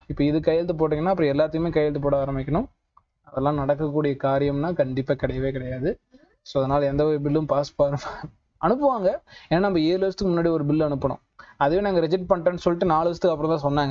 இப்போ இது கையெழுத்து போட்டிங்கன்னா அப்புறம் எல்லாத்தையுமே கையெழுத்து போட ஆரம்பிக்கணும் அதெல்லாம் நடக்கக்கூடிய காரியம்னா கண்டிப்பா கிடையவே கிடையாது ஸோ அதனால எந்த ஒரு பில்லும் பாஸ் அனுப்புவாங்க ஏன்னா நம்ம ஏழு வருஷத்துக்கு முன்னாடி ஒரு பில் அனுப்பணும் அதுவே நாங்க ரிஜெக்ட் பண்ணிட்டோம்னு சொல்லிட்டு நாலு வருஷத்துக்கு அப்புறம் தான் சொன்னாங்க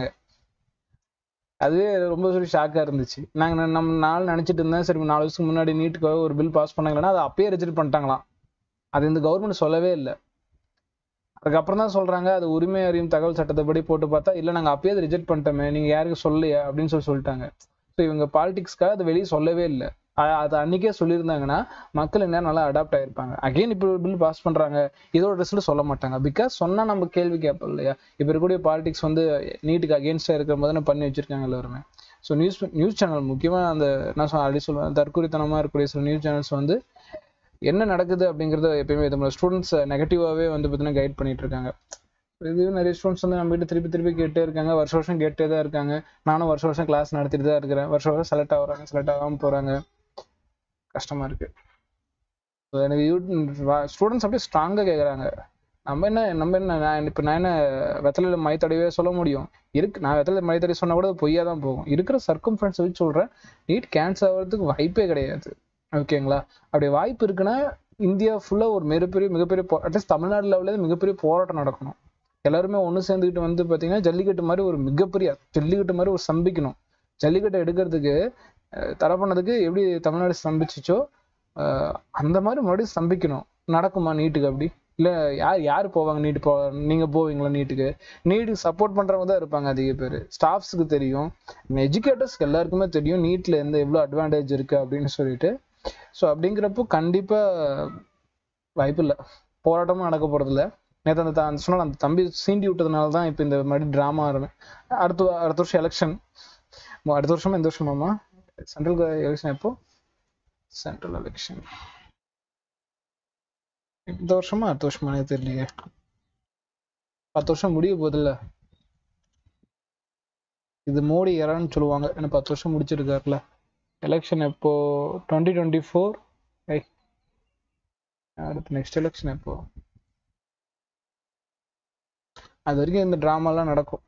அதுவே ரொம்ப சொல்லி ஷாக்கா இருந்துச்சு நாங்க ந- நம்ம நாள் நினைச்சிட்டு இருந்தேன் சரி நாலு வருஷத்துக்கு முன்னாடி நீட்டுக்காக ஒரு பில் பாஸ் பண்ணாங்கன்னா அதை அப்பயே ரிஜெக்ட் பண்ணிட்டாங்களாம் அது இந்த கவர்மெண்ட் சொல்லவே இல்லை அதுக்கப்புறம் தான் சொல்றாங்க அது உரிமை அறியும் தகவல் சட்டத்தைப்படி போட்டு பார்த்தா இல்ல நாங்க அப்பயே அதை ரிஜெக்ட் பண்ணிட்டோமே நீங்க யாருக்கும் சொல்லலையா அப்படின்னு சொல்லி சொல்லிட்டாங்க ஸோ இவங்க பாலிடிக்ஸ்க்காக அதை வெளியே சொல்லவே இல்லை அது அன்னைக்கே சொல்லியிருந்தாங்கன்னா மக்கள் என்ன நல்லா அடாப்ட் ஆயிருப்பாங்க அகைன் இப்போ ஒரு பில் பாஸ் பண்றாங்க இதோட ரிசல்ட் சொல்ல மாட்டாங்க பிகாஸ் சொன்னா நம்ம கேள்வி கேட்போம் இல்லையா இப்போ இருக்கக்கூடிய பாலிடிக்ஸ் வந்து நீட்டுக்கு அகேன்ஸ்டா இருக்கிற மாதிரி பண்ணி வச்சிருக்காங்க எல்லாருமே ஸோ நியூஸ் நியூஸ் சேனல் முக்கியமா அந்த என்ன சொல்ல அப்படி சொல்லுவேன் தற்கொலைத்தனமா இருக்கக்கூடிய சில நியூஸ் சேனல்ஸ் வந்து என்ன நடக்குது அப்படிங்கறத எப்பயுமே இது ஸ்டூடெண்ட்ஸ் நெகட்டிவாவே வந்து பார்த்தீங்கன்னா கைட் பண்ணிட்டு இருக்காங்க இது நிறைய ஸ்டூடெண்ட்ஸ் வந்து நம்ம கிட்ட திருப்பி திருப்பி கேட்டே இருக்காங்க வருஷம் வருஷம் கேட்டே தான் இருக்காங்க நானும் வருஷம் வருஷம் கிளாஸ் நடத்திட்டு தான் இருக்கிறேன் வருஷம் வருஷம் செலக்ட் ஆகுறாங்க செலக்ட் ஆகாம போறாங்க கஷ்டமா இருக்கு So, எனக்கு ஸ்டூடெண்ட்ஸ் அப்படியே ஸ்ட்ராங்கா கேக்குறாங்க நம்ம என்ன நம்ம என்ன நான் இப்ப நான் என்ன வெத்தலையில மை தடவையே சொல்ல முடியும் இருக்கு நான் வெத்தலையில மை தடவை சொன்னா கூட அது பொய்யா தான் போகும் இருக்கிற சர்க்கம் ஃப்ரெண்ட்ஸ் வச்சு சொல்றேன் நீட் கேன்சல் ஆகிறதுக்கு வாய்ப்பே கிடையாது ஓகேங்களா அப்படி வாய்ப்பு இருக்குன்னா இந்தியா ஃபுல்லா ஒரு மிகப்பெரிய மிகப்பெரிய அட்லீஸ்ட் தமிழ்நாடு லெவலில் மிகப்பெரிய போராட்டம் நடக்கணும் எல்லாருமே ஒண்ணு சேர்ந்துக்கிட்டு வந்து பாத்தீங்கன்னா ஜல்லிக்கட்டு மாதிரி ஒரு மிகப்பெரிய ஜல்லிக்கட்டு மாதிரி ஒரு சம்பிக்கணும் ஜல்லிக்கட்டை எடுக்கிறதுக்கு அஹ், தடை பண்ணதுக்கு எப்படி தமிழ்நாடு ஸ்தம்பிச்சுச்சோ அஹ், அந்த மாதிரி மறுபடியும் ஸ்தம்பிக்கணும் நடக்குமா நீட்டுக்கு அப்படி இல்ல யார் யார் போவாங்க நீட்டு போ நீங்க போவீங்களா நீட்டுக்கு நீட்டுக்கு சப்போர்ட் பண்றவங்க தான் இருப்பாங்க அதிக பேர் ஸ்டாஃப்ஸ்க்கு தெரியும் எஜுகேட்டர்ஸ்க்கு எல்லாருக்குமே தெரியும் நீட்ல எந்த எவ்வளவு அட்வான்டேஜ் இருக்கு அப்படின்னு சொல்லிட்டு ஸோ அப்படிங்கிறப்போ கண்டிப்பா வாய்ப்பு இல்லை போராட்டமும் நடக்க போறது இல்ல நேற்று அந்த த- அந்த சொன்ன அந்த தம்பி சீண்டி விட்டதுனால தான் இப்போ இந்த மாதிரி ட்ராமா ஆடுவேன் அடுத்த அடுத்த வருஷம் எலெக்ஷன் அடுத்த வருஷமா இந்த வருஷமாமா சென்ட்ரல் எலெக்ஷன் எப்போ சென்ட்ரல் எலெக்ஷன் இந்த வருஷமா அடுத்த வருஷமா எனக்கு தெரியலையே பத்து வருஷம் முடிய போகுதுல்ல இது மோடி எறான்னு சொல்லுவாங்க ஏன்னா பத்து வருஷம் முடிச்சிருக்காருல எலெக்ஷன் எப்போ டுவெண்ட்டி டுவெண்ட்டி ஃபோர் அடுத்து நெக்ஸ்ட் எலெக்ஷன் எப்போ அது வரைக்கும் இந்த ட்ராமாலாம் நடக்கும்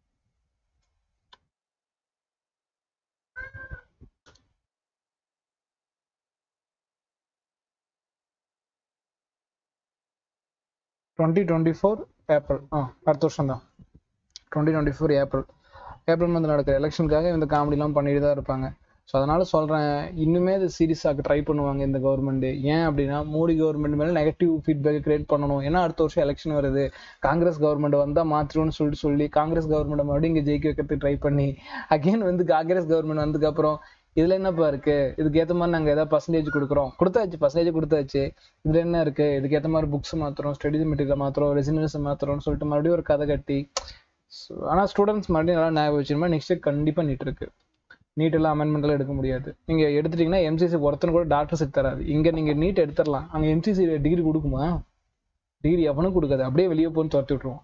டுவெண்ட்டி டுவெண்ட்டி ஃபோர் ஏப்ரல் ஆ அடுத்த வருஷம் தான் twenty twenty four April April month நடக்கிற எலெக்ஷனுக்காக இந்த காமெடிலாம் பண்ணிட்டு தான் இருப்பாங்க ஸோ அதனால சொல்றேன் இன்னுமே இது சீரியஸாக ட்ரை பண்ணுவாங்க இந்த கவர்மெண்ட் ஏன் அப்படின்னா மோடி கவர்மெண்ட் மேல நெகட்டிவ் ஃபீட்பேக் கிரியேட் பண்ணணும் ஏன்னா அடுத்த வருஷம் எலெக்ஷன் வருது காங்கிரஸ் கவர்மெண்ட் வந்தா மாத்திரும்னு சொல்லிட்டு சொல்லி காங்கிரஸ் கவர்மெண்ட் மறுபடியும் இங்க ஜெயிக்க வைக்கிறதுக்கு ட்ரை பண்ணி அகைன் வந்து காங்கிரஸ் கவர்மெண்ட் வந்ததுக்கு அப்புறம் இதுல என்னப்பா இருக்கு இதுக்கு ஏத்த மாதிரி நாங்க ஏதாவது பர்சன்டேஜ் கொடுக்குறோம் கொடுத்தாச்சு பர்சன்டேஜ் கொடுத்தாச்சு இதுல என்ன இருக்கு இதுக்கு ஏத்த மாதிரி புக்ஸ் மாத்துறோம் ஸ்டடி மெட்டீரியல் மாத்துறோம் ரெசிடன்ஸ் மாத்துறோம்னு சொல்லிட்டு மறுபடியும் ஒரு கதை கட்டி So, ஆனா ஸ்டூடெண்ட்ஸ் மறுபடியும் நல்லா ஞாபகம் வச்சிருமா நெக்ஸ்ட் கண்டிப்பா நீட் இருக்கு நீட் எல்லாம் அமெண்ட்மெண்ட் எல்லாம் எடுக்க முடியாது நீங்க எடுத்துட்டீங்கன்னா எம்சிசி ஒருத்தன் கூட டாக்டர் சீட் தராது இங்க நீங்க நீட் எடுத்துடலாம் அங்க எம்சிசி டிகிரி கொடுக்குமா டிகிரி எவனும் கொடுக்காது அப்படியே வெளியே போன்னு துரத்தி விட்டுருவான்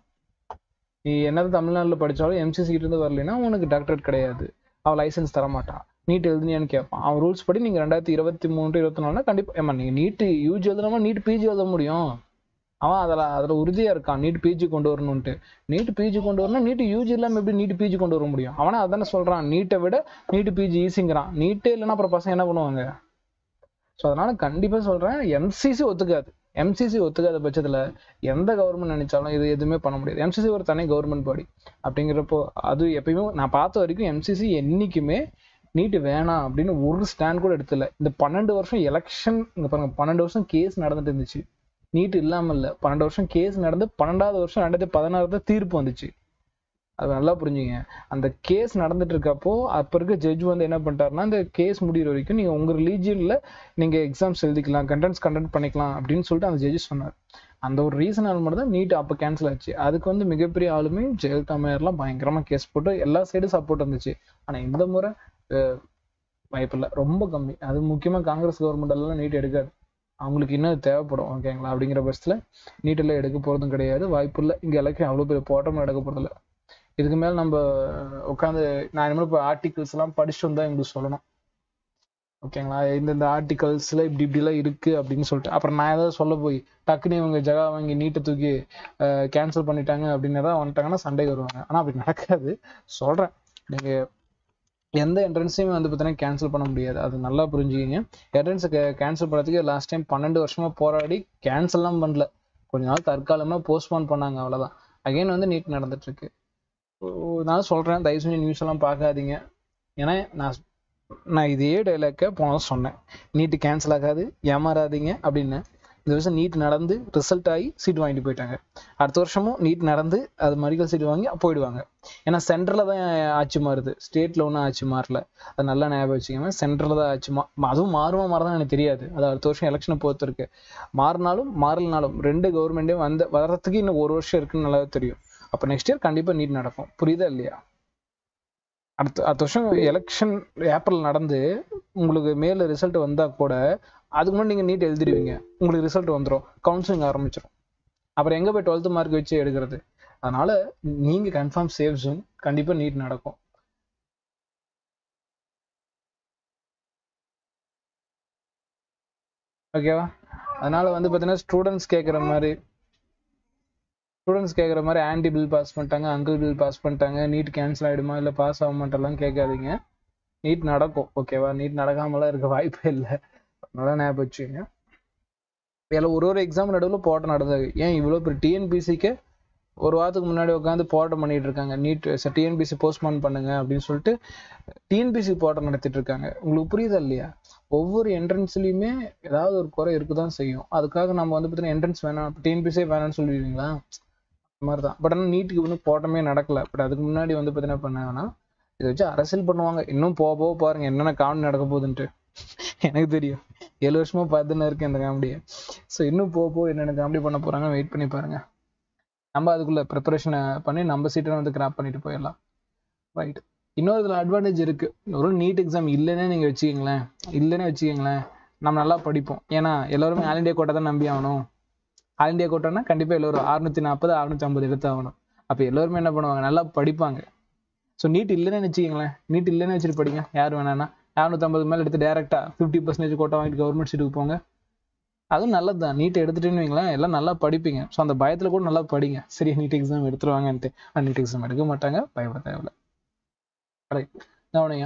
நீ என்னதான் தமிழ்நாட்டுல படிச்சாலும் எம்சிசி கிட்ட இருந்து வரலைன்னா உனக்கு டாக்டரேட் கிடையாது அவன் லைசன்ஸ் தர மாட்டான் நீட் எழுதுனியான்னு கேட்பான் அவன் ரூல்ஸ் படி நீங்க ரெண்டாயிரத்தி இருபத்தி மூணு இருபத்தி நாலுனா கண்டிப்பா ஏமா நீங்க நீட் யூஜி எழுதுனமா நீட் பிஜி எழுத முடியும் அவன் அதுல அதுல உறுதியா இருக்கான் நீட் பிஜி கொண்டு வரணும்ட்டு நீட் பிஜி கொண்டு வரணும் நீட் யூஜி இல்லாம எப்படி நீட் பிஜி கொண்டு வர முடியும் அவனே அதானே சொல்றான் நீட்டை விட நீட் பிஜி ஈஸிங்கிறான் நீட்டே இல்லைன்னா அப்புறம் பசங்க என்ன பண்ணுவாங்க ஸோ அதனால கண்டிப்பா சொல்றேன் எம்சிசி ஒத்துக்காது எம்சிசி ஒத்துக்காத பட்சத்துல எந்த கவர்மெண்ட் நினைச்சாலும் இது எதுவுமே பண்ண முடியாது எம்சிசி ஒரு தனி கவர்மெண்ட் பாடி அப்படிங்கிறப்போ அது எப்பயுமே நான் பார்த்த வரைக்கும் எம்சிசி என்னைக்குமே நீட் வேணாம் அப்படின்னு ஒரு ஸ்டாண்ட் கூட எடுத்துல இந்த பன்னெண்டு வருஷம் எலெக்ஷன் இங்க பாருங்க பன்னெண்டு வருஷம் கேஸ் நடந்துட்டு இருந்துச்சு நீட் இல்லாம இல்ல பன்னெண்டு வருஷம் கேஸ் நடந்து பன்னெண்டாவது வருஷம் ரெண்டாயிரத்தி பதினாறு தீர்ப்பு வந்துச்சு அது நல்லா புரிஞ்சுங்க அந்த கேஸ் நடந்துட்டு இருக்கப்போ அப்ப இருக்க ஜட்ஜ் வந்து என்ன பண்ணிட்டாருன்னா அந்த கேஸ் முடியிற வரைக்கும் நீங்க உங்க ரிலீஜியன்ல நீங்க எக்ஸாம்ஸ் எழுதிக்கலாம் கண்டென்ட்ஸ் கண்டக்ட் பண்ணிக்கலாம் அப்படின்னு சொல்லிட்டு அந்த ஜட்ஜ் சொன்னார் அந்த ஒரு ரீசனால் மட்டும் தான் நீட் அப்போ கேன்சல் ஆச்சு அதுக்கு வந்து மிகப்பெரிய ஆளுமே ஜெயலலிதா மேயர்லாம் பயங்கரமா கேஸ் போட்டு எல்லா சைடும் சப்போர்ட் இருந்துச்சு ஆனா இந்த முறை அஹ், வாய்ப்பில்லை ரொம்ப கம்மி அது முக்கியமா காங்கிரஸ் கவர்மெண்ட் எல்லாம் நீட் எடுக்காது அவங்களுக்கு இன்னும் அது தேவைப்படும் ஓகேங்களா அப்படிங்கிற பட்சத்துல நீட் எல்லாம் எடுக்க போறதும் கிடையாது வாய்ப்பு இல்லை இங்க எலெக்ஷன் அவ்வளவு பெரிய போராட்டம் நடக்க போறது இல்ல இதுக்கு மேல நம்ம உட்காந்து நான் இனிமேல் இப்போ ஆர்டிகல்ஸ் எல்லாம் படிச்சுட்டு வந்தா எங்களுக்கு சொல்லணும் ஓகேங்களா இந்த இந்த ஆர்டிகல்ஸ்ல இப்படி இப்படி எல்லாம் இருக்கு அப்படின்னு சொல்லிட்டு அப்புறம் நான் ஏதாவது சொல்ல போய் டக்குன்னு இவங்க ஜகா வாங்கி நீட்டை தூக்கி கேன்சல் பண்ணிட்டாங்க அப்படின்னு ஏதாவது வந்துட்டாங்கன்னா சண்டை வருவாங்க ஆனா அப்படி நடக்காது சொல்றேன் நீங்க எந்த என்ட்ரன்ஸையுமே வந்து பார்த்தீங்கன்னா கேன்சல் பண்ண முடியாது அது நல்லா புரிஞ்சுக்கிங்க என்ட்ரன்ஸை கேன்சல் பண்ணுறதுக்கு லாஸ்ட் டைம் பன்னெண்டு வருஷமா போராடி கேன்சல்லாம் பண்ணல கொஞ்ச நாள் தற்காலமா போஸ்ட்போன் பண்ணாங்க அவ்வளவுதான் அகைன் வந்து நீட் நடந்துட்டு இருக்கு நான் சொல்றேன் தயவு செஞ்சு நியூஸ் எல்லாம் பார்க்காதீங்க ஏன்னா நான் நான் இதே டைலாக்க போனதும் சொன்னேன் நீட்டு கேன்சல் ஆகாது ஏமாறாதீங்க அப்படின்னு இந்த வருஷம் நீட் நடந்து ரிசல்ட் ஆகி சீட் வாங்கிட்டு போயிட்டாங்க அடுத்த வருஷமும் நீட் நடந்து அது மெடிக்கல் சீட் வாங்கி போயிடுவாங்க ஏன்னா சென்டரில் தான் ஆட்சி மாறுது ஸ்டேட்டில் ஒன்றும் ஆட்சி மாறல அது நல்லா ஞாபகம் வச்சுக்கோங்க சென்டரில் தான் ஆட்சி மா அதுவும் மாறுமா மாறதான் எனக்கு தெரியாது அது அடுத்த வருஷம் எலெக்ஷனை பொறுத்து இருக்கு மாறினாலும் மாறலனாலும் ரெண்டு கவர்மெண்ட்டே வந்த வர்றதுக்கு இன்னும் ஒரு வருஷம் இருக்குன்னு நல்லா தெரியும் அப்போ நெக்ஸ்ட் இயர் கண்டிப்பாக நீட் நடக்கும் புரியுதா இல்லையா அடுத்த அடுத்த வருஷம் எலெக்ஷன் ஏப்ரல் நடந்து உங்களுக்கு மேல ரிசல்ட் வந்தா கூட அதுக்கு முன்னாடி நீங்க நீட் எழுதிடுவீங்க உங்களுக்கு ரிசல்ட் வந்துடும் கவுன்சிலிங் ஆரம்பிச்சிடும் அப்புறம் எங்க போய் டுவெல்த் மார்க் வச்சு எடுக்கிறது அதனால நீங்க கன்ஃபார்ம் சேவ் ஜூன் கண்டிப்பா நீட் நடக்கும் ஓகேவா அதனால வந்து பார்த்தீங்கன்னா ஸ்டூடெண்ட்ஸ் கேட்குற மாதிரி ஸ்டூடெண்ட்ஸ் கேட்குற மாதிரி ஆன்டி பில் பாஸ் பண்ணிட்டாங்க அங்கிள் பில் பாஸ் பண்ணிட்டாங்க நீட் கேன்சல் ஆகிடுமா இல்லை பாஸ் ஆக மாட்டெல்லாம் கேட்காதீங்க நீட் நடக்கும் ஓகேவா நீட் நடக்காமலாம் இருக்க வாய்ப்பே இல்லை நல்லா ஞாபகம் வச்சுக்கோங்க இதில் ஒரு ஒரு எக்ஸாம் நடுவில் போராட்டம் நடந்தது ஏன் இவ்வளோ பெரிய டிஎன்பிசிக்கு ஒரு வாரத்துக்கு முன்னாடி உட்காந்து போராட்டம் பண்ணிட்டு இருக்காங்க நீட் டிஎன்பிசி போஸ்ட்போன் பண்ணுங்க அப்படின்னு சொல்லிட்டு டிஎன்பிசி போராட்டம் நடத்திட்டு இருக்காங்க உங்களுக்கு புரியுதா இல்லையா ஒவ்வொரு என்ட்ரன்ஸ்லையுமே ஏதாவது ஒரு குறை இருக்குதான் செய்யும் அதுக்காக நம்ம வந்து பார்த்தீங்கன்னா என்ட்ரன்ஸ் வேணாம் டிஎன்பிசியே வேணாம்னு சொல்லிடுவீங்களா அந்த மாதிரி தான் பட் ஆனால் நீட்டுக்கு ஒன்றும் போராட்டமே நடக்கல பட் அதுக்கு முன்னாடி வந்து பார்த்தீங்கன்னா பண்ணாங்கன்னா இதை வச்சு அரசியல் பண்ணுவாங்க இன்னும் போக போக பாருங்க என்னென்ன காமெடி நடக்க போகுதுன்ட்டு எனக்கு தெரியும் ஏழு வருஷமா பார்த்துன்னு இருக்கேன் இந்த காமெடியை ஸோ இன்னும் போக போக என்னென்ன காமெடி பண்ண போறாங்க வெயிட் பண்ணி பாருங்க நம்ம அதுக்குள்ள ப்ரிப்பரேஷனை பண்ணி நம்ம சீட்டை வந்து கிராப் பண்ணிட்டு போயிடலாம் ரைட் இன்னொரு இதில் அட்வான்டேஜ் இருக்கு ஒரு நீட் எக்ஸாம் இல்லைன்னே நீங்க வச்சுக்கீங்களேன் இல்லைன்னே வச்சுக்கீங்களேன் நம்ம நல்லா படிப்போம் ஏன்னா எல்லாருமே ஆல் இண்டியா கோட்டை தான் நம்பி ஆகணும் ஆல் இண்டியா கோட்டானா கண்டிப்பாக எல்லோரும் அறுநூத்தி நாற்பது அறுநூத்தி ஐம்பது எடுத்து ஆகணும் அப்போ எல்லோருமே என்ன பண்ணுவாங்க நல்லா படிப்பாங்க ஸோ நீட் இல்லைன்னு வச்சுக்கீங்களேன் நீட் இல்லைன்னு வச்சுட்டு படிங்க யார் வேணான்னா இரநூத்தம்பது மேலே எடுத்து டேரெக்டா ஃபிஃப்டி பர்சன்டேஜ் கோட்டா வாங்கிட்டு கவர்மெண்ட் சீட்டுக்கு போங்க அதுவும் நல்லது தான் நீட் எடுத்துட்டேன்னு வைங்களேன் எல்லாம் நல்லா படிப்பீங்க ஸோ அந்த பயத்தில் கூட நல்லா படிங்க சரி நீட் எக்ஸாம் எடுத்துருவாங்கன்ட்டு நீட் எக்ஸாம் எடுக்க மாட்டாங்க பயப்பட தேவையில்ல ரைட் கவனிங்க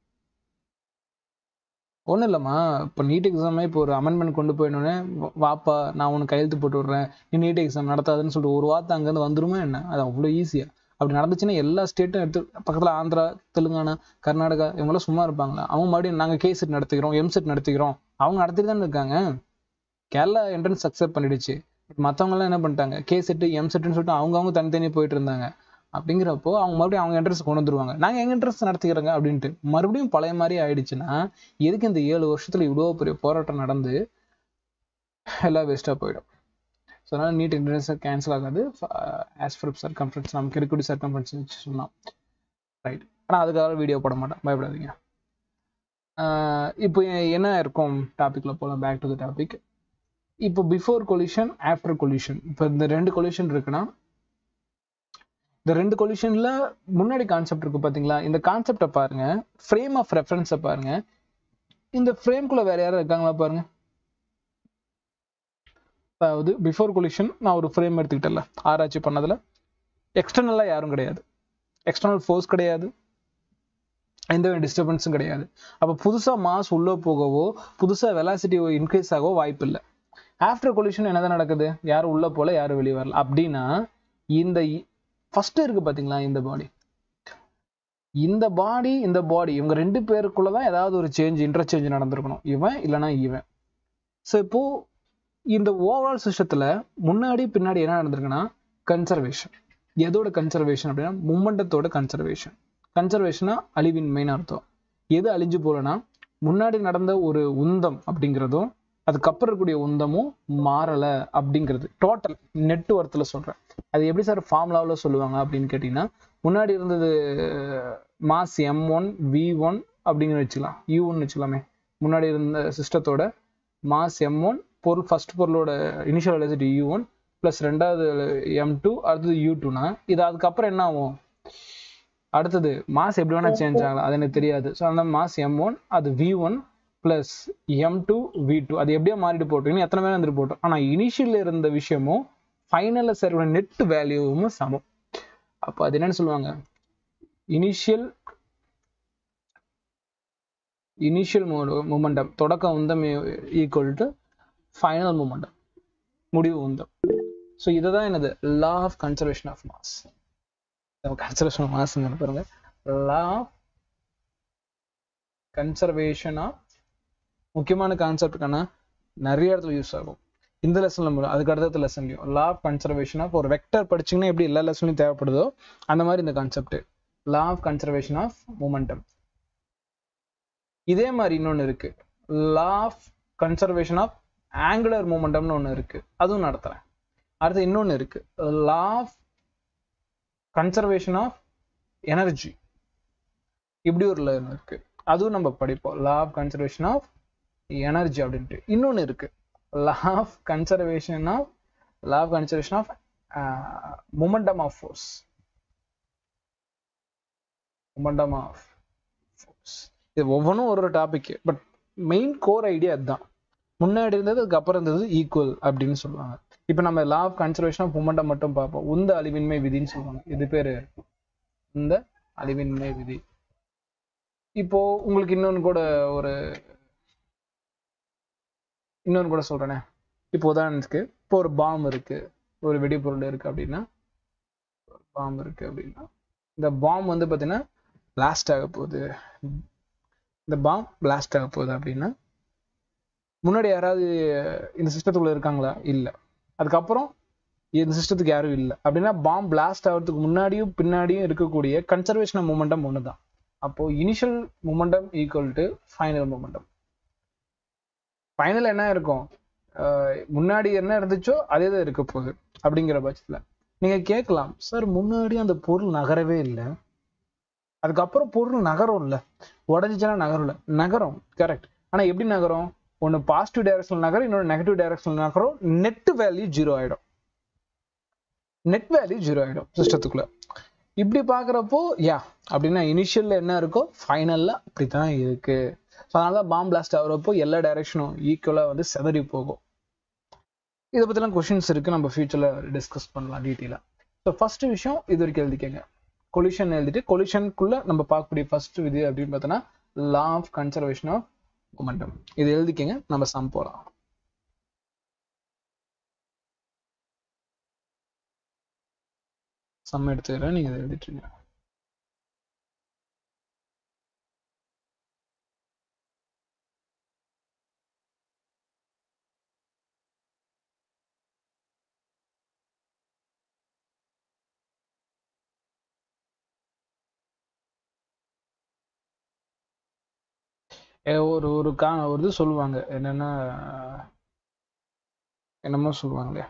ஒன்றும் இல்லைம்மா இப்போ நீட் எக்ஸாமே இப்போ ஒரு அமெண்ட்மெண்ட் கொண்டு போயிடணுன்னே வாப்பா நான் உனக்கு கையெழுத்து போட்டு விட்றேன் நீ நீட் எக்ஸாம் நடத்தாதுன்னு சொல்லிட்டு ஒரு வார்த்தை அங்கேருந்து வந்துருமா என்ன அது அவ்வளோ ஈஸியாக அப்படி நடந்துச்சுன்னா எல்லா ஸ்டேட்டும் எடுத்து பக்கத்தில் ஆந்திரா தெலுங்கானா கர்நாடகா இவங்களாம் சும்மா இருப்பாங்களா அவங்க மறுபடியும் நாங்கள் கே செட் நடத்திக்கிறோம் எம் செட் நடத்திக்கிறோம் அவங்க நடத்திட்டு தானே இருக்காங்க கேரளா என்ட்ரன்ஸ் அக்செப்ட் பண்ணிடுச்சு மற்றவங்கலாம் என்ன பண்ணிட்டாங்க கே செட்டு எம் செட்டுன்னு சொல்லிட்டு அவங்க அவங்க தனித்தனியாக போயிட்டு இருந்தாங்க அப்படிங்கிறப்போ அவங்க மறுபடியும் அவங்க என்ட்ரன்ஸ் கொண்டு வந்துருவாங்க நாங்கள் எங்கள் என்ட்ரன்ஸ் நடத்திக்கிறோங்க அப்படின்ட்டு மறுபடியும் பழைய மாதிரி ஆயிடுச்சுன்னா எதுக்கு இந்த ஏழு வருஷத்துல இவ்வளோ பெரிய போராட்டம் நடந்து எல்லாம் வேஸ்ட்டாக போயிடும் ஸோ அதனால் நீட் என்ட்ரன்ஸ் கேன்சல் ஆகாது ஆஸ் ஃபார் சர்க்கம்ஃபரன்ஸ் நமக்கு இருக்கக்கூடிய சர்க்கம்ஃபரன்ஸ் வச்சு சொல்லலாம் ரைட் ஆனால் அதுக்காக வீடியோ போட மாட்டேன் பயப்படாதீங்க இப்போ என்ன இருக்கும் டாப்பிக்கில் போகலாம் பேக் டு த டாபிக் இப்போ பிஃபோர் கொலிஷன் ஆஃப்டர் கொலிஷன் இப்போ இந்த ரெண்டு கொலிஷன் இருக்குன்னா இந்த ரெண்டு கொலிஷன்ல முன்னாடி கான்செப்ட் இருக்கு பாத்தீங்களா இந்த கான்செப்டை பாருங்க ஃப்ரேம் ஆஃப் ரெஃபரன்ஸை பாருங்க இந்த ஃப்ரேம்குள்ள வேற யாரும் இருக்காங்களா பாருங்க அதாவது பிஃபோர் கொலிஷன் நான் ஒரு ஃப்ரேம் எடுத்துக்கிட்டல ஆராய்ச்சி பண்ணதுல எக்ஸ்டர்னலா யாரும் கிடையாது எக்ஸ்டர்னல் ஃபோர்ஸ் கிடையாது எந்த ஒரு டிஸ்டர்பன்ஸும் கிடையாது அப்போ புதுசா மாஸ் உள்ள போகவோ புதுசா வெலாசிட்டி இன்க்ரீஸ் ஆகவோ வாய்ப்பு இல்லை ஆஃப்டர் கொலிஷன் என்னதான் நடக்குது யாரும் உள்ள போல யாரும் வெளியே வரல அப்படின்னா இந்த ஃபர்ஸ்ட் இருக்கு பாத்தீங்களா இந்த பாடி இந்த பாடி இந்த பாடி இவங்க ரெண்டு பேருக்குள்ளதான் ஏதாவது ஒரு சேஞ்ச் இன்டர்சேஞ்ச் நடந்திருக்கணும் இவன் இல்லைன்னா இவன் ஸோ இப்போ இந்த ஓவரால் சிஸ்டத்துல முன்னாடி பின்னாடி என்ன நடந்திருக்குன்னா கன்சர்வேஷன் எதோட கன்சர்வேஷன் அப்படின்னா மும்மண்டத்தோட கன்சர்வேஷன் கன்சர்வேஷனா அழிவின்மைன்னு அர்த்தம் எது அழிஞ்சு போலனா முன்னாடி நடந்த ஒரு உந்தம் அப்படிங்கிறதும் அதுக்கப்புறம் இருக்கக்கூடிய உந்தமும் மாறல அப்படிங்கிறது டோட்டல் நெட் ஒர்த்தில் சொல்றேன் அது எப்படி சார் ஃபார்முலாவில் சொல்லுவாங்க அப்படின்னு கேட்டிங்கன்னா முன்னாடி இருந்தது mass M one V one அப்படிங்கிற வச்சுக்கலாம் யூ ஒன் வச்சுக்கலாமே முன்னாடி இருந்த சிஸ்டத்தோட மாஸ் எம் ஒன் பொருள் ஃபர்ஸ்ட் பொருளோட initial velocity U one plus ரெண்டாவது எம் டூ அடுத்தது யூ டூனா இது அதுக்கப்புறம் என்ன ஆகும் அடுத்தது மாஸ் எப்படி வேணா சேஞ்ச் ஆகலாம் அது எனக்கு தெரியாது ஸோ அந்த மாஸ் எம் ஒன் அது V one plus M two we two அது எப்படியோ மாறிட்டு போட்டோம் இன்னும் எத்தனை பேர் வந்துட்டு போட்டோம் ஆனால் இனிஷியல் இருந்த விஷயமும் ஃபைனலில் சேர்க்கிற நெட் வேல்யூவும் சமம் அப்போ அது என்னன்னு சொல்லுவாங்க இனிஷியல் இனிஷியல் மூமெண்டம் தொடக்க உந்தம் ஈக்குவல் டு ஃபைனல் மூமெண்டம் முடிவு உந்தம் ஸோ இதுதான் என்னது law of conservation of mass conservation of mass பாருங்க லா ஆஃப் கன்சர்வேஷன் ஆஃப் முக்கியமான கான்செப்டுக்கான நிறைய இடத்துல யூஸ் ஆகும் இந்த லெசன்ல முடியும் அதுக்கு அடுத்த லெசன்லையும் லா ஆஃப் கன்சர்வேஷன் ஆஃப் ஒரு வெக்டர் படிச்சீங்கன்னா எப்படி எல்லா லெசன்லையும் தேவைப்படுதோ அந்த மாதிரி இந்த concept law of conservation of momentum இதே மாதிரி இன்னொன்று இருக்கு law of conservation of angular மூமெண்டம்னு ஒன்று இருக்கு அதுவும் நடத்துறேன் அடுத்து இன்னொன்று இருக்கு law of conservation of energy இப்படி ஒரு லேர்ன் இருக்கு அதுவும் நம்ம படிப்போம் law of conservation of energy அப்படின்ட்டு இன்னொன்று இருக்கு law of conservation of law of conservation of momentum of force momentum of force இது ஒவ்வொன்றும் ஒரு ஒரு topic but main core idea அதுதான் முன்னாடி இருந்தது அதுக்கப்புறம் இருந்தது ஈக்குவல் அப்படின்னு சொல்லுவாங்க இப்போ நம்ம law of conservation of momentum மட்டும் பார்ப்போம் உந்த அழிவின்மை விதின்னு சொல்லுவாங்க இது பேரு இந்த அழிவின்மை விதி இப்போ உங்களுக்கு இன்னொன்று கூட ஒரு இன்னொன்று கூட சொல்றேனே இப்போ உதாரணத்துக்கு இப்போ ஒரு பாம் இருக்கு ஒரு வெடிபொருள் இருக்கு அப்படின்னா பாம் இருக்கு அப்படின்னா இந்த பாம் வந்து பார்த்தீங்கன்னா பிளாஸ்ட் ஆக போகுது இந்த பாம் பிளாஸ்ட் ஆக போகுது அப்படின்னா முன்னாடி யாராவது இந்த சிஸ்டத்துக்குள்ள இருக்காங்களா இல்லை அதுக்கப்புறம் இந்த சிஸ்டத்துக்கு யாரும் இல்லை அப்படின்னா பாம் பிளாஸ்ட் ஆகிறதுக்கு முன்னாடியும் பின்னாடியும் இருக்கக்கூடிய கன்சர்வேஷன் மூமெண்டம் ஒன்று தான் அப்போ initial momentum equal to final momentum final என்ன இருக்கும் முன்னாடி என்ன இருந்துச்சோ அதே தான் இருக்க போகுது அப்படிங்கிற பட்சத்துல நீங்க கேட்கலாம் சார் முன்னாடி அந்த பொருள் நகரவே இல்லை அதுக்கப்புறம் பொருள் நகரும் இல்லை உடஞ்சிச்சுன்னா நகரும் இல்லை நகரும் கரெக்ட் ஆனா எப்படி நகரும் ஒன்று பாசிட்டிவ் டைரக்ஷன் நகரும் இன்னொன்று நெகட்டிவ் டைரக்ஷன் நகரும் நெட் வேல்யூ ஜீரோ ஆயிடும் நெட் வேல்யூ ஜீரோ ஆயிடும் சிஸ்டத்துக்குள்ள இப்படி பாக்குறப்போ யா அப்படின்னா இனிஷியல்ல என்ன இருக்கோ ஃபைனல்ல அப்படித்தான் இருக்கு ஸோ அதனால தான் பாம் பிளாஸ்ட் ஆகிறப்போ எல்லா டைரக்ஷனும் ஈக்குவலாக வந்து செதறி போகும் இதை பற்றிலாம் கொஷின்ஸ் இருக்கு நம்ம ஃபியூச்சரில் டிஸ்கஸ் பண்ணலாம் டீட்டெயிலாக ஸோ ஃபர்ஸ்ட் விஷயம் இது வரைக்கும் எழுதிக்கங்க கொலிஷன் எழுதிட்டு கொலிஷனுக்குள்ள நம்ம பார்க்கக்கூடிய ஃபர்ஸ்ட் விதி அப்படின்னு பார்த்தோன்னா law of conservation of momentum இது எழுதிக்கங்க நம்ம சம் போகலாம் சம் எடுத்துக்கிறேன் நீங்க இதை எழுதிட்டுருங்க ஒரு ஒரு கா ஒரு இது சொல்லுவாங்க என்னன்னா என்னமோ சொல்லுவாங்களே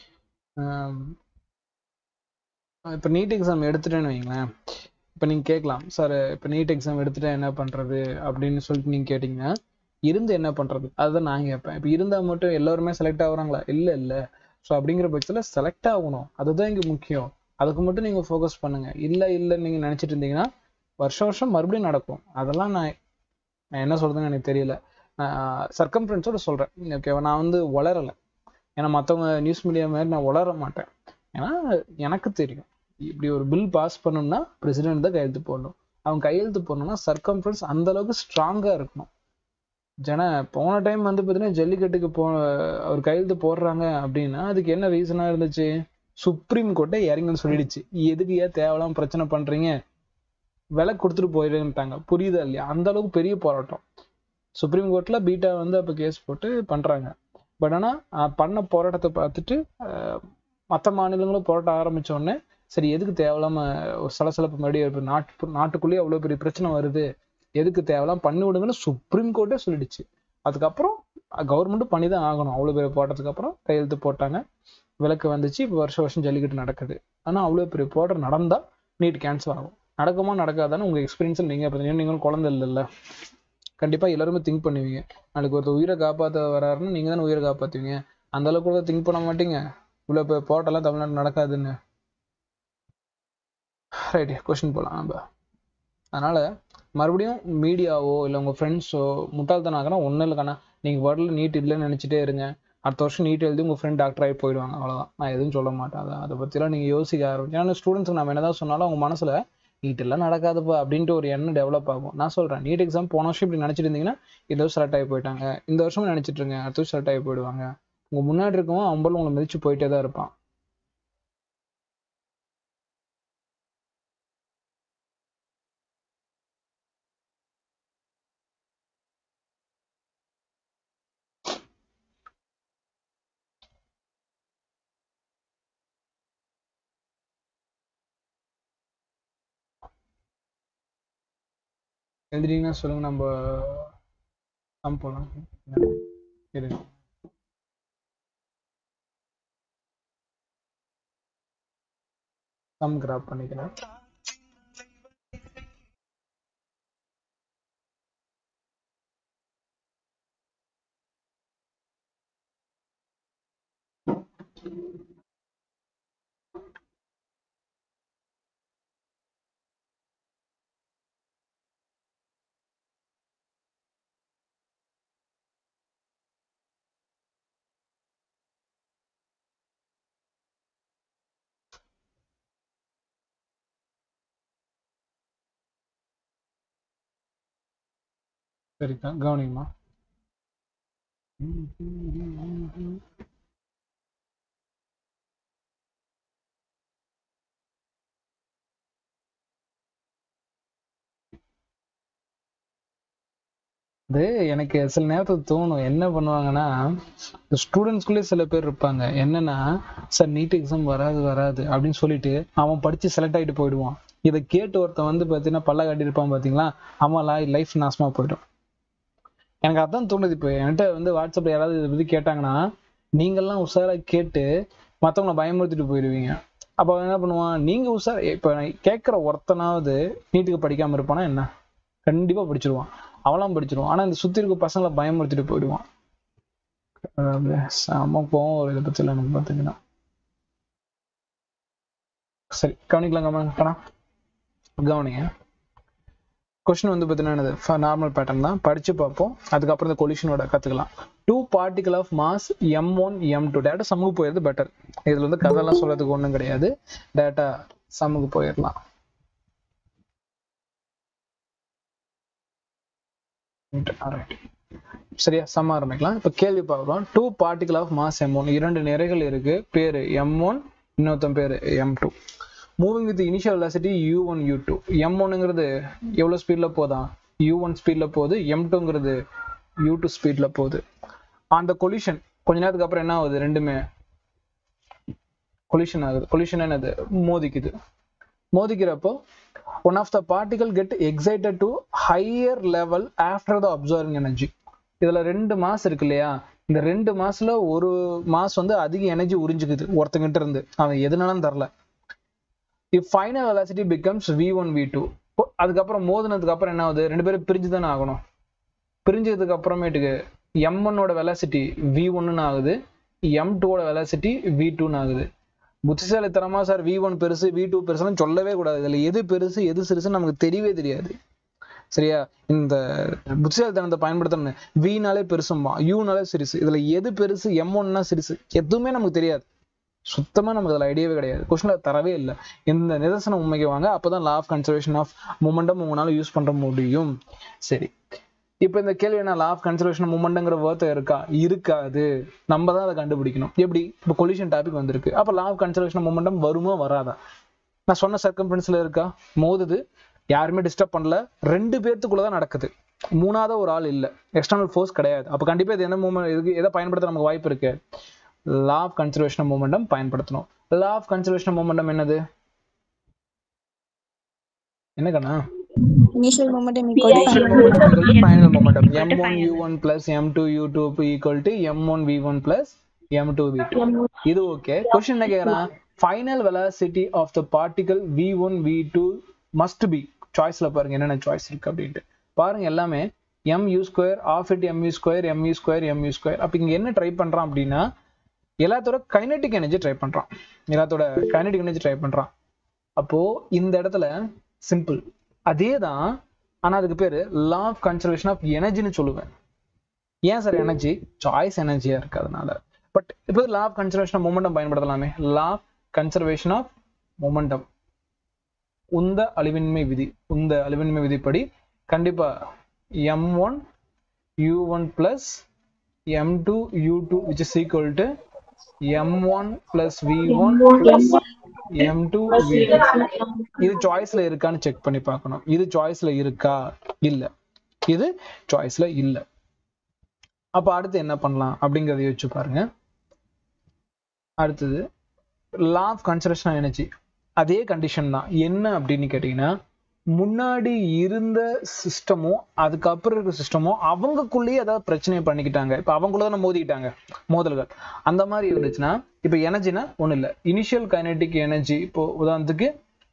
இப்போ நீட் எக்ஸாம் எடுத்துட்டேன்னு வைங்களேன் இப்போ நீங்கள் கேட்கலாம் சார் இப்போ நீட் எக்ஸாம் எடுத்துட்டா என்ன பண்ணுறது அப்படின்னு சொல்லிட்டு நீங்கள் கேட்டிங்கன்னா இருந்து என்ன பண்ணுறது அதுதான் நான் கேட்பேன் இப்போ இருந்தால் மட்டும் எல்லோருமே செலக்ட் ஆகுறாங்களா இல்லை இல்லை ஸோ அப்படிங்கிற பட்சத்தில் செலக்ட் ஆகணும் அதுதான் இங்கே முக்கியம் அதுக்கு மட்டும் நீங்கள் ஃபோக்கஸ் பண்ணுங்கள் இல்லை இல்லைன்னு நீங்கள் நினச்சிட்டு இருந்தீங்கன்னா வருஷம் வருஷம் மறுபடியும் நடக்கும் அதெல்லாம் நான் நான் என்ன சொல்றதுன்னு எனக்கு தெரியல சர்க்கம்ஃபரன்ஸோட சொல்கிறேன் ஓகேவா நான் வந்து வளரலை ஏன்னா மற்றவங்க நியூஸ் மீடியா மாதிரி நான் வளர மாட்டேன் ஏன்னா எனக்கு தெரியும் இப்படி ஒரு பில் பாஸ் பண்ணணும்னா பிரசிடென்ட் தான் கையெழுத்து போடணும் அவங்க கையெழுத்து போடணும்னா சர்க்கம்ஃபரன்ஸ் அந்த அளவுக்கு ஸ்ட்ராங்காக இருக்கணும் ஜன போன டைம் வந்து பார்த்தீங்கன்னா ஜல்லிக்கட்டுக்கு போ அவர் கையெழுத்து போடுறாங்க அப்படின்னா அதுக்கு என்ன ரீசனாக இருந்துச்சு சுப்ரீம் கோர்ட்டை இறங்குன்னு சொல்லிடுச்சு எதுக்கு ஏன் தேவையில்லாம பிரச்சனை பண்ணுறீங்க விலை கொடுத்துட்டு போயிடுன்ட்டாங்க புரியுதா இல்லையா அந்த அளவுக்கு பெரிய போராட்டம் சுப்ரீம் கோர்ட்ல பீட்டா வந்து அப்போ கேஸ் போட்டு பண்றாங்க பட் ஆனால் பண்ண போராட்டத்தை பார்த்துட்டு மற்ற மாநிலங்களும் போராட்டம் ஆரம்பிச்ச உடனே சரி எதுக்கு தேவையில்லாம ஒரு சலசலப்பு மறுபடியும் நாட்டு நாட்டுக்குள்ளேயே அவ்வளோ பெரிய பிரச்சனை வருது எதுக்கு தேவையில்லாம பண்ணி விடுங்கன்னு சுப்ரீம் கோர்ட்டே சொல்லிடுச்சு அதுக்கப்புறம் கவர்மெண்ட்டும் பண்ணி தான் ஆகணும் அவ்வளோ பெரிய போராட்டத்துக்கு அப்புறம் கையெழுத்து போட்டாங்க விளக்கு வந்துச்சு இப்போ வருஷம் வருஷம் ஜல்லிக்கட்டு நடக்குது ஆனால் அவ்வளோ பெரிய போராட்டம் நடந்தால் நீட் கேன்சல் ஆகும் நடக்குமா நடக்காதான்னு உங்கள் எக்ஸ்பீரியன்ஸில் நீங்கள் பார்த்தீங்கன்னா நீங்களும் குழந்தை இல்லைல்ல கண்டிப்பாக எல்லாருமே திங்க் பண்ணுவீங்க நாளைக்கு ஒருத்தர் உயிரை காப்பாற்ற வராருன்னு நீங்கள் தானே உயிரை காப்பாற்றுவீங்க அந்த அளவுக்கு கூட திங்க் பண்ண மாட்டீங்க இவ்வளோ இப்போ போட்டெல்லாம் தமிழ்நாடு நடக்காதுன்னு ரைட் கொஷின் போகலாம் நம்ம அதனால் மறுபடியும் மீடியாவோ இல்லை உங்கள் ஃப்ரெண்ட்ஸோ முட்டாள்தனம் ஆகினா ஒன்றும் இல்லைக்காண்ணா நீங்கள் வேர்டில் நீட் இல்லைன்னு நினச்சிட்டே இருங்க அடுத்த வருஷம் நீட் எழுதி உங்கள் ஃப்ரெண்ட் டாக்டர் ஆகி போயிடுவாங்க அவ்வளோதான் நான் எதுவும் சொல்ல மாட்டேன் அதை அதை பற்றிலாம் நீங்கள் யோசிக்க ஆரம்பிச்சு ஏன்னா ஸ்டூடெண்ட்ஸுக்கு நம்ம என்னதான் சொன்னாலும் அவங்க மனசில் நீட் எல்லாம் நடக்காதுப்பா அப்படின்ட்டு ஒரு எண்ணம் டெவலப் ஆகும் நான் சொல்றேன் நீட் எக்ஸாம் போன வருஷம் இப்படி நினைச்சிட்டு இருந்தீங்கன்னா இந்த வருஷம் செலக்ட் ஆகி போயிட்டாங்க இந்த வருஷமும் நினைச்சிட்டு இருங்க அடுத்த வருஷம் செலக்ட் ஆகி போயிடுவாங்க உங்க முன்னாடி இருக்கவன் அம்பல் உங்களை மிதிச்சு போயிட்டே தான் இருப்பான் எழுதிட்டீங்கன்னா சொல்லுங்க நம்ம சம் போலாம் இருங்க சம் கிராப் பண்ணிக்கிறேன் சரிக்கா கவனிங்கம்மா இது எனக்கு சில நேரத்துக்கு தோணும் என்ன பண்ணுவாங்கன்னா ஸ்டூடெண்ட்ஸ்குள்ளே சில பேர் இருப்பாங்க என்னன்னா சார் நீட் எக்ஸாம் வராது வராது அப்படின்னு சொல்லிட்டு அவன் படிச்சு செலக்ட் ஆகிட்டு போயிடுவான் இதை கேட்டு ஒருத்தன் வந்து பார்த்தீங்கன்னா பல்ல காட்டியிருப்பான் பார்த்தீங்களா அவன் லைஃப் நாசமா போயிடும் எனக்கு அதான் தோணுது இப்போ என்கிட்ட வந்து வாட்ஸ்அப்ல யாராவது இதை பத்தி கேட்டாங்கன்னா நீங்கெல்லாம் உஷாரா கேட்டு மற்றவங்கள பயமுறுத்திட்டு போயிடுவீங்க அப்போ அவன் என்ன பண்ணுவான் நீங்க உஷார் இப்போ கேட்குற ஒருத்தனாவது நீட்டுக்கு படிக்காம இருப்பானா என்ன கண்டிப்பா படிச்சிருவான் அவளாம் படிச்சிருவான் ஆனா இந்த சுத்தி இருக்க பசங்களை பயமுறுத்திட்டு போயிடுவான் அதாவது செம கோவம் ஒரு இதை பத்தி எனக்கு பார்த்தீங்கன்னா சரி கவனிக்கலாம் கவனிக்கணா கவனிங்க கொஸ்டின் வந்து பார்த்தீங்கன்னா நார்மல் பேட்டர்ன் தான் படிச்சு பார்ப்போம் அதுக்கப்புறம் இந்த கொலிஷனோட கத்துக்கலாம் two particle of mass M one M two data சமுக்கு போயிடுறது பெட்டர் இதுல வந்து கதையெல்லாம் சொல்றதுக்கு ஒன்றும் கிடையாது டேட்டா சமுக்கு போயிடலாம் சரியா சம ஆரம்பிக்கலாம் இப்ப கேள்வி பார்க்கலாம் two particle of mass M one இரண்டு நிறைகள் இருக்கு பேரு எம் ஒன் இன்னொருத்தன் பேரு M two moving with initial velocity U one U two M ஒன்னுங்கிறது எவ்வளவு ஸ்பீட்ல போதான் யூ ஒன் ஸ்பீட்ல போகுது எம் டூங்கிறது யூ டூ ஸ்பீட்ல போகுது அந்த கொலிஷன் கொஞ்ச நேரத்துக்கு அப்புறம் என்ன ஆகுது ரெண்டுமே கொலிஷன் ஆகுது கொலிஷன் என்னது மோதிக்குது மோதிக்கிறப்போ one of the particle get excited to higher level after the absorbing energy இதுல ரெண்டு மாஸ் இருக்கு இல்லையா இந்த ரெண்டு மாசத்துல ஒரு மாஸ் வந்து அதிக எனர்ஜி உறிஞ்சுக்குது ஒருத்தங்கிட்ட இருந்து அவன் எதுனாலும் தரல if final velocity becomes V one V two அதுக்கப்புறம் மோதினதுக்கு அப்புறம் என்ன ஆகுது ரெண்டு பேரும் பிரிஞ்சு தானே ஆகணும் பிரிஞ்சதுக்கு அப்புறமேட்டுக்கு எம் ஒன்னோட வெலாசிட்டி வி ஒன்னு ஆகுது எம் டூவோட வெலாசிட்டி வி டூன்னு ஆகுது புத்திசாலித்தனமா சார் வி ஒன் பெருசு வி டூ பெருசுன்னு சொல்லவே கூடாது இதுல எது பெருசு எது சிறுசுன்னு நமக்கு தெரியவே தெரியாது சரியா இந்த புத்திசாலித்தனத்தை பயன்படுத்தணும் வினாலே பெருசும்பா யூனாலே சிறுசு இதுல எது பெருசு எம் ஒன்னா சிறுசு எதுவுமே நமக்கு தெரியாது சுத்தமா நமக்கு அதுல ஐடியாவே கிடையாது கொஸ்டின்ல தரவே இல்லை இந்த நிதர்சனம் உண்மைக்கு வாங்க அப்பதான் law of conservation of momentum உங்களால யூஸ் பண்ண முடியும் சரி இப்போ இந்த கேள்வி என்ன லா ஆஃப் கன்சர்வேஷன் மூமெண்ட்ங்கிற வேர்த்த இருக்கா இருக்காது நம்ம தான் அதை கண்டுபிடிக்கணும் எப்படி இப்போ கொலிஷன் டாபிக் வந்திருக்கு அப்போ லா ஆஃப் கன்சர்வேஷன் மூமெண்டம் வருமா வராதா நான் சொன்ன சர்க்கம்ஃபரன்ஸ்ல இருக்கா மோதுது யாருமே டிஸ்டர்ப் பண்ணல ரெண்டு பேர்த்துக்குள்ள தான் நடக்குது மூணாவது ஒரு ஆள் இல்லை எக்ஸ்டர்னல் ஃபோர்ஸ் கிடையாது அப்போ கண்டிப்பா இது என்ன மூமெண்ட் இதுக்கு எதை பயன்படுத்த நமக்கு வாய்ப்பு இருக்கு லா ஆஃப் கன்சர்வேஷன் மூமெண்டம் பயன்படுத்தணும் லா ஆஃப் கன்சர்வேஷன் மூமெண்டம் என்னது என்ன கண்ணா initial momentum equal to initial final momentum equal to final momentum m1 u1 plus m2 u2 equal to m1 v1 plus m2 v2 இது ஓகே கொஸ்டின் என்ன கேக்குறான் final velocity of the particle v1 v2 must be சாய்ஸ்ல பாருங்க என்னென்ன choice இருக்கு அப்படின்ட்டு பாருங்க எல்லாமே M U square of it M U square M U square M U square அப்ப இங்க என்ன ட்ரை பண்றான் அப்படின்னா எல்லாத்தோட கைனடிக் எனர்ஜி ட்ரை பண்றான் எல்லாத்தோட கைனடிக் எனர்ஜி ட்ரை பண்றான் அப்போ இந்த இடத்துல சிம்பிள் அதே தான் ஆனா அதுக்கு பேரு லா ஆஃப் கன்சர்வேஷன் ஆஃப் எனர்ஜின்னு சொல்லுவேன் ஏன் சார் எனர்ஜி சாய்ஸ் எனர்ஜியா இருக்கு அதனால பட் இப்போ law of conservation of momentum பயன்படுத்தலாமே law of conservation of momentum உந்த அழிவின்மை விதி உந்த அழிவின்மை விதிப்படி கண்டிப்பா M one you one plus M two U two which is equal to M one plus V one plus M two V இது சாய்ஸ்ல இருக்கான்னு செக் பண்ணி பார்க்கணும் இது சாய்ஸ்ல இருக்கா இல்ல இது சாய்ஸ்ல இல்ல அப்ப அடுத்து என்ன பண்ணலாம் அப்படிங்கறத யோசிச்சு பாருங்க அடுத்தது லா ஆஃப் கன்சர்வேஷன் எனர்ஜி அதே கண்டிஷன் தான் என்ன அப்படின்னு கேட்டீங்கன்னா முன்னாடி இருந்த சிஸ்டமும் அதுக்கப்புறம் இருக்க சிஸ்டமும் அவங்களுக்குள்ளேயே ஏதாவது பிரச்சனையை பண்ணிக்கிட்டாங்க இப்ப அவங்கள தான் மோதிக்கிட்டாங்க மோதல்கள் அந்த மாதிரி இருந்துச்சுன்னா இப்ப எனர்ஜினா ஒண்ணும் இல்ல இனிஷியல் கைனெட்டிக் எனர்ஜி இப்போ உதாரணத்துக்கு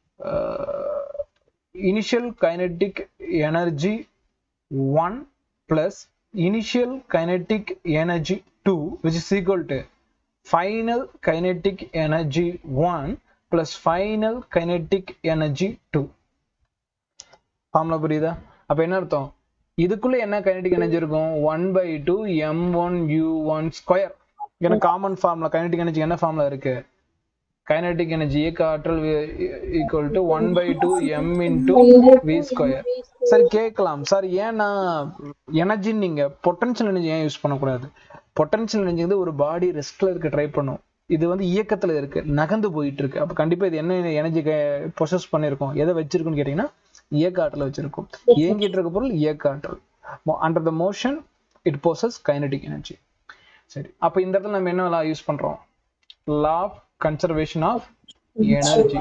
initial kinetic energy one plus initial kinetic energy two which is equal to final kinetic energy 1 plus final kinetic energy 2 formula புரியுதா அப்ப என்ன அர்த்தம் இதுக்குள்ள என்ன கைனடிக் எனர்ஜி இருக்கும் one by two M one you one square ஏன்னா common formula kinetic energy என்ன formula இருக்கு கைனடிக் எனர்ஜி இயக்க ஆற்றல் equal to one by two M into V square சரி கேட்கலாம் சார் ஏன் நான் எனர்ஜி நீங்க பொட்டன்ஷியல் எனர்ஜி ஏன் யூஸ் பண்ணக்கூடாது பொட்டன்ஷியல் எனர்ஜி வந்து ஒரு பாடி ரெஸ்ட்ல இருக்க ட்ரை பண்ணும் இது வந்து இயக்கத்துல இருக்கு நகர்ந்து போயிட்டு இருக்கு அப்ப கண்டிப்பா இது என்ன எனர்ஜி ப்ரொசஸ் பண்ணிருக்கோம் எதை வச்சிருக்குன்னு கேட்டீங்கன்னா இயக்க ஆற்றல் வச்சிருக்கும் இயங்கிட்டு இருக்க பொருள் இயக்க ஆற்றல் under the motion it possesses kinetic energy சரி அப்ப இந்த இடத்துல நம்ம என்ன லா யூஸ் பண்றோம் law of conservation of energy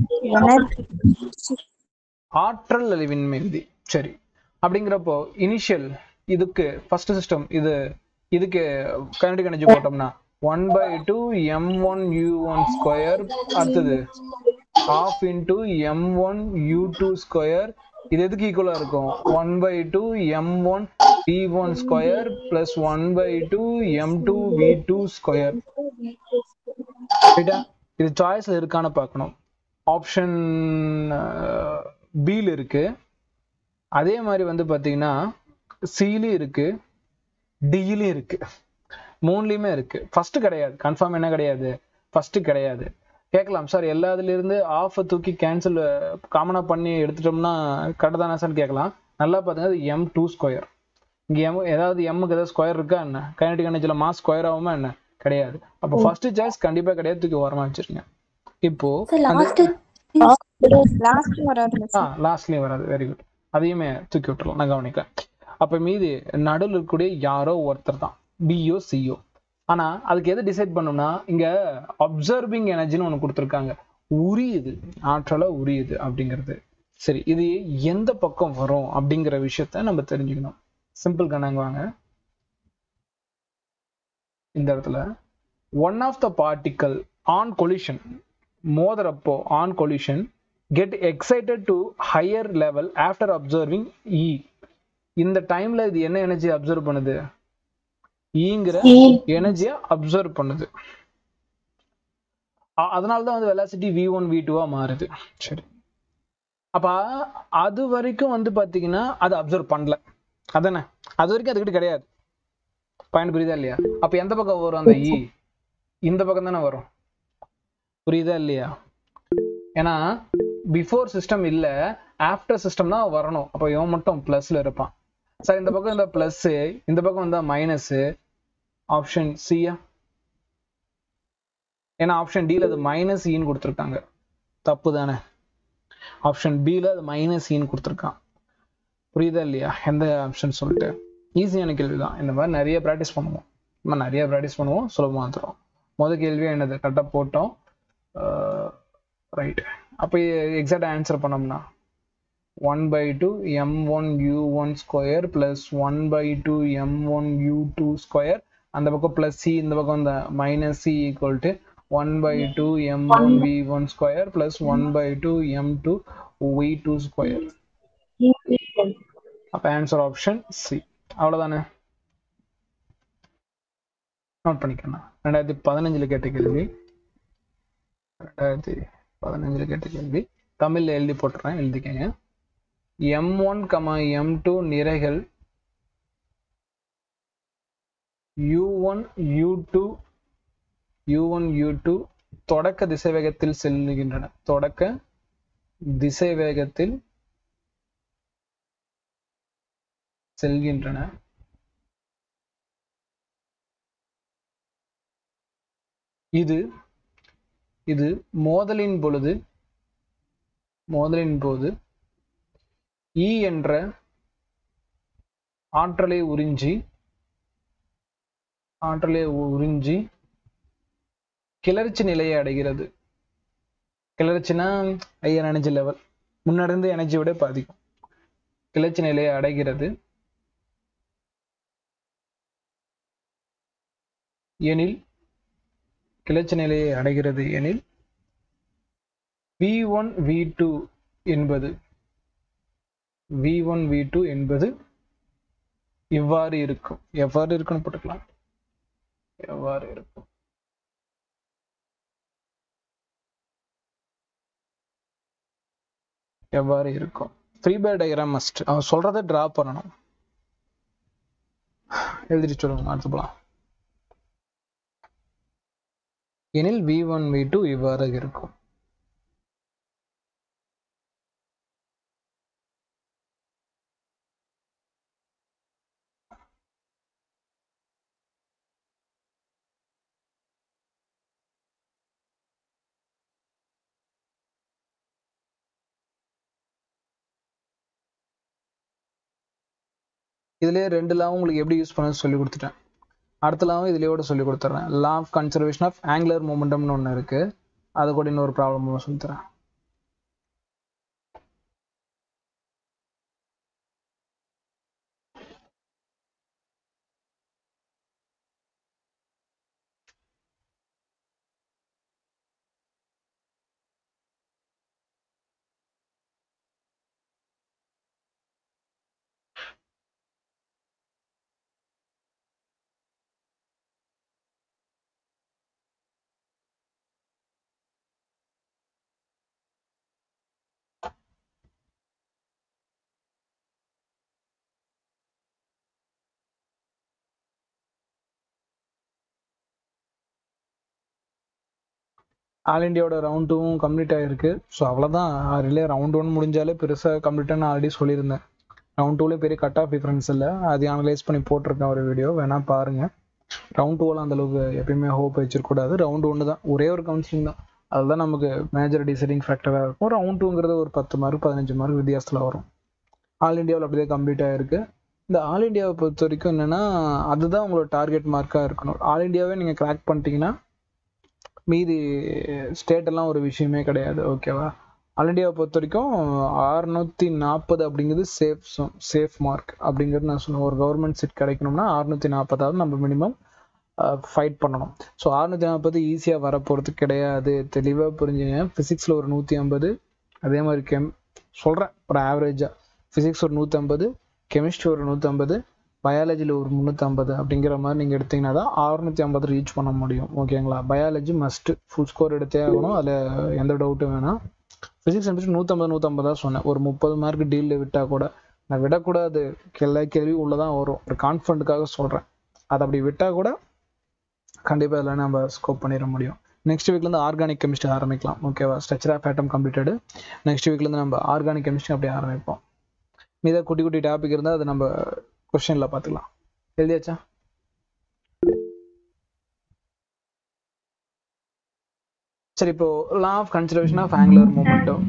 ஆற்றல் அழிவின்மை விதி சரி அப்படிங்கிறப்போ இனிஷியல் இதுக்கு ஃபர்ஸ்ட் சிஸ்டம் இது இதுக்கு கைனடிக் எனர்ஜி போட்டோம்னா one by two M one you one square அடுத்தது of into M one U two square இது எதுக்கு ஈக்குவலா இருக்கும் one by two M one V one square plus one by two M two we two square ரைட்டா இது சாய்ஸ்ல இருக்கான்னு பார்க்கணும் ஆப்ஷன் பில இருக்கு அதே மாதிரி வந்து பாத்தீங்கன்னா சிலையும் இருக்கு டிலையும் இருக்கு மூணுலயுமே இருக்கு ஃபர்ஸ்ட் கிடையாது கன்ஃபார்ம் என்ன கிடையாது ஃபர்ஸ்ட் கிடையாது கேட்கலாம் சார் எல்லாத்துல இருந்து ஆஃப் தூக்கி கேன்சல் காமனா பண்ணி எடுத்துட்டோம்னா கரெக்ட் தானே சார் கேட்கலாம் நல்லா பாத்தீங்கன்னா அது எம் டூ ஸ்கொயர் இங்க எம் ஏதாவது எம்முக்கு ஏதாவது ஸ்கொயர் இருக்கா என்ன கைனடிக் எனர்ஜில மாஸ் ஸ்கொயர் ஆகுமா என்ன கிடையாது அப்போ ஃபர்ஸ்ட் சாய்ஸ் கண்டிப்பா கிடையாது தூக்கி ஓரமா வச்சிருங்க இப்போ லாஸ்ட் லாஸ்ட் வராது ஆ லாஸ்ட்லயும் வராது வெரி குட் அதையுமே தூக்கி விட்டுறலாம் நான் கவனிக்கிறேன் அப்ப மீதி நடுவில் இருக்கக்கூடிய யாரோ ஒருத்தர் தான் பிஓ சிஓ ஆனா அதுக்கு எது டிசைட் பண்ணோம்னா இங்க அப்சர்விங் எனர்ஜின்னு ஒண்ணு கொடுத்துருக்காங்க உரியுது ஆற்றலை உரியுது அப்படிங்கிறது சரி இது எந்த பக்கம் வரும் அப்படிங்கிற விஷயத்த நம்ம தெரிஞ்சுக்கணும் சிம்பிள் கணக்கு வாங்க இந்த இடத்துல one of the particle on collision மோதுறப்போ on collision get excited to higher level after observing E இந்த டைம்ல இது என்ன எனர்ஜி அப்சர்வ் பண்ணுது ஈங்கிற எனர்ஜியை அப்சர்வ் பண்ணுது அ- அதனாலதான் வந்து வெலாசிட்டி வி ஒன் வி டூவா மாறுது சரி அப்ப அது வரைக்கும் வந்து பாத்தீங்கன்னா அது அப்சர்வ் பண்ணல அதானே அது வரைக்கும் அதுக்கிட்ட கிடையாது பாயிண்ட் புரியுதா இல்லையா அப்ப எந்த பக்கம் வரும் அந்த இ இந்த பக்கம் தானே வரும் புரியுதா இல்லையா ஏன்னா பிஃபோர் சிஸ்டம் இல்ல ஆஃப்டர் சிஸ்டம் தான் வரணும் அப்ப இவன் மட்டும் பிளஸ்ல இருப்பான் சார் இந்த பக்கம் இந்த பிளஸ் இந்த பக்கம் வந்தா மைனஸ் ஆப்ஷன் சியா ஏன்னா ஆப்ஷன் டில அது மைனஸ் ஈன்னு கொடுத்துருக்காங்க தப்பு தானே ஆப்ஷன் பில அது மைனஸ் ஈன்னு கொடுத்துருக்கான் புரியுதா இல்லையா எந்த ஆப்ஷன் சொல்லிட்டு ஈஸியான கேள்வி தான் இந்த மாதிரி நிறைய ப்ராக்டிஸ் பண்ணுவோம் நம்ம நிறைய ப்ராக்டிஸ் பண்ணுவோம் சுலபமாக வந்துடும் முதல் கேள்வியே என்னது கரெக்டாக போட்டோம் ரைட் அப்போ எக்ஸாக்ட் ஆன்சர் பண்ணோம்னா one by two M one you one square plus one by two M one U two square அந்த பக்கம் பிளஸ் சி இந்த பக்கம் இந்த minus C equal to one by two M one V one square plus one by two M two we two square அப்போ answer option C அவ்வளோதானே note பண்ணிக்கணும் ரெண்டாயிரத்தி பதினஞ்சுல கேட்ட கேள்வி ரெண்டாயிரத்தி பதினஞ்சுல கேட்ட கேள்வி தமிழ்ல எழுதி போட்டுறேன் எழுதிக்கங்க M one comma M two நிறைகள் U one U two U one U two தொடக்க திசைவேகத்தில் செல்லுகின்றன தொடக்க திசை வேகத்தில் செல்கின்றன இது இது மோதலின் பொழுது மோதலின் போது E என்ற ஆற்றலை உறிஞ்சி ஆற்றலை உறிஞ்சி கிளர்ச்சி நிலையை அடைகிறது கிளர்ச்சினா ஐயர் எனர்ஜி லெவல் முன்னாடி இருந்த எனர்ஜி விட இப்ப அதிகம் கிளர்ச்சி நிலையை அடைகிறது எனில் கிளர்ச்சி நிலையை அடைகிறது எனில் வி ஒன் வி டூ என்பது வி ஒன் வி டூ என்பது இவ்வாறு இருக்கும் எவ்வாறு இருக்குன்னு போட்டுக்கலாம் எவ்வாறு இருக்கும் எவ்வாறு இருக்கும் ஃப்ரீ பேர் டயக்ராம் மஸ்ட் அவன் சொல்றதை டிரா பண்ணணும் எழுதிட்டு சொல்லுங்க அடுத்து போலாம் எனில் வி ஒன் வி டூ இவ்வாறு இருக்கும் இதுலயே ரெண்டு லா உங்களுக்கு எப்படி யூஸ் பண்ண சொல்லி கொடுத்துட்டேன் அடுத்த லாவும் இதுலயோட சொல்லி கொடுத்துட்றேன் law of conservation of angular மூமெண்டம்னு ஒன்று இருக்கு அது கூட இன்னொரு ப்ராப்ளம் சொல்லி தரேன் ஆல் இண்டியாவோட ரவுண்ட் டூவும் கம்ப்ளீட் ஆகிருக்கு ஸோ அவ்வளோதான் ரிலே ரவுண்ட் ஒன் முடிஞ்சாலே பெருசாக கம்ப்ளீட்டாக நான் ஆல்ரெடி சொல்லியிருந்தேன் ரவுண்ட் டூவில் பெரிய கட் ஆஃப் டிஃப்ரென்ஸ் இல்லை அது அனலைஸ் பண்ணி போட்டிருக்கேன் ஒரு வீடியோ வேணால் பாருங்கள் ரவுண்ட் டூவில் அந்தளவுக்கு எப்பயுமே ஹோப் வச்சிருக்கூடாது ரவுண்ட் ஒன்று தான் ஒரே ஒரு கவுன்சிலிங் தான் அதுதான் நமக்கு மேஜர் டிசைடிங் ஃபேக்டராக இருக்கும் ரவுண்ட் டூங்கிறது ஒரு பத்து மார்க் பதினஞ்சு மார்க் வித்தியாசத்தில் வரும் ஆல் இண்டியாவில் அப்படியே கம்ப்ளீட் ஆகிருக்கு இந்த ஆல் இண்டியாவை பொறுத்த வரைக்கும் என்னென்னா அதுதான் உங்களோட டார்கெட் மார்க்காக இருக்கணும் ஆல் இண்டியாவே நீங்கள் கிராக் பண்ணிட்டீங்கன்னா மீதி ஸ்டேட் எல்லாம் ஒரு விஷயமே கிடையாது ஓகேவா ஆல் இண்டியாவை பொறுத்த வரைக்கும் அறுநூத்தி நாற்பது அப்படிங்கிறது சேஃப் சேஃப் மார்க் அப்படிங்கிறது நான் சொன்னேன் ஒரு கவர்மெண்ட் சீட் கிடைக்கணும்னா அறுநூத்தி நாற்பதாவது நம்ம மினிமம் ஃபைட் பண்ணணும் ஸோ அறுநூத்தி நாற்பது ஈஸியாக வர போகிறது கிடையாது தெளிவாக புரிஞ்சுங்க ஃபிசிக்ஸில் ஒரு நூற்றி ஐம்பது அதே மாதிரி கெம் சொல்கிறேன் ஒரு ஆவரேஜாக ஃபிசிக்ஸ் ஒரு நூற்றம்பது கெமிஸ்ட்ரி ஒரு நூற்றம்பது பயாலஜியில் ஒரு முந்நூற்றம்பது அப்படிங்கிற மாதிரி நீங்கள் எடுத்தீங்கன்னா தான் அறுநூத்தி ஐம்பது ரீச் பண்ண முடியும் ஓகேங்களா பயாலஜி மஸ்ட்டு ஃபுல் ஸ்கோர் எடுத்தே ஆகணும் அதில் எந்த டவுட்டும் வேணாம் ஃபிசிக்ஸ் கெமிஸ்ட்ரி நூற்றம்பது நூற்றம்பது தான் சொன்னேன் ஒரு முப்பது மார்க் டீலில் விட்டால் கூட நான் விடக்கூடாது எல்லா கேள்வி உள்ளதான் வரும் ஒரு கான்ஃபிடண்ட்டுக்காக சொல்கிறேன் அதை அப்படி விட்டால் கூட கண்டிப்பாக எல்லாம் நம்ம ஸ்கோப் பண்ணிட முடியும் நெக்ஸ்ட் வீக்லேருந்து ஆர்கானிக் கெமிஸ்ட்ரி ஆரம்பிக்கலாம் ஓகேவா structure of atom completed next வீக்லேருந்து நம்ம ஆர்கானிக் கெமிஸ்ட்ரி அப்படியே ஆரம்பிப்போம் மீத குட்டி குட்டி டாபிக் இருந்தால் அது நம்ம கொஸ்டினில் பார்த்துக்கலாம் எழுதியாச்சா சரி இப்போ law of conservation of angular momentum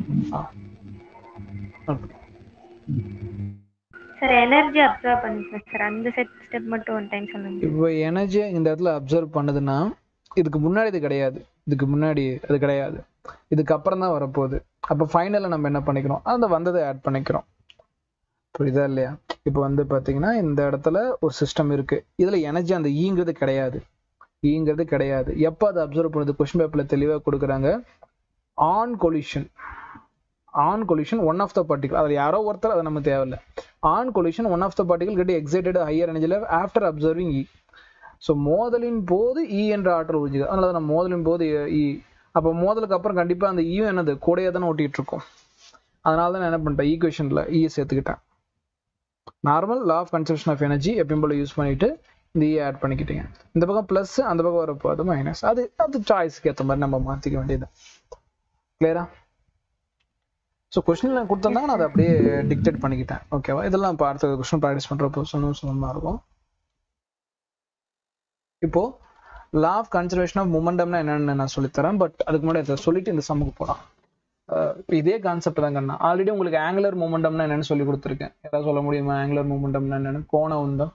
sir energy observe பண்ணிக்கலாம் சார் அந்த செட் ஸ்டெப் மட்டும் ஒன் டைம் சொல்லுங்க இப்போ எனர்ஜியை இந்த இடத்துல அப்சர்வ் பண்ணுதுன்னா இதுக்கு முன்னாடி இது கிடையாது இதுக்கு முன்னாடி அது கிடையாது இதுக்கு அப்புறம் தான் வரப்போகுது அப்போ ஃபைனலில் நம்ம என்ன பண்ணிக்கிறோம் அந்த வந்ததை ஆட் பண்ணிக்கிறோம் புரியுதா இல்லையா இப்போ வந்து பார்த்தீங்கன்னா இந்த இடத்துல ஒரு சிஸ்டம் இருக்கு இதில் எனர்ஜி அந்த ஈங்கிறது கிடையாது ஈங்கிறது கிடையாது எப்போ அதை அப்சர்வ் பண்ணுது கொஸ்டின் பேப்பரில் தெளிவாக கொடுக்குறாங்க on collision on collision one of the particle அதில் யாரோ ஒருத்தர் அது நம்ம தேவையில்லை on collision one of the particle get excited higher energy level after observing E so மோதலின் போது இ என்ற ஆற்றல் உறிஞ்சுது அதனால தான் மோதலின் போது இ அப்போ மோதலுக்கு அப்புறம் கண்டிப்பாக அந்த ஈயும் என்னது கூடையே தானே ஓட்டிகிட்டு இருக்கோம் அதனால தான் நான் என்ன பண்ணிட்டேன் ஈக்குவேஷனில் ஈ சேர்த்துக்கிட்டேன் normal law of conservation of energy எப்பயும் போல யூஸ் பண்ணிட்டு இந்த இ ஆட் பண்ணிக்கிட்டீங்க இந்த பக்கம் ப்ளஸ் அந்த பக்கம் வரப்போ அது மைனஸ் அது அது சாய்ஸ்க்கு ஏற்ற மாதிரி நம்ம மாற்றிக்க வேண்டியது கிளியரா ஸோ கொஸ்டின்ல கொடுத்துருந்தாங்க நான் அதை அப்படியே டிக்டேட் பண்ணிக்கிட்டேன் ஓகேவா இதெல்லாம் இப்போ அடுத்த கொஸ்டின் ப்ராக்டிஸ் பண்றப்போ சொன்ன சொன்னா இருக்கும் இப்போ லா ஆஃப் கன்சர்வேஷன் ஆஃப் மூமெண்டம்னா என்னன்னு நான் சொல்லித்தரேன் பட் அதுக்கு முன்னாடி அதை சொல்லிட்டு இந்த சம்முக்கு போகலாம் இப்போ இதே கான்செப்ட் தான் கண்ணா ஆல்ரெடி உங்களுக்கு ஆங்குலர் மூமெண்டம்னா என்னன்னு சொல்லி கொடுத்துருக்கேன் ஏதாவது சொல்ல முடியுமா ஆங்குலர் மூமெண்டம்னா என்னன்னு கோண உந்தம்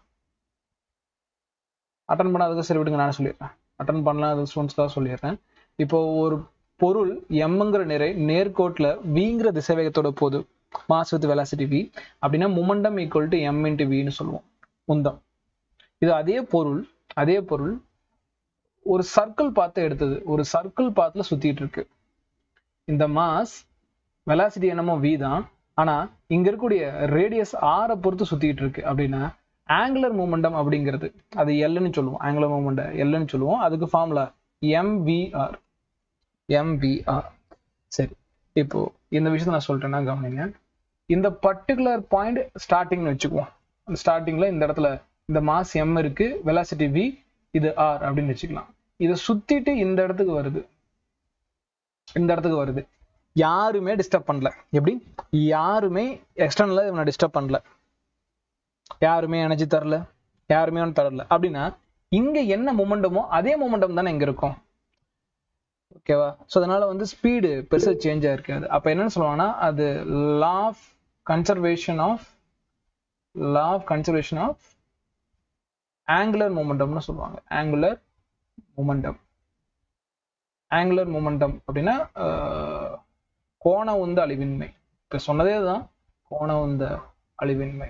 அட்டன் பண்ணாததுக்கு சரி விடுங்க நான் சொல்லிடுறேன் அட்டன் பண்ணலாம் அது ஸ்டூடெண்ட்ஸ்க்காக சொல்லிடுறேன் இப்போ ஒரு பொருள் எம்ங்கிற நிறை நேர்கோட்டில் விங்கிற திசைவேகத்தோட போகுது மாஸ் வித் வெலாசிட்டி வி அப்படின்னா momentum equal to M into வின்னு சொல்லுவோம் உந்தம் இது அதே பொருள் அதே பொருள் ஒரு சர்க்கிள் பார்த்து எடுத்தது ஒரு சர்க்கிள் பாத்துல சுத்திட்டு இருக்கு இந்த மாஸ் வெலாசிட்டி என்னமோ வி தான் ஆனா இங்க இருக்கக்கூடிய ரேடியஸ் ஆரை பொறுத்து சுத்திட்டு இருக்கு அப்படின்னா ஆங்குலர் மூமெண்டம் அப்படிங்கிறது அது எல்லுன்னு சொல்லுவோம் ஆங்குலர் மூமெண்ட் எல்லுன்னு சொல்லுவோம் அதுக்கு ஃபார்முலா எம்விஆர் எம்விஆர் சரி இப்போ இந்த விஷயத்த நான் சொல்லிட்டேன்னா கவனிங்க இந்த பர்டிகுலர் பாயிண்ட் ஸ்டார்டிங்னு வச்சுக்குவோம் அந்த ஸ்டார்டிங்ல இந்த இடத்துல இந்த மாஸ் எம் இருக்கு வெலாசிட்டி வி இது ஆர் அப்படின்னு வச்சுக்கலாம் இதை சுத்திட்டு இந்த இடத்துக்கு வருது இந்த இடத்துக்கு வருது யாருமே டிஸ்டர்ப் பண்ணல எப்படி யாருமே எக்ஸ்டர்னலா இவனை டிஸ்டர்ப் பண்ணல யாருமே எனர்ஜி தரல யாருமே ஒன்றும் தரல அப்படின்னா இங்க என்ன மொமெண்டமோ அதே மொமெண்டம் தானே இங்க இருக்கும் ஓகேவா ஸோ அதனால வந்து ஸ்பீடு பெருசாக சேஞ்ச் ஆயிருக்காது அப்போ என்னன்னு சொல்லுவாங்கன்னா அது law of conservation of law of conservation of angular மொமெண்டம்னு சொல்லுவாங்க ஆங்குலர் மொமெண்டம் ஆங்குலர் மொமெண்டம் அப்படின்னா கோண உந்த அழிவின்மை இப்போ சொன்னதே தான் கோண உந்த அழிவின்மை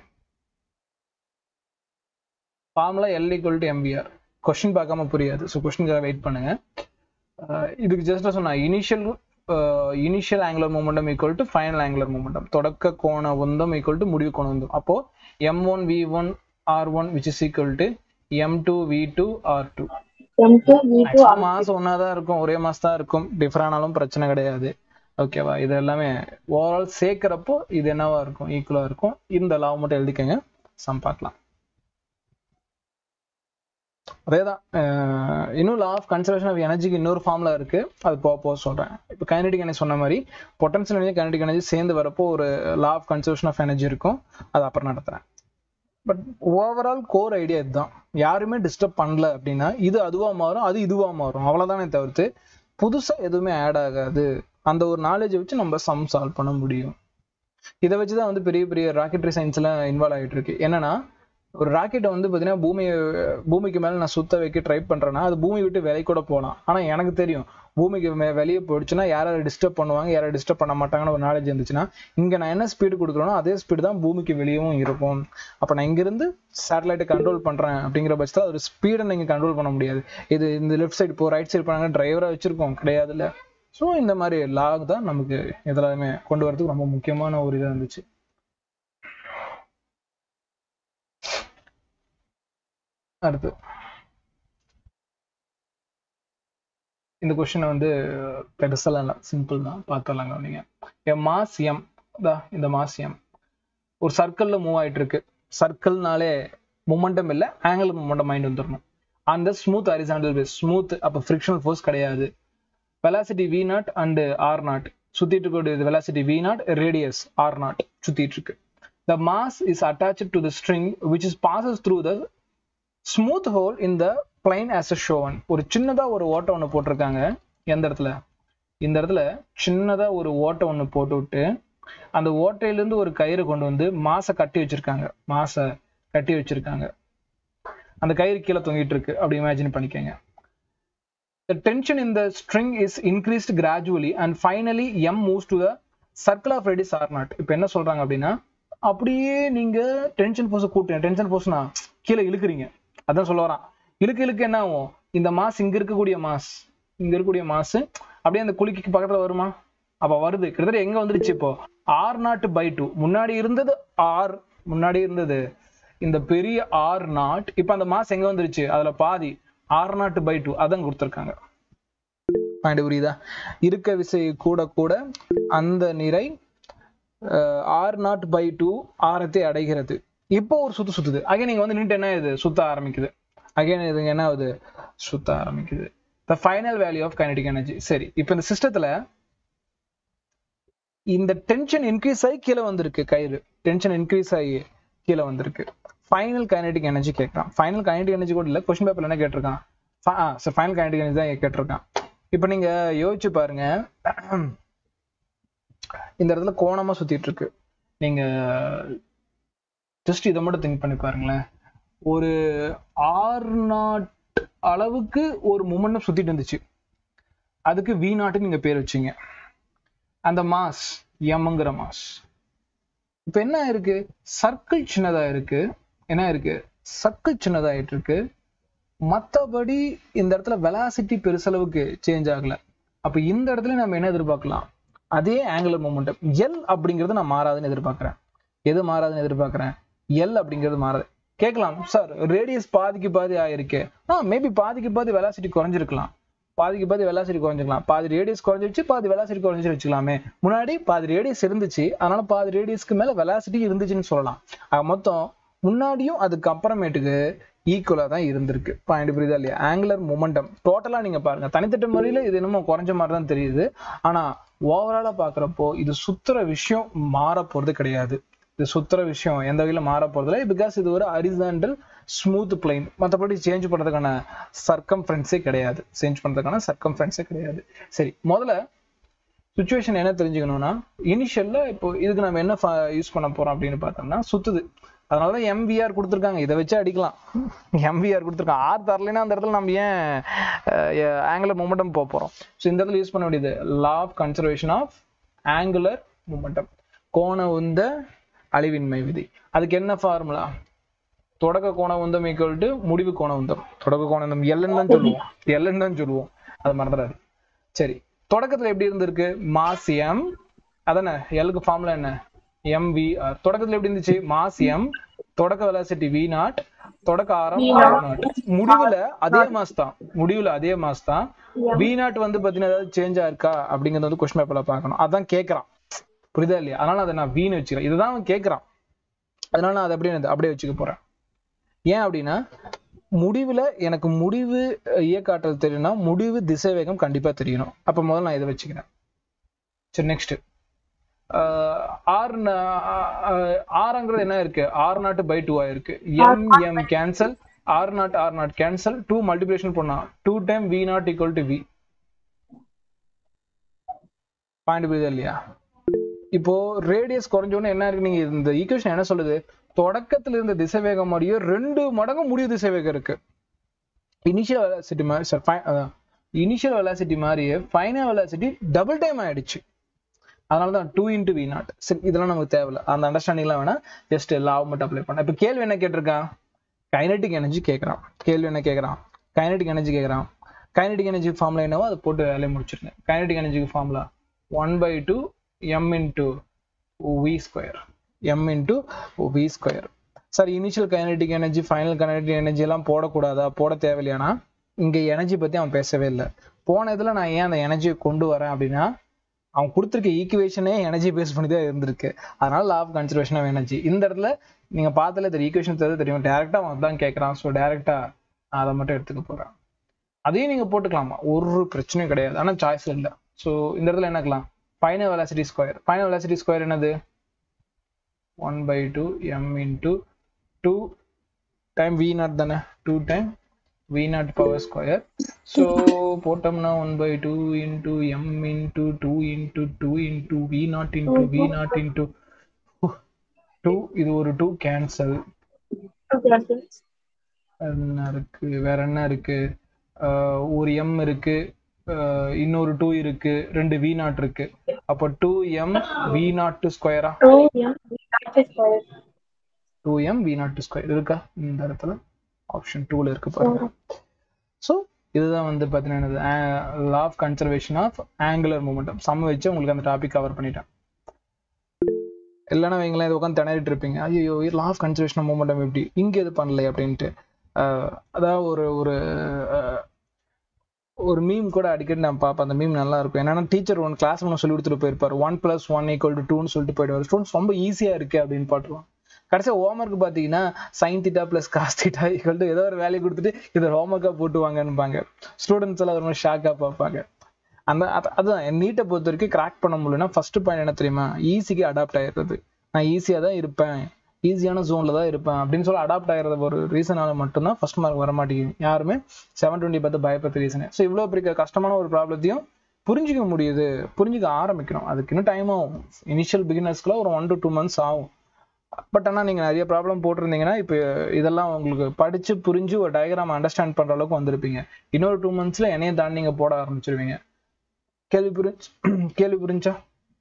formula L equal to MPR question பார்க்காம புரியாது ஸோ கொஸ்டினுக்காக வெயிட் பண்ணுங்க இதுக்கு ஜஸ்ட் சொன்னா initial initial angular momentum equal to final angular momentum தொடக்க கோண உந்தம் ஈக்குவல் டு முடிவு கோண உந்தம் அப்போ M one V one R one which is equal to M two we two R two மாசம் ஒன்னாதான் இருக்கும் ஒரே மாசம் தான் இருக்கும் டிஃபர் ஆனாலும் பிரச்சனை கிடையாது ஓகேவா இது எல்லாமே ஓவரால் சேர்க்கிறப்போ இது என்னவா இருக்கும் ஈக்குவலா இருக்கும் இந்த லாவ் மட்டும் எழுதிக்கங்க சம் பார்க்கலாம் அதேதான் இன்னும் லா ஆஃப் கன்சர்வேஷன் ஆஃப் எனர்ஜிக்கு இன்னொரு ஃபார்ம்ல இருக்கு அது போக போக சொல்றேன் இப்போ கைனடிக் எனர்ஜி சொன்ன மாதிரி பொட்டன்சியல் எனர்ஜி கைனடிக் எனர்ஜி சேர்ந்து வரப்போ ஒரு law of conservation of energy இருக்கும் அது அப்புறம் நடத்துறேன் பட் ஓவரால் கோர் ஐடியா இதுதான் யாருமே டிஸ்டர்ப் பண்ணல அப்படின்னா இது அதுவா மாறும் அது இதுவா மாறும் அவ்வளவுதானே தவிர்த்து புதுசா எதுவுமே ஆட் ஆகாது அந்த ஒரு நாலேஜை வச்சு நம்ம சம் சால்வ் பண்ண முடியும் இதை வச்சுதான் வந்து பெரிய பெரிய ராக்கெட்ரி சயின்ஸ்ல இன்வால்வ் ஆகிட்டு இருக்கு என்னன்னா ஒரு ராக்கெட்டை வந்து பார்த்தீங்கன்னா பூமி பூமிக்கு மேலே நான் சுத்த வைக்க ட்ரை பண்ணுறேன்னா அது பூமி விட்டு விலை கூட போகலாம் ஆனால் எனக்கு தெரியும் பூமிக்கு மே வெளியே போயிடுச்சுன்னா யாராவது டிஸ்டர்ப் பண்ணுவாங்க யாராவது டிஸ்டர்ப் பண்ண மாட்டாங்கன்னு ஒரு நாலேஜ் இருந்துச்சுன்னா இங்கே நான் என்ன ஸ்பீடு கொடுக்குறேனோ அதே ஸ்பீடு தான் பூமிக்கு வெளியவும் இருக்கும் அப்போ நான் இங்கிருந்து சேட்டலைட்டை கண்ட்ரோல் பண்ணுறேன் அப்படிங்கிற பட்சத்தில் ஒரு ஸ்பீடை நீங்கள் கண்ட்ரோல் பண்ண முடியாது இது இந்த லெஃப்ட் சைடு இப்போ ரைட் சைடு பண்ணாங்க டிரைவராக வச்சிருக்கோம் கிடையாதுல்ல ஸோ இந்த மாதிரி லாக் தான் நமக்கு இதெல்லாமே கொண்டு வரதுக்கு ரொம்ப முக்கியமான ஒரு இதாக இருந்துச்சு அடுத்து இந்த கொஸ்டின் வந்து பெருசெல்லாம் இல்லை சிம்பிள் தான் பார்த்துடலாம் கவனிங்க எ மாஸ் எம் இந்த மாஸ் எம் ஒரு சர்க்கிள்ல மூவ் ஆயிட்டு இருக்கு சர்க்கிள்னாலே மொமெண்டம் இல்லை ஆங்கிள் மொமெண்டம் மைண்ட் வந்துடணும் அந்த ஸ்மூத் ஹரிசாண்டல் பேஸ் ஸ்மூத் அப்போ ஃப்ரிக்ஷனல் ஃபோர்ஸ் கிடையாது velocity V naught and R naught சுத்திட்டு இருக்கக்கூடியது velocity V naught radius R naught சுத்திட்டு இருக்கு the mass is attach to the string which is passes through the smooth hole இந்த plane as a shown ஒரு சின்னதா ஒரு ஓட்டை ஒன்று போட்டிருக்காங்க எந்த இடத்துல இந்த இடத்துல சின்னதா ஒரு ஓட்டை ஒன்று போட்டு விட்டு அந்த ஓட்டையிலேருந்து ஒரு கயிறு கொண்டு வந்து மாசை கட்டி வச்சிருக்காங்க மாசை கட்டி வச்சிருக்காங்க அந்த கயிறு கீழே தொங்கிட்டு இருக்கு அப்படி இமேஜின் பண்ணிக்கோங்க The tension in the string is increased gradually and finally M moves to the circle of radius R naught. இப்போ என்ன சொல்றாங்க அப்படின்னா அப்படியே நீங்க டென்ஷன் ஃபோர்ஸ் கூட்டுங்க டென்ஷன் ஃபோர்ஸ்னா கீழே இழுக்கிறீங்க அதான் சொல்ல வரான் இழுக்க இழுக்க என்ன ஆகும் இந்த மாஸ் இங்க இருக்கக்கூடிய மாஸ் இங்க இருக்கக்கூடிய மாஸ் அப்படியே அந்த குளிக்கு பக்கத்துல வருமா அப்ப வருது கிட்டத்தட்ட எங்க வந்துருச்சு இப்போ ஆர் நாட் பை டூ முன்னாடி இருந்தது ஆர் முன்னாடி இருந்தது இந்த பெரிய ஆர் நாட் இப்ப அந்த மாஸ் எங்க வந்துருச்சு அதுல பாதி ஆர் நாட் பை டூ அதான் கொடுத்துருக்காங்க பாயிண்ட் புரியுதா இருக்க விசை கூட கூட அந்த நிறை ஆர் நாட் பை டூ ஆரத்தை அடைகிறது இப்போ ஒரு சுத்து சுத்துது அகைன் நீங்க வந்து நின்று என்ன இது சுத்த ஆரம்பிக்குது அகைன் இது என்ன ஆகுது சுத்த ஆரம்பிக்குது the final value of kinetic energy சரி இப்போ இந்த சிஸ்டத்துல இந்த டென்ஷன் இன்க்ரீஸ் ஆகி கீழே வந்திருக்கு கயிறு டென்ஷன் இன்க்ரீஸ் ஆகி கீழே வந்திருக்கு ஃபைனல் கைனடிக் எனர்ஜி கேட்கறான் ஃபைனல் கைனடிக் எனர்ஜி கூட இல்ல கொஸ்டின் பேப்பர்ல என்ன கேட்டிருக்கான் சார் ஃபைனல் கைனடிக் எனர்ஜி தான் கேட்டிருக்கான் இப்போ நீங்க யோசிச்சு பாருங்க இந்த இடத்துல கோணமா சுத்திட்டு இருக்கு நீங்க ஜஸ்ட் இதை மட்டும் திங்க் பண்ணி பாருங்களேன் ஒரு ஆர் நாட் அளவுக்கு ஒரு மூமெண்டம் சுத்திட்டு இருந்துச்சு அதுக்கு வி நாட்டுன்னு நீங்க பேர் வச்சீங்க அந்த மாஸ் எம்ங்கிற மாஸ் இப்ப என்ன இருக்கு சர்க்கிள் சின்னதா இருக்கு என்ன இருக்கு சர்க்கிள் சின்னதாயிட்டு இருக்கு மத்தபடி இந்த இடத்துல வெலாசிட்டி பெருசளவுக்கு சேஞ்ச் ஆகல அப்ப இந்த இடத்துல நம்ம என்ன எதிர்பார்க்கலாம் அதே ஆங்குலர் மொமெண்டம் எல் அப்படிங்கிறது நான் மாறாதுன்னு எதிர்பார்க்கிறேன் எது மாறாதுன்னு எதிர்பார்க்கிறேன் எல் அப்படிங்கிறது மாறாது கேட்கலாம் சார் ரேடியஸ் பாதிக்கு பாதி ஆயிருக்கு ஆ மேபி பாதிக்கு பாதி வெலாசிட்டி குறைஞ்சிருக்கலாம் பாதிக்கு பாதி வெலாசிட்டி குறைஞ்சிக்கலாம் பாதி ரேடியஸ் குறைஞ்சிருச்சு பாதி வெலாசிட்டி குறைஞ்சி வச்சுக்கலாமே முன்னாடி பாதி ரேடியஸ் இருந்துச்சு அதனால பாதி ரேடியஸ்க்கு மேல வெலாசிட்டி இருந்துச்சுன்னு சொல்லலாம் ஆக மொத்தம் முன்னாடியும் அதுக்கு அப்புறமேட்டுக்கு ஈக்குவலா தான் இருந்திருக்கு பாயிண்ட் புரியுதா இல்லையா ஆங்குலர் மொமெண்டம் டோட்டலா நீங்க பாருங்க தனித்தட்ட முறையில இது என்னமோ குறைஞ்ச மாதிரி தான் தெரியுது ஆனா ஓவராலா பாக்குறப்போ இது சுத்துற விஷயம் மாற போறது கிடையாது இது சுத்துற விஷயம் எந்த வகையில மாற போறதில்ல பிகாஸ் இது ஒரு ஹரிசாண்டல் ஸ்மூத் பிளைன் மற்றபடி சேஞ்ச் பண்றதுக்கான சர்க்கம்ஃபரன்ஸே கிடையாது சேஞ்ச் பண்றதுக்கான சர்க்கம்ஃபரன்ஸே கிடையாது சரி முதல்ல சுச்சுவேஷன் என்ன தெரிஞ்சுக்கணும்னா இனிஷியல்ல இப்போ இதுக்கு நம்ம என்ன யூஸ் பண்ண போறோம் அப்படின்னு பார்த்தோம்னா சுத்துது அதனாலதான் எம்விஆர் கொடுத்துருக்காங்க இதை வச்சு அடிக்கலாம் எம்விஆர் கொடுத்துருக்காங்க ஆர் தரலைன்னா அந்த இடத்துல நம்ம ஏன் ஆங்குலர் மூமெண்டம் போக போறோம் ஸோ இந்த இடத்துல யூஸ் பண்ண வேண்டியது law of conservation of angular momentum கோண உந்த அழிவின்மை விதி அதுக்கு என்ன ஃபார்முலா தொடக்க கோண உந்தம் ஈக்குவல் டு முடிவு கோண உந்தம் தொடக்க கோண உந்தம் எல்என் தான் சொல்லுவோம் எல்என் தான் சொல்லுவோம் அது மறந்துடாது சரி தொடக்கத்துல எப்படி இருந்திருக்கு மாஸ் எம் அதானே எல்லுக்கு ஃபார்முலா என்ன எம்விஆர் தொடக்கத்துல எப்படி இருந்துச்சு மாஸ் எம் தொடக்க வெலாசிட்டி வி நாட் தொடக்க ஆரம் ஆர் நாட் முடிவுல அதே மாஸ் தான் முடிவுல அதே மாஸ் தான் வி நாட் வந்து பாத்தீங்கன்னா ஏதாவது சேஞ்ச் ஆயிருக்கா அப்படிங்கறது வந்து கொஸ்டின் பேப்பர்ல பார்க்கணும் அதான் கேக்குறான் புரியுதா இல்லையா அதனால அதை நான் வீணு வச்சுக்கிறேன் இதுதான் அவன் கேட்கறான் அதனால நான் அதை அப்படியே அப்படியே வச்சுக்க போறேன் ஏன் அப்படின்னா முடிவுல எனக்கு முடிவு இயக்காற்றல் தெரியும்னா முடிவு திசை வேகம் கண்டிப்பா தெரியணும் அப்ப முதல்ல நான் இதை வச்சுக்கிறேன் சரி நெக்ஸ்ட் ஆர் ஆர்ங்கிறது என்ன இருக்கு ஆர் நாட் பை டூ ஆயிருக்கு M M cancel R naught R naught cancel two multiplication பண்ணா two time V naught equal to V point புரியுதா இல்லையா இப்போ ரேடியஸ் குறைஞ்சோன்னு என்ன இருக்கு நீங்க இந்த ஈக்குவேஷன் என்ன சொல்லுது தொடக்கத்துல இருந்த திசைவேகம் மாதிரியே ரெண்டு மடங்கு முடிவு திசைவேகம் இருக்கு இனிஷியல் வெலாசிட்டி மாதிரி சார் இனிஷியல் வெலாசிட்டி மாதிரியே ஃபைனல் வெலாசிட்டி டபுள் டைம் ஆயிடுச்சு அதனால தான் டூ இன்ட்டு வி நாட் சரி இதெல்லாம் நமக்கு தேவையில்ல அந்த அண்டர்ஸ்டாண்டிங்லாம் வேணா ஜஸ்ட் லாவ் மட்டும் அப்ளை பண்ண இப்போ கேள்வி என்ன கேட்டிருக்கான் கைனட்டிக் எனர்ஜி கேட்குறான் கேள்வி என்ன கேட்குறான் கைனட்டிக் எனர்ஜி கேட்குறான் கைனட்டிக் எனர்ஜி ஃபார்முலா என்னவோ அதை போட்டு வேலையை முடிச்சிருங்க கைனட்டிக் எனர்ஜிக்கு formula one by two M into V square M into V square sir initial kinetic energy final kinetic energy எல்லாம் போடக்கூடாதா போட தேவையில்லையானா இங்க எனர்ஜி பத்தி அவன் பேசவே இல்லை போன இதுல நான் ஏன் அந்த எனர்ஜியை கொண்டு வரேன் அப்படின்னா அவன் கொடுத்துருக்க ஈக்குவேஷனே எனர்ஜி பேஸ் பண்ணி தான் இருந்திருக்கு அதனால law of conservation of energy இந்த இடத்துல நீங்க பார்த்தாலே தெரியும் ஈக்குவேஷன் தெரியும் தெரியும் டேரக்டா அவன் தான் கேட்கறான் ஸோ டேரக்டா நான் அதை மட்டும் எடுத்துக்க போறேன் அதையும் நீங்க போட்டுக்கலாமா ஒரு பிரச்சனையும் கிடையாது ஆனா சாய்ஸ் இல்லை ஸோ இந்த இடத்துல என்னக்கலாம் final velocity square final velocity square என்னது one by two M into two time V naught தானே two time V naught power square so போட்டோம்னா one by two into M into two into two into V naught into V naught into two இது ஒரு two cancel என்ன இருக்கு வேற என்ன இருக்கு ஆஹ் ஒரு எம் இருக்கு ஆஹ் இன்னொரு டூ இருக்கு ரெண்டு வி நாட் இருக்கு அப்போ டூ எம் வி நாட் ஸ்கொயரா two M V naught square இருக்கா இந்த இடத்துல ஆப்ஷன் டூல இருக்கு பாருங்க ஸோ இதுதான் வந்து பார்த்தீங்கன்னா law of conservation of angular momentum sum வச்சு உங்களுக்கு அந்த டாபிக் கவர் பண்ணிட்டேன் இல்லைன்னா வைங்களேன் இது உட்காந்து திணறிட்டு இருப்பீங்க ஐயோ law of conservation of momentum எப்படி இங்கே இது பண்ணல அப்படின்ட்டு ஆஹ் அதாவது ஒரு ஒரு ஆஹ் ஒரு மீம் கூட அடிக்கடி நான் பார்ப்பேன் அந்த மீம் நல்லா இருக்கும் என்னன்னா டீச்சர் ஒன் கிளாஸ் ஒன்று சொல்லி கொடுத்துட்டு போயிருப்பாரு one plus one equal to டூன்னு சொல்லிட்டு போயிடுவார் ஸ்டூடெண்ட்ஸ் ரொம்ப ஈஸியா இருக்கு அப்படின்னு பாட்டுருவான் கடைசியாக ஹோம்ஒர்க் பார்த்தீங்கன்னா sine theta plus cos theta equal to ஏதோ ஒரு வேலையை கொடுத்துட்டு இதை ஹோம்ஒர்க்காக போட்டுவாங்கன்னுப்பாங்க ஸ்டூடெண்ட்ஸ் எல்லாம் ரொம்ப ஷாக்காக பார்ப்பாங்க அந்த அது- அதுதான் நீட்டை பொறுத்த வரைக்கும் கிராக் பண்ண முடியலன்னா ஃபர்ஸ்ட் பாயிண்ட் என்ன தெரியுமா ஈஸிக்கு அடாப்ட் ஆயிடுறது நான் ஈஸியாக தான் இருப்பேன் ஈஸியான ஜோனில் தான் இருப்பேன் அப்படின்னு சொல்லி அடாப்ட் ஆகிறது ஒரு ரீசனால மட்டும்தான் ஃபர்ஸ்ட் மார்க் வர மாட்டேங்குது யாருமே செவன் டுவெண்ட்டி பார்த்து பயப்படுற ரீசனு ஸோ இவ்வளோ பெரிய கஷ்டமான ஒரு ப்ராப்ளத்தையும் புரிஞ்சிக்க முடியுது புரிஞ்சுக்க ஆரம்பிக்கணும் அதுக்கு இன்னும் டைம் ஆகும் இனிஷியல் பிகினர்ஸ்க்குலாம் ஒரு ஒன் டு டூ மந்த்ஸ் ஆகும் பட் ஆனால் நீங்கள் நிறைய ப்ராப்ளம் போட்டிருந்தீங்கன்னா இப்போ இதெல்லாம் உங்களுக்கு படித்து புரிஞ்சு ஒரு டயக்ராம் அண்டர்ஸ்டாண்ட் பண்ணுற அளவுக்கு வந்திருப்பீங்க இன்னொரு டூ மந்த்ஸில் என்னையும் தாண்டி நீங்கள் போட ஆரம்பிச்சிருவீங்க கேள்வி புரிஞ்சு கேள்வி புரிஞ்சா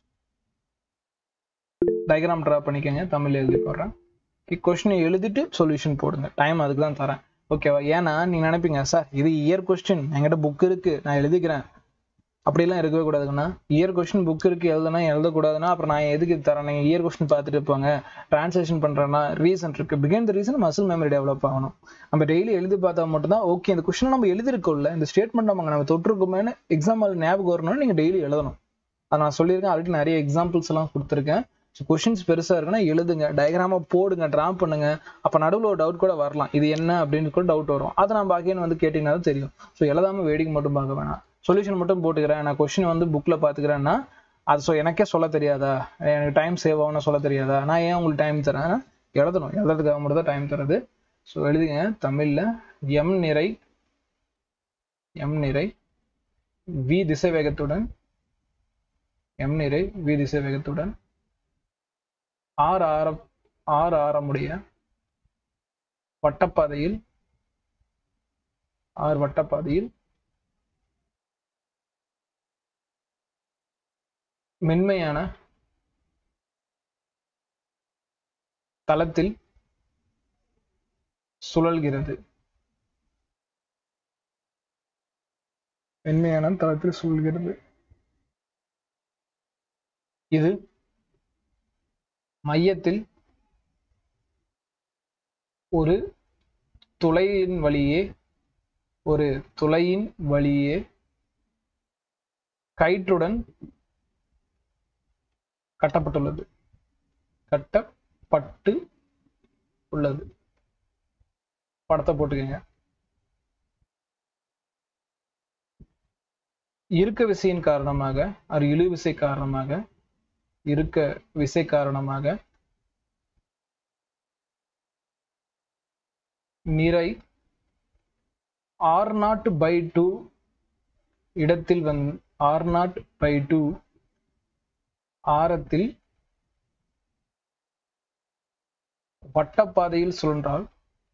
டயக்ராம் ட்ரா பண்ணிக்கோங்க தமிழ் எழுதி போடுறேன் கொஸ்டினை எழுதிட்டு சொல்யூஷன் போடுங்க டைம் அதுக்கு தான் தரேன் ஓகேவா ஏன்னா நீங்க நினைப்பீங்க சார் இது இயர் கொஸ்டின் என்கிட்ட புக் இருக்கு நான் எழுதிக்கிறேன் அப்படிலாம் இருக்கவே கூடாதுங்கண்ணா இயர் கொஸ்டின் புக் இருக்கு எழுதுனா எழுதக்கூடாதுன்னா அப்புறம் நான் எதுக்கு இது தரேன் நீங்கள் இயர் கொஸ்டின் பார்த்துட்டு இருப்பாங்க டிரான்ஸ்லேஷன் பண்ணுறேன்னா ரீசன் இருக்கு begin the reason muscle memory develop ஆகணும் நம்ம டெய்லி எழுதி பார்த்தா மட்டும்தான் ஓகே இந்த கொஸ்டின் நம்ம எழுதிருக்கோம்ல இந்த ஸ்டேட்மெண்ட் நம்ம நம்ம தொட்டிருக்கோமேனு எக்ஸாம் ஞாபகம் வரணும்னு நீங்கள் டெய்லி எழுதணும் அதை நான் சொல்லியிருக்கேன் ஆல்ரெடி நிறைய எக்ஸாம்பிள்ஸ் எல்லாம் கொடுத்துருக்கேன் ஸோ கொஷின்ஸ் பெருசாக இருக்குன்னா எழுதுங்க டயக்ராமா போடுங்க ட்ரா பண்ணுங்க அப்போ நடுவில் ஒரு டவுட் கூட வரலாம் இது என்ன அப்படின்னு கூட டவுட் வரும் அதை நான் பாக்கியன்னு வந்து கேட்டிங்கன்னா தான் தெரியும் ஸோ எழுதாம வேடிக்கை மட்டும் பார்க்க வேணாம் சொல்யூஷன் மட்டும் போட்டுக்கிறேன் நான் கொஷின் வந்து புக்கில் பார்த்துக்கிறேன்னா அது சொ எனக்கே சொல்ல தெரியாதா எனக்கு டைம் சேவ் ஆகும்னு சொல்ல தெரியாதா நான் ஏன் உங்களுக்கு டைம் தரேன் எழுதணும் எழுதுறதுக்காக மட்டும் தான் டைம் தரது ஸோ எழுதுங்க தமிழில் எம் நிறை எம் நிறை வி திசை வேகத்துடன் எம் நிறை வி திசை வேகத்துடன் ஆறு ஆரம் ஆறு ஆரமுடைய வட்டப்பாதையில் ஆறு வட்டப்பாதையில் மென்மையான தளத்தில் சுழல்கிறது மென்மையான தளத்தில் சுழல்கிறது இது மையத்தில் ஒரு துளையின் வழியே ஒரு துளையின் வழியே கயிற்றுடன் கட்டப்பட்டுள்ளது கட்டப்பட்டு உள்ளது படத்தை போட்டுக்கங்க இருக்க விசையின் காரணமாக அது இழு விசை காரணமாக இருக்க விசை காரணமாக நிறை ஆர் நாட் பை டூ இடத்தில் வந் ஆர் நாட் பை டூ ஆரத்தில் வட்டப்பாதையில் சுழன்றால்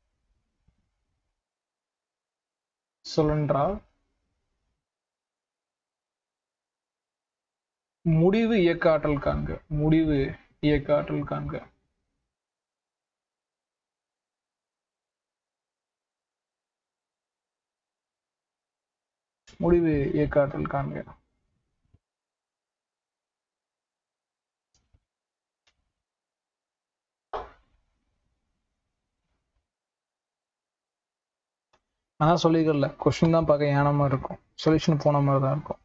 சுழன்றால் முடிவு இயக்க ஆற்றல் காண்க முடிவு இயக்க ஆற்றல் காண்க முடிவு இயக்க ஆற்றல் காண்க அதான் சொல்லிக்கல கொஸ்டின் தான் பார்க்க ஏன மாதிரி இருக்கும் சொல்யூஷன் போன மாதிரி தான் இருக்கும்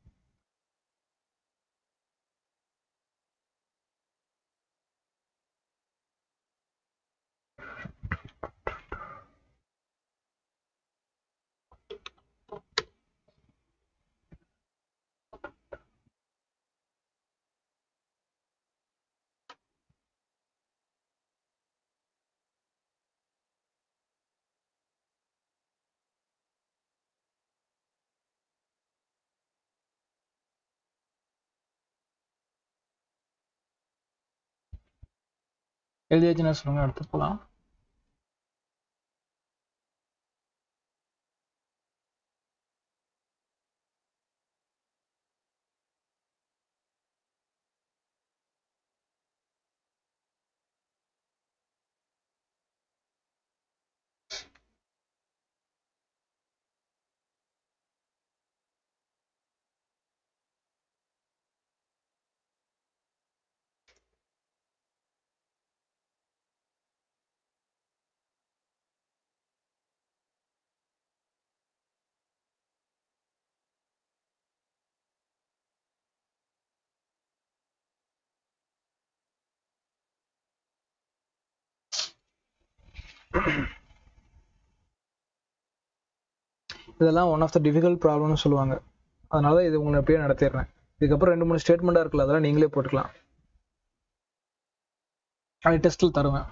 எழுதியாச்சுன்னா சொல்லுங்க அடுத்து போலாம் இதெல்லாம் ஒன் ஆஃப் த டிஃபிகல்ட் ப்ராப்ளம்னு சொல்லுவாங்க அதனால தான் இது உங்களுக்கு அப்படியே நடத்திடுறேன் இதுக்கப்புறம் ரெண்டு மூணு ஸ்டேட்மெண்ட்டாக இருக்குல்ல அதெல்லாம் நீங்களே போட்டுக்கலாம் அது டெஸ்ட்டில் தருவேன்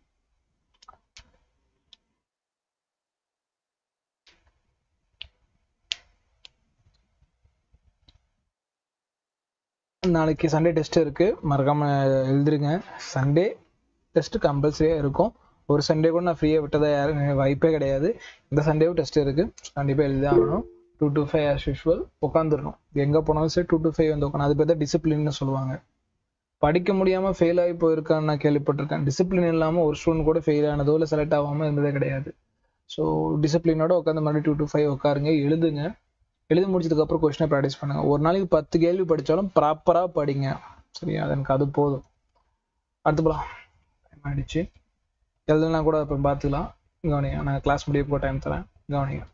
நாளைக்கு சண்டே டெஸ்ட் இருக்கு மறக்காம எழுதிருங்க சண்டே டெஸ்ட் கம்பல்சரியா இருக்கும் ஒரு சண்டே கூட நான் ஃப்ரீயாக விட்டதா யாரும் வாய்ப்பே கிடையாது இந்த சண்டேவும் டெஸ்ட் இருக்கு கண்டிப்பாக எழுதி ஆகணும் two to five as usual உட்காந்துடணும் எங்கே போனாலும் சரி டூ டு ஃபைவ் வந்து உட்காந்து அது பேர் தான் டிசிப்ளின்னு சொல்லுவாங்க படிக்க முடியாமல் ஃபெயில் ஆகி போயிருக்கான்னு நான் கேள்விப்பட்டிருக்கேன் டிசிப்ளின் இல்லாமல் ஒரு ஸ்டூடெண்ட் கூட ஃபெயில் ஆனதோ இல்லை செலக்ட் ஆகாமல் இருந்ததே கிடையாது ஸோ டிசிப்ளினோட உட்காந்து மறுபடியும் டூ டு ஃபைவ் உட்காருங்க எழுதுங்க எழுதி முடிச்சதுக்கு அப்புறம் கொஸ்டினை ப்ராக்டிஸ் பண்ணுங்க ஒரு நாளைக்கு பத்து கேள்வி படிச்சாலும் ப்ராப்பரா படிங்க சரியா அது எனக்கு அது போதும் அடுத்து போலாம் டைம் ஆயிடுச்சு எழுதுனா கூட இப்போ பார்த்துக்கலாம் கவனிங்க நான் கிளாஸ் முடிய போக டைம் தரேன் கவனிங்க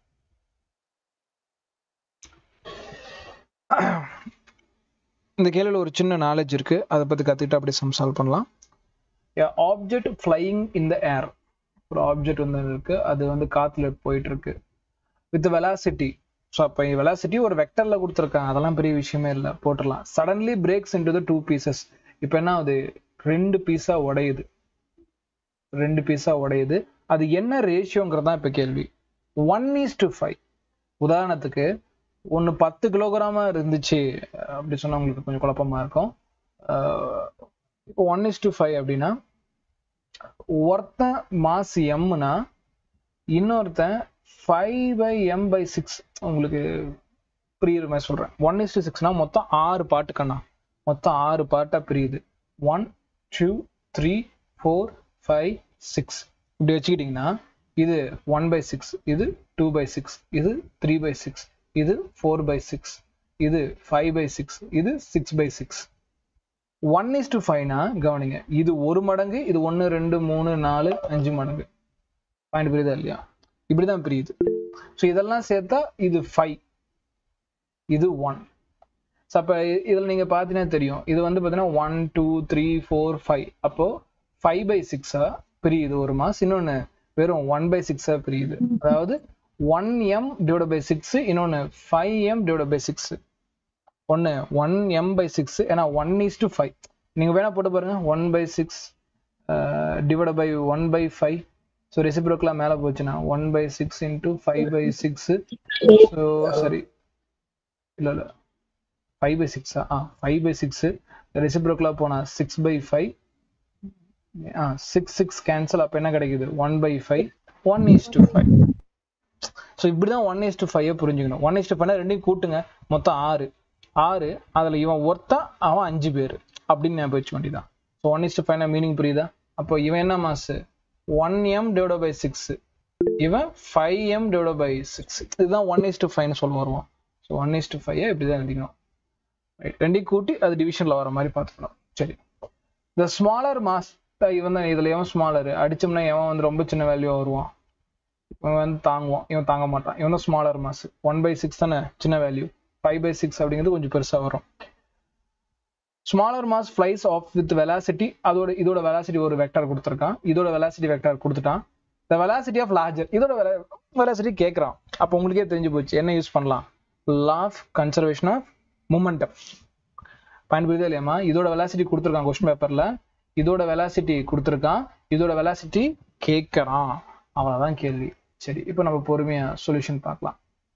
இந்த கேள்வியில் ஒரு சின்ன நாலேஜ் இருக்கு அதை பத்தி கத்துக்கிட்டு அப்படியே சம் சால்வ் பண்ணலாம் object flying in the air ஒரு ஆப்ஜெக்ட் வந்து இருக்கு அது வந்து காத்துல போயிட்டு இருக்கு வித் வெலாசிட்டி ஸோ அப்போ வெலாசிட்டி ஒரு வெக்டர்ல கொடுத்துருக்காங்க அதெல்லாம் பெரிய விஷயமே இல்லை போட்டுடலாம் suddenly breaks into the two pieces இப்போ என்ன அது ரெண்டு பீஸா உடையுது ரெண்டு பீஸா உடையுது அது என்ன ரேஷியோங்கிறது தான் இப்போ கேள்வி ஒன் இஸ் டு ஃபைவ் உதாரணத்துக்கு ஒன்று பத்து கிலோகிராமா இருந்துச்சு அப்படி சொன்னா உங்களுக்கு கொஞ்சம் குழப்பமா இருக்கும் இப்போ ஒன் இஸ் டு ஃபைவ் அப்படின்னா ஒருத்தன் மாஸ் எம்னா இன்னொருத்தன் five by M by six உங்களுக்கு புரியுற மாதிரி சொல்றேன் ஒன் இஸ் டு சிக்ஸ்னா மொத்தம் ஆறு பாட்டு கண்ணா மொத்தம் ஆறு பாட்டா பிரியுது one two three four five six இப்படி வச்சுக்கிட்டிங்கன்னா இது ஒன் பை சிக்ஸ் இது டூ பை சிக்ஸ் இது த்ரீ பை சிக்ஸ் இது ஃபோர் பை சிக்ஸ் இது ஃபைவ் பை சிக்ஸ் இது six by six one is to ஃபைவ்னா கவனிங்க இது ஒரு மடங்கு இது ஒன்று ரெண்டு மூணு நாலு அஞ்சு மடங்கு பாயிண்ட் புரியுதா இல்லையா இப்படிதான் பிரியுது ஸோ இதெல்லாம் சேர்த்தா இது ஃபைவ் இது ஒன் ஸோ அப்போ இதில் நீங்கள் பார்த்தீங்கன்னா தெரியும் இது வந்து பார்த்தீங்கன்னா one two three four five அப்போ ஃபைவ் பை சிக்ஸா பிரியுது ஒரு மாஸ் இன்னொன்று வெறும் ஒன் பை சிக்ஸா பிரியுது அதாவது one M divide by six இன்னொன்று five M divide by six ஒன்று ஒன் எம் பை சிக்ஸ் ஏன்னா ஒன் இஸ் டு ஃபைவ் நீங்கள் வேணா போட்டு பாருங்க one by six divide by one by five so ரெசிப்ரோக்கெலாம் மேலே போச்சுன்னா one by six into five by six so சரி இல்லை இல்லை ஃபைவ் பை சிக்ஸா ஆ ஃபைவ் பை சிக்ஸு ரெசிப்ரோக்கெலாம் போனால் six by five ah six six cancel அப்போ என்ன கிடைக்குது one by five one is to five so இப்படி தான் ஒன் இஸ் டு ஃபைவ் புரிஞ்சுக்கணும் ஒன் இஸ் டு ஃபைவ்னா ரெண்டையும் கூட்டுங்க மொத்தம் ஆறு ஆறு அதில் இவன் ஒருத்தன் அவன் அஞ்சு பேர் அப்படின்னு ஞாபகம் வச்சுக்க வேண்டியதான் ஸோ ஒன் இஸ் டு ஃபைவ்னா மீனிங் புரியுதா அப்போ இவன் என்ன மாசு one M divide by six இவன் five M divide by six இதுதான் ஒன் இஸ் டு ஃபைவ்னு சொல்ல வருவான் so one is to five இப்படி தான் எழுதிக்கணும் ரைட் ரெண்டையும் கூட்டி அது டிவிஷனில் வர மாதிரி பார்த்துக்கணும் சரி இந்த ஸ்மாலர் மாஸ் இவன் தான் இதில் எவன் ஸ்மாலர் அடிச்சோம்னா எவன் வந்து ரொம்ப சின்ன வேல்யூ வருவான் இவன் வந்து தாங்குவான் இவன் தாங்க மாட்டான் இவன் தான் smaller mass one by six தானே சின்ன வேல்யூ ஃபைவ் பை சிக்ஸ் அப்படிங்கிறது கொஞ்சம் பெருசாக வரும் smaller mass flies off with velocity அதோட இதோட வெலாசிட்டி ஒரு வெக்டர் கொடுத்துருக்கான் இதோட வெலாசிட்டி வெக்டர் கொடுத்துட்டான் த வெலாசிட்டி ஆஃப் லார்ஜர் இதோட வெலாசிட்டி கேட்குறான் அப்போ உங்களுக்கே தெரிஞ்சு போச்சு என்ன யூஸ் பண்ணலாம் law of conservation of momentum பயன்படுதே இல்லையாமா இதோட வெலாசிட்டி கொடுத்துருக்கான் கொஸ்டின் பேப்பர்ல இதோட வெலாசிட்டி கொடுத்துருக்கான் இதோட வெலாசிட்டி கேட்கறான் அவ்வளவுதான் கேள்வி சரி இப்போ நம்ம பொறுமையா சொல்யூஷன் பார்க்கலாம்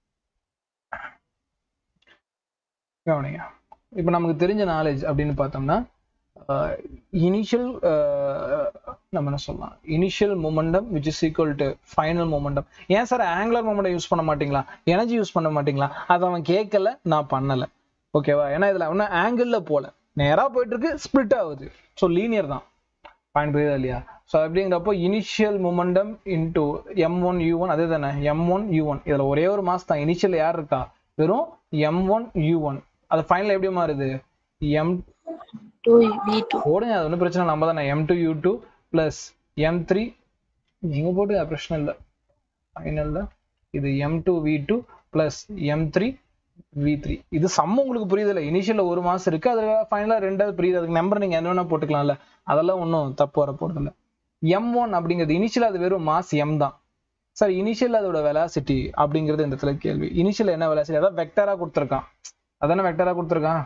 கவனிங்க இப்போ நமக்கு தெரிஞ்ச நாலேஜ் அப்படின்னு பார்த்தோம்னா இனிஷியல் நம்ம என்ன சொல்லலாம் initial momentum which is equal to final momentum ஏன் சார் ஆங்குலர் மொமெண்டம் யூஸ் பண்ண மாட்டீங்களா எனர்ஜி யூஸ் பண்ண மாட்டீங்களா அதை அவன் கேட்கல நான் பண்ணலை ஓகேவா ஏன்னா இதில் ஒன்றும் ஆங்கிளில் போல நேராக போயிட்டு இருக்கு ஸ்பிளிட் ஆகுது ஸோ லீனியர் தான் பாயிண்ட் புரியுதா இல்லையா ஸோ அப்படிங்கிறப்போ initial momentum into M one you one அதே தானே எம் ஒன் யூ ஒன் இதில் ஒரே ஒரு மாஸ் தான் இனிஷியல் யார் இருக்கா வெறும் எம் ஒன் யூ ஒன் அது ஃபைனல் எப்படி மாறுது எம் டூ வி டூ போடுங்க அது ஒன்றும் பிரச்சனை நம்ம தானே M two U two plus M three நீங்கள் போட்டு பிரச்சனை இல்லை ஃபைனலில் இது M two we two plus M three we three இது சம் உங்களுக்கு புரியுது இல்லை இனிஷியலில் ஒரு மாதம் இருக்குது அது ஃபைனலாக ரெண்டாவது புரியுது அதுக்கு நம்பர் நீங்கள் என்ன வேணால் போட்டுக்கலாம்ல அதெல்லாம் ஒன்றும் தப்பு வர போகிறதில்ல எம் ஒன் அப்படிங்கிறது இனிஷியல் அது வெறும் மாஸ் எம் தான் சார் இனிஷியல் அதோட வெலாசிட்டி அப்படிங்கிறது இந்த இடத்துல கேள்வி இனிஷியல் என்ன வெலாசிட்டி அதான் வெக்டரா கொடுத்துருக்கான் அதானே வெக்டரா கொடுத்துருக்கான்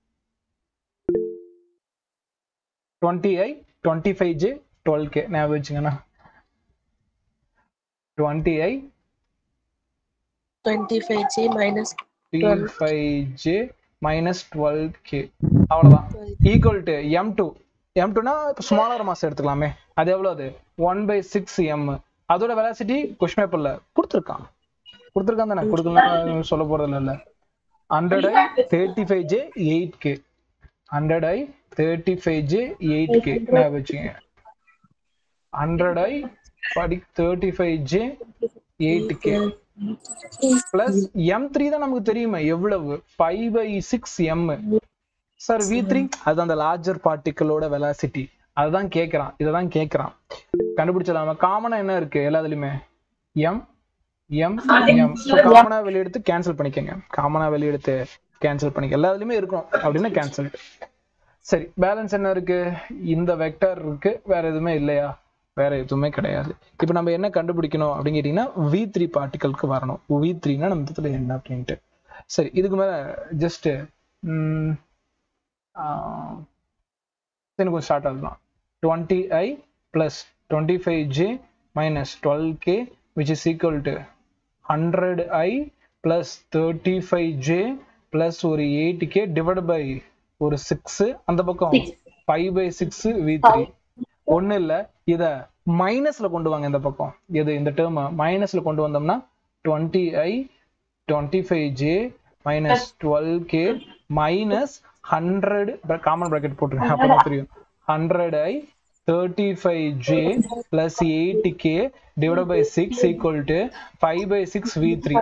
twenty I twenty five J twelve K ஞாபகம் வச்சுங்கண்ணா twenty I twenty five G minus five J minus twelve K அவ்வளோதான் equal to M two M டூனா ஸ்மாலர் மாஸ் எடுத்துக்கலாமே அது எவ்வளோ அது ஒன் பை சிக்ஸ் எம் அதோட வெலாசிட்டி கொஸ்டின் பேப்பர்ல கொடுத்துருக்கான் கொடுத்துருக்கான் தானே கொடுக்கலாம் சொல்ல போறது இல்ல hundred I thirty five J eight K hundred I thirty five J eight K ஞாபகம் வச்சுங்க ஹண்ட்ரட் ஐ படி thirty five J eight K plus M three தான் நமக்கு தெரியுமே எவ்வளவு five by six M sir V three அது அந்த லார்ஜர் பார்ட்டிகளோட வெலாசிட்டி அதுதான் கேட்கறான் இததான் கேட்கறான் கண்டுபிடிச்சிடலாமா காமனா என்ன இருக்கு எல்லாத்துலயுமே எம் எம் எம் காமனா வெளியெடுத்து கேன்சல் பண்ணிக்கங்க காமனா வெளியெடுத்து கேன்சல் பண்ணிக்க எல்லாத்துலயுமே இருக்கும் அப்படின்னா கேன்சல் சரி பேலன்ஸ் என்ன இருக்கு இந்த வெக்டர் இருக்கு வேற எதுவுமே இல்லையா வேற எதுவுமே கிடையாது இப்போ நம்ம என்ன கண்டுபிடிக்கணும் அப்படின்னு கேட்டீங்கன்னா வி த்ரீ பார்ட்டிகலுக்கு வரணும் வி த்ரீனா நம்ம இடத்துல என்ன அப்படின்ட்டு சரி இதுக்கு மேல ஜஸ்ட் கொஞ்சம் ஸ்டார்ட் ஆகலாம் twenty I plus twenty five J minus twelve K which is equal to hundred I plus thirty five J plus ஒரு எயிட் கே டிவைட் பை ஒரு சிக்ஸ் அந்த பக்கம் five by six V three ஒண்ணு இல்ல இத மைனஸ்ல கொண்டு வாங்க இந்த பக்கம் எது இந்த டேர்ம் மைனஸ்ல கொண்டு வந்தோம்னா twenty I twenty five J minus twelve K minus hundred common bracket போட்டுருங்க அப்பதான் தெரியும் hundred I thirty five J plus eight K divide by six equal to five by six V three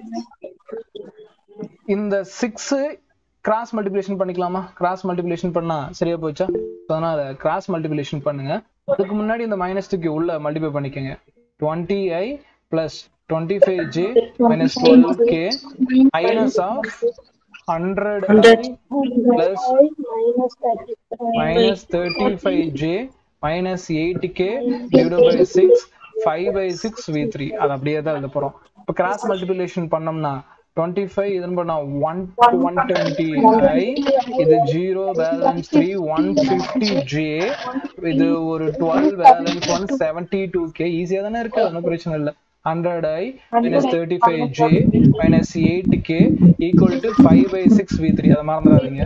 இந்த six cross multiplication பண்ணிக்கலாமா cross multiplication பண்ணா சரியா போச்சா அதனால cross multiplication பண்ணுங்க அதுக்கு முன்னாடி இந்த மைனஸ் தூக்கி உள்ள மல்டிப்ளை பண்ணிக்கங்க twenty I plus twenty five J minus twelve K minus of hundred plus minus thirty five J minus eight K divide by six five by six V three அது அப்படியே தான் எழுத போறோம் இப்போ கிராஸ் மல்டிபிளேஷன் பண்ணோம்னா twenty five இது பண்ணா one one twenty I இது zero balance three one fifty J இது ஒரு twelve balance one seventy two K ஈஸியா தானே இருக்கு ஒன்றும் பிரச்சனை இல்லை hundred I minus thirty five J minus eight K equal to five by six V three அதை மறந்துடாதீங்க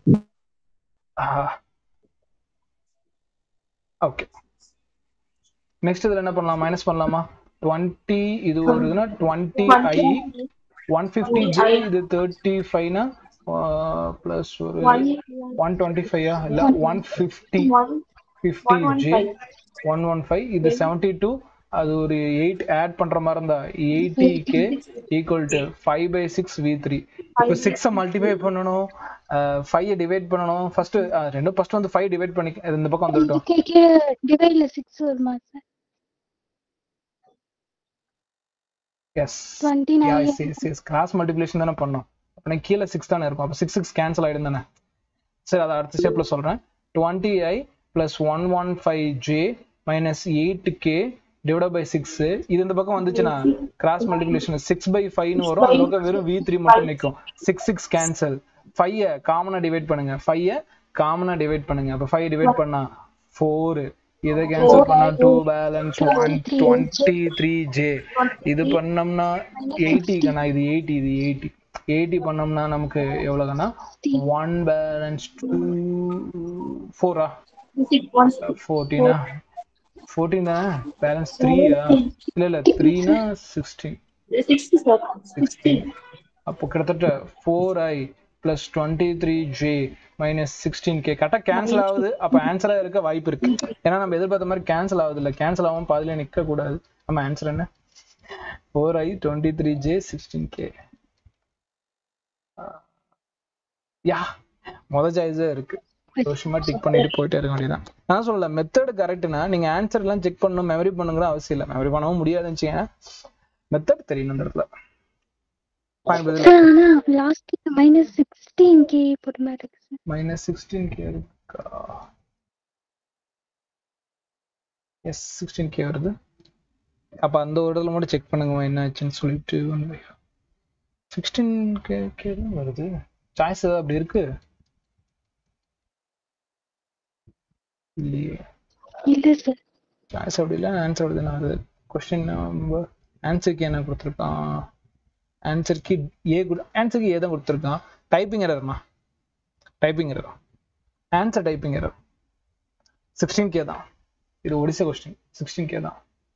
ஓகே நெக்ஸ்ட் இதுல என்ன பண்ணலாம் மைனஸ் பண்ணலாமா டுவெண்ட்டி இது ஒரு இதுனா twenty I one fifty J இது தேர்ட்டி ஃபைவ்னா பிளஸ் ஒரு ஒன் டுவெண்ட்டி ஃபைவா இல்ல one fifty fifty J one one five இது செவன்டி டூ அது ஒரு எயிட் ஆட் பண்ற மாதிரி இருந்தா eighty K equal to five by six V three இப்போ சிக்ஸை மல்டிப்ளை பண்ணணும் ஃபைவ் டிவைட் பண்ணணும் ஃபர்ஸ்ட் ரெண்டும் ஃபர்ஸ்ட் வந்து ஃபைவ் டிவைட் பண்ணி இந்த பக்கம் வந்துட்டோம் டிவைட்ல சிக்ஸ் வருமா sir yes twenty nine yes S S cross multiplication தானே பண்ணோம் அப்போ கீழே சிக்ஸ் தானே இருக்கும் அப்போ சிக்ஸ் சிக்ஸ் கேன்சல் ஆயிடும் தானே சரி அதை அடுத்த ஸ்டெப்ல சொல்றேன் twenty I plus one one five J minus eight K divide by six இது இந்த பக்கம் வந்துச்சுன்னா கிராஸ் மல்டிபிளேஷன் சிக்ஸ் பை ஃபைவ்னு வரும் அந்த பக்கம் வெறும் வி த்ரீ மட்டும் நிற்கும் சிக்ஸ் சிக்ஸ் கேன்சல் ஃபைவ் காமனா டிவைட் பண்ணுங்க ஃபைவ் காமனா டிவைட் பண்ணுங்க அப்போ ஃபைவ் டிவைட் பண்ணா ஃபோர் இதை கேன்சல் பண்ணா two balance one twenty three J இது பண்ணோம்னா எயிட்டி கண்ணா இது எயிட்டி இது எயிட்டி எயிட்டி பண்ணோம்னா நமக்கு எவ்வளவுனா ஒன் பேலன்ஸ் டூ ஃபோரா ஃபோர்டீனா ஃபோர்டீன் தானே பேலன்ஸ் த்ரீயா இல்ல இல்ல த்ரீனா சிக்ஸ்டீன் சிக்ஸ்டீன் அப்போ கிட்டத்தட்ட four I plus twenty three J minus sixteen K கரெக்டாக கேன்சல் ஆகுது அப்போ ஆன்சராக இருக்க வாய்ப்பு இருக்கு ஏன்னா நம்ம எதிர்பார்த்த மாதிரி கேன்சல் ஆகுது இல்லை கேன்சல் ஆகாம பாதியில நிற்க கூடாது நம்ம ஆன்சர் என்ன four I twenty three J sixteen K யா முத சாய்ஸே இருக்கு வருஷமா டிக் பண்ணிட்டு போயிட்டே இருக்க வேண்டியதான் நான் சொல்லல மெத்தட் கரெக்ட்னா நீங்க ஆன்சர் எல்லாம் செக் பண்ணணும் மெமரி பண்ணுங்கிற அவசியம் இல்லை மெமரி பண்ணவும் முடியாதுன்னு வச்சுக்கோங்க மெத்தட் தெரியணும் இந்த இடத்துல Fine, பதில் சார் ஆனா லாஸ்ட் மைனஸ் சிக்ஸ்டீன் கே போட்ட மாதிரி இருக்கு சார் மைனஸ் சிக்ஸ்டீன் கே இருக்கா எஸ் சிக்ஸ்டீன் கே வருது அப்ப அந்த ஒரு இடத்துல மட்டும் செக் பண்ணுங்கம்மா என்ன ஆச்சுன்னு சொல்லிட்டு one by sixteen K K தான் வருது சாய்ஸ் ஏதாவது அப்படி இருக்கு இல்லையே இல்ல சார் சாய்ஸ் அப்படி இல்லை ஆன்சர் அப்படி தான் வருது கொஸ்டின் நம்பர் ஆன்சருக்கு என்ன கொடுத்துருக்கான் ஆன்சருக்கு ஏ கொடு ஆன்சருக்கு ஏ தான் கொடுத்துருக்கான் டைப்பிங் எரர்மா typing error answer typing error sixteen K தான் இது ஒடிசா கொஸ்டின் சிக்ஸ்டீன் கே தான்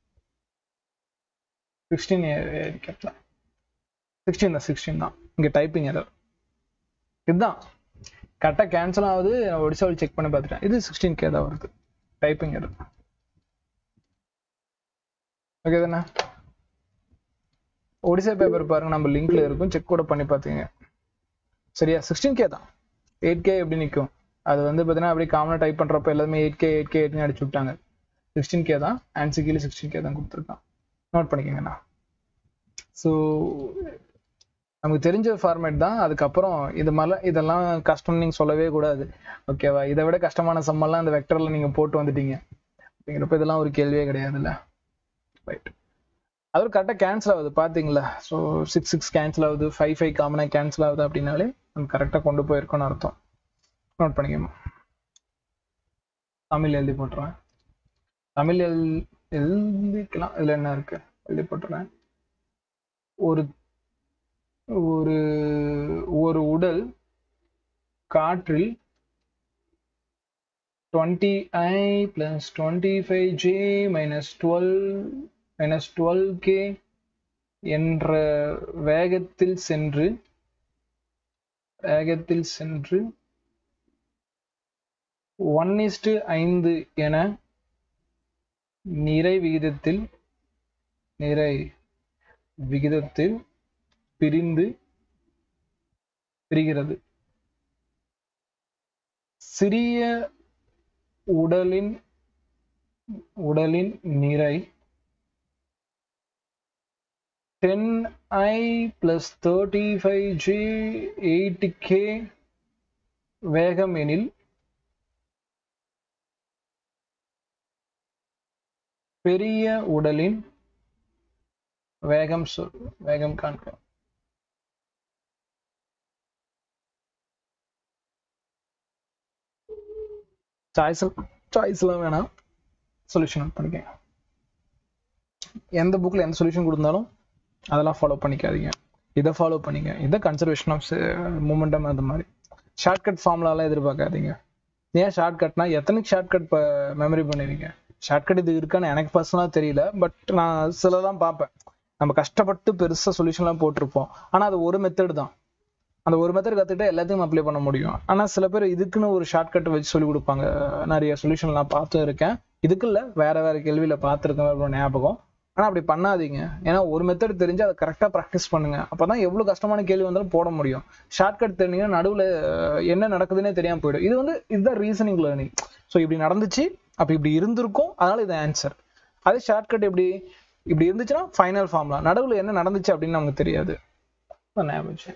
சிக்ஸ்டீன் கேட்கலாம் சிக்ஸ்டீன் தான் சிக்ஸ்டீன் தான் இங்கே டைப்பிங் எரர் இதுதான் கரெக்டாக கேன்சல் ஆகுது நான் ஒடிசாவில் செக் பண்ணி பார்த்துட்டேன் இது சிக்ஸ்டீன் கே தான் வருது டைப்பிங் எரர் ஓகே தானே ஒடிசா பேப்பர் பாருங்க நம்ம லிங்க்ல இருக்கும் செக் கூட பண்ணி பார்த்துங்க சரியா சிக்ஸ்டீன் கே தான் எயிட் கே எப்படி நிற்கும் அது வந்து பார்த்தீங்கன்னா அப்படியே காமனாக டைப் பண்ணுறப்ப எல்லாமே எயிட் கே எயிட் கே எயிட்னு அடிச்சு விட்டாங்க சிக்ஸ்டீன் கே தான் ஆன்சர் கீழே சிக்ஸ்டீன் கே தான் கொடுத்துருக்கான் நோட் பண்ணிக்கோங்கண்ணா ஸோ நமக்கு தெரிஞ்ச ஃபார்மேட் தான் அதுக்கப்புறம் இது மாதிரிலாம் இதெல்லாம் கஷ்டம்னு நீங்கள் சொல்லவே கூடாது ஓகேவா இதை விட கஷ்டமான சம்மெல்லாம் அந்த வெக்டரில் நீங்கள் போட்டு வந்துட்டீங்க அப்படிங்கிறப்ப இதெல்லாம் ஒரு கேள்வியே கிடையாதுல்ல ரைட் அது கரெக்டாக கேன்சல் ஆகுது பார்த்தீங்களா ஸோ சிக்ஸ் சிக்ஸ் கேன்சல் ஆகுது ஃபைவ் ஃபைவ் காமனாக கேன்சல் ஆகுது அப்படின்னாலே நம்ம கரெக்டாக கொண்டு போயிருக்கோம்னு அர்த்தம் நோட் பண்ணிக்கணும் தமிழ் எழுதி போட்டுறேன் தமிழ் எழு எழுதிக்கலாம் இதில் என்ன இருக்கு எழுதி போட்டுறேன் ஒரு ஒரு ஒரு உடல் காற்றில் twenty I plus twenty five J minus twelve minus twelve K என்ற வேகத்தில் சென்று வேகத்தில் சென்று ஒன் இஸ்டு ஐந்து என நிறை விகிதத்தில் நிறை விகிதத்தில் பிரிந்து பிரிகிறது சிறிய உடலின் உடலின் நிறை ten I plus thirty five G eight K வேகம் எனில் பெரிய உடலின் வேகம் சொல் வேகம் காண்க சாய்ஸ் சாய்ஸ்லாம் வேணாம் சொல்யூஷன் பண்ணிக்கங்க எந்த புக்கில் எந்த சொல்யூஷன் கொடுத்தாலும் அதெல்லாம் ஃபாலோ பண்ணிக்காதீங்க இதை ஃபாலோ பண்ணிங்க இதை கன்சர்வேஷன் ஆஃப் மூமெண்டம் அந்த மாதிரி ஷார்ட்கட் ஃபார்ம்லாலாம் எதிர்பார்க்காதீங்க ஏன் ஷார்ட்கட்னா எத்தனை ஷார்ட்கட் இப்போ மெமரி பண்ணுவீங்க ஷார்ட்கட் இது இருக்கான்னு எனக்கு பர்சனலாக தெரியல பட் நான் சிலதான் பார்ப்பேன் நம்ம கஷ்டப்பட்டு பெருசாக சொல்யூஷன்லாம் போட்டிருப்போம் ஆனால் அது ஒரு மெத்தட் தான் அந்த ஒரு மெத்தட் கற்றுக்கிட்டா எல்லாத்தையும் அப்ளை பண்ண முடியும் ஆனால் சில பேர் இதுக்குன்னு ஒரு ஷார்ட்கட் வச்சு சொல்லி கொடுப்பாங்க நிறைய சொல்யூஷன் நான் பார்த்தும் இருக்கேன் இதுக்கு இல்லை வேற வேற கேள்வியில் பார்த்துருக்கேன் அப்புறம் ஞாபகம் ஆனால் அப்படி பண்ணாதீங்க ஏன்னா ஒரு மெத்தட் தெரிஞ்சு அதை கரெக்டாக ப்ராக்டிஸ் பண்ணுங்க அப்பதான் எவ்வளோ கஷ்டமான கேள்வி வந்தாலும் போட முடியும் ஷார்ட்கட் தெரிஞ்சீங்கன்னா நடுவில் என்ன நடக்குதுன்னே தெரியாமல் போயிடும் இது வந்து இதுதான் ரீசனிங் லேர்னிங் ஸோ இப்படி நடந்துச்சு அப்போ இப்படி இருந்திருக்கும் அதனால இது ஆன்சர் அதே ஷார்ட்கட் எப்படி இப்படி இருந்துச்சுன்னா ஃபைனல் ஃபார்ம்லாம் நடுவில் என்ன நடந்துச்சு அப்படின்னு நமக்கு தெரியாது அதான் ஞாபகம் வச்சு.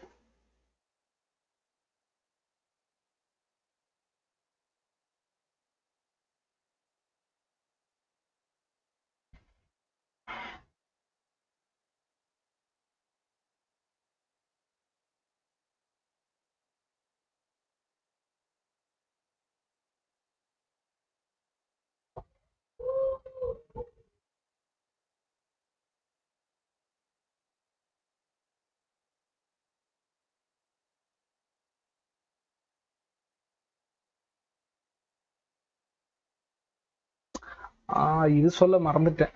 ஆஹ் இது சொல்ல மறந்துட்டேன்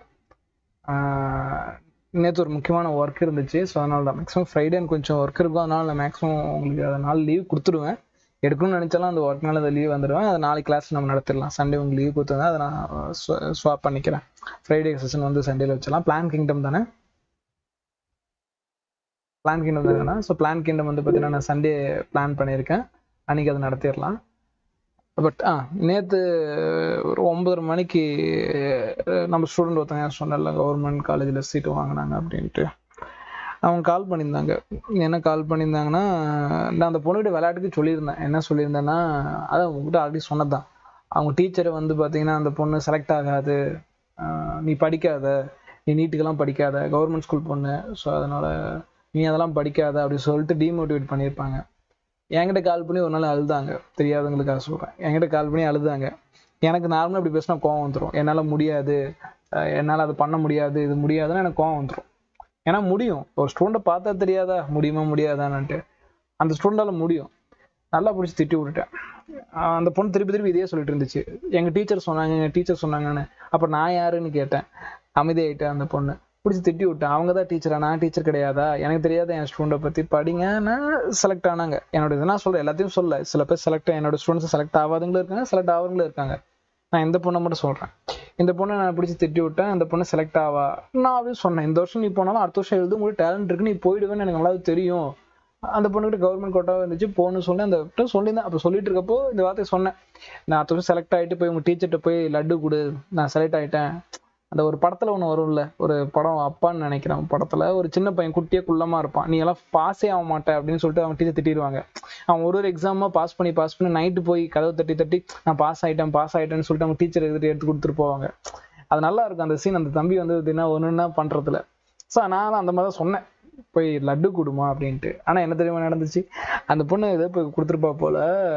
நேற்று ஒரு முக்கியமான ஒர்க் இருந்துச்சு ஸோ அதனால தான் மேக்ஸிமம் ஃப்ரைடே கொஞ்சம் ஒர்க் இருக்கும் அதனால நான் மேக்ஸிமம் உங்களுக்கு அதனால லீவ் கொடுத்துடுவேன் எடுக்கணும்னு நினைச்சாலும் அந்த ஒர்க்னால அந்த லீவ் வந்துடுவேன் அது நாளைக்கு கிளாஸ் நம்ம நடத்திடலாம் சண்டே உங்களுக்கு லீவ் கொடுத்துருந்தா அதை நான் ஸ்வாப் பண்ணிக்கிறேன் ஃப்ரைடே செஷன் வந்து சண்டேல வச்சிடலாம் பிளான் கிங்டம் தானே பிளான் கிங்டம் தானே ஸோ பிளான் கிங்டம் வந்து பார்த்தீங்கன்னா நான் சண்டே பிளான் பண்ணியிருக்கேன் அன்னைக்கு அதை நடத்திடலாம் பட் ஆ நேற்று ஒரு ஒன்பதரை மணிக்கு அஹ், நம்ம ஸ்டூடெண்ட் ஒருத்தங்க சொன்னல கவர்மெண்ட் காலேஜில் சீட்டு வாங்கினாங்க அப்படின்ட்டு அவங்க கால் பண்ணியிருந்தாங்க என்ன கால் பண்ணியிருந்தாங்கன்னா நான் அந்த பொண்ணுகிட்ட விளையாட்டுக்கு சொல்லியிருந்தேன் என்ன சொல்லியிருந்தேன்னா அதான் உங்ககிட்ட ஆல்ரெடி சொன்னதுதான் அவங்க டீச்சரை வந்து பார்த்தீங்கன்னா அந்த பொண்ணு செலக்ட் ஆகாது ஆஹ் நீ படிக்காத நீ நீட்டுக்கெல்லாம் படிக்காத கவர்மெண்ட் ஸ்கூல் பொண்ணு ஸோ அதனால நீ அதெல்லாம் படிக்காத அப்படின்னு சொல்லிட்டு டிமோட்டிவேட் பண்ணியிருப்பாங்க என்கிட்ட கால் பண்ணி ஒரு நாள் அழுதாங்க தெரியாதவங்களுக்காக சொல்கிறேன் என்கிட்ட கால் பண்ணி அழுதாங்க எனக்கு நார்மலாக இப்படி பேசினா கோவம் வந்துடும் என்னால் முடியாது அஹ் என்னால் அது பண்ண முடியாது இது முடியாதுன்னு எனக்கு கோவம் வந்துடும் ஏன்னா முடியும் ஒரு ஸ்டூடெண்ட்டை பார்த்தா தெரியாதா முடியுமா முடியாதான்னுட்டு அந்த ஸ்டூடெண்டால முடியும் நல்லா பிடிச்சி திட்டி விட்டுட்டேன் ஆஹ் அந்த பொண்ணு திருப்பி திருப்பி இதே சொல்லிட்டு இருந்துச்சு எங்க டீச்சர் சொன்னாங்க எங்க டீச்சர் சொன்னாங்கன்னு அப்ப நான் யாருன்னு கேட்டேன் அமைதியாயிட்டேன் அந்த பொண்ணு பிடிச்சி திட்டி விட்டேன் அவங்க தான் டீச்சரா நான் டீச்சர் கிடையாதா எனக்கு தெரியாத என் ஸ்டூடெண்ட்டை பத்தி படிங்க நான் செலக்ட் ஆனாங்க என்னோட இதை நான் சொல்றேன் எல்லாத்தையும் சொல்ல சில பேர் செலக்ட் என்னோட ஸ்டூடெண்ட்ஸ் செலக்ட் ஆகாதவங்களும் இருக்காங்க செலக்ட் ஆகிறவங்களும் இருக்காங்க நான் இந்த பொண்ணை மட்டும் சொல்றேன் இந்த பொண்ணை நான் பிடிச்சி திட்டி விட்டேன் அந்த பொண்ணு செலக்ட் ஆவா நான் அப்படியே சொன்னேன் இந்த வருஷம் நீ போனாலும் அடுத்த வருஷம் எழுது உங்களுக்கு டேலண்ட் இருக்கு நீ போயிடுவேன்னு எனக்கு நல்லாவே தெரியும் அந்த பொண்ணுகிட்ட கவர்மெண்ட் கோட்டாக இருந்துச்சு போகணும்னு சொல்லி அந்த கிட்ட சொல்லியிருந்தேன் அப்போ சொல்லிட்டு இருக்கப்போ இந்த வார்த்தையை சொன்னேன் நான் அடுத்த வருஷம் செலக்ட் ஆகிட்டு போய் உங்கள் டீச்சர்கிட்ட போய் லட்டு கொடு நான் செலக்ட் ஆகிட்டேன் அந்த ஒரு படத்துல ஒன்று வரும்ல ஒரு படம் அப்பான்னு நினைக்கிறேன் படத்துல ஒரு சின்ன பையன் குட்டியே குள்ளமா இருப்பான் நீ எல்லாம் பாஸே ஆக மாட்டே அப்படின்னு சொல்லிட்டு அவன் டீச்சர் திட்டிடுவாங்க அவன் ஒரு ஒரு எக்ஸாமா பாஸ் பண்ணி பாஸ் பண்ணி நைட்டு போய் கதவு தட்டி தட்டி நான் பாஸ் ஆயிட்டேன் பாஸ் ஆயிட்டேன்னு சொல்லிட்டு அவங்க டீச்சர் எடுத்து எடுத்து கொடுத்துட்டு போவாங்க அது நல்லா இருக்கும் அந்த சீன் அந்த தம்பி வந்து எப்படின்னா ஒன்றுன்னா பண்றதுல ஸோ நான் அந்த மாதிரி தான் சொன்னேன் போய் லட்டு கொடுமா அப்படின்ட்டு ஆனா என்ன தெரியுமா நடந்துச்சு அந்த பொண்ணு ஏதோ போய் கொடுத்துருப்பா போல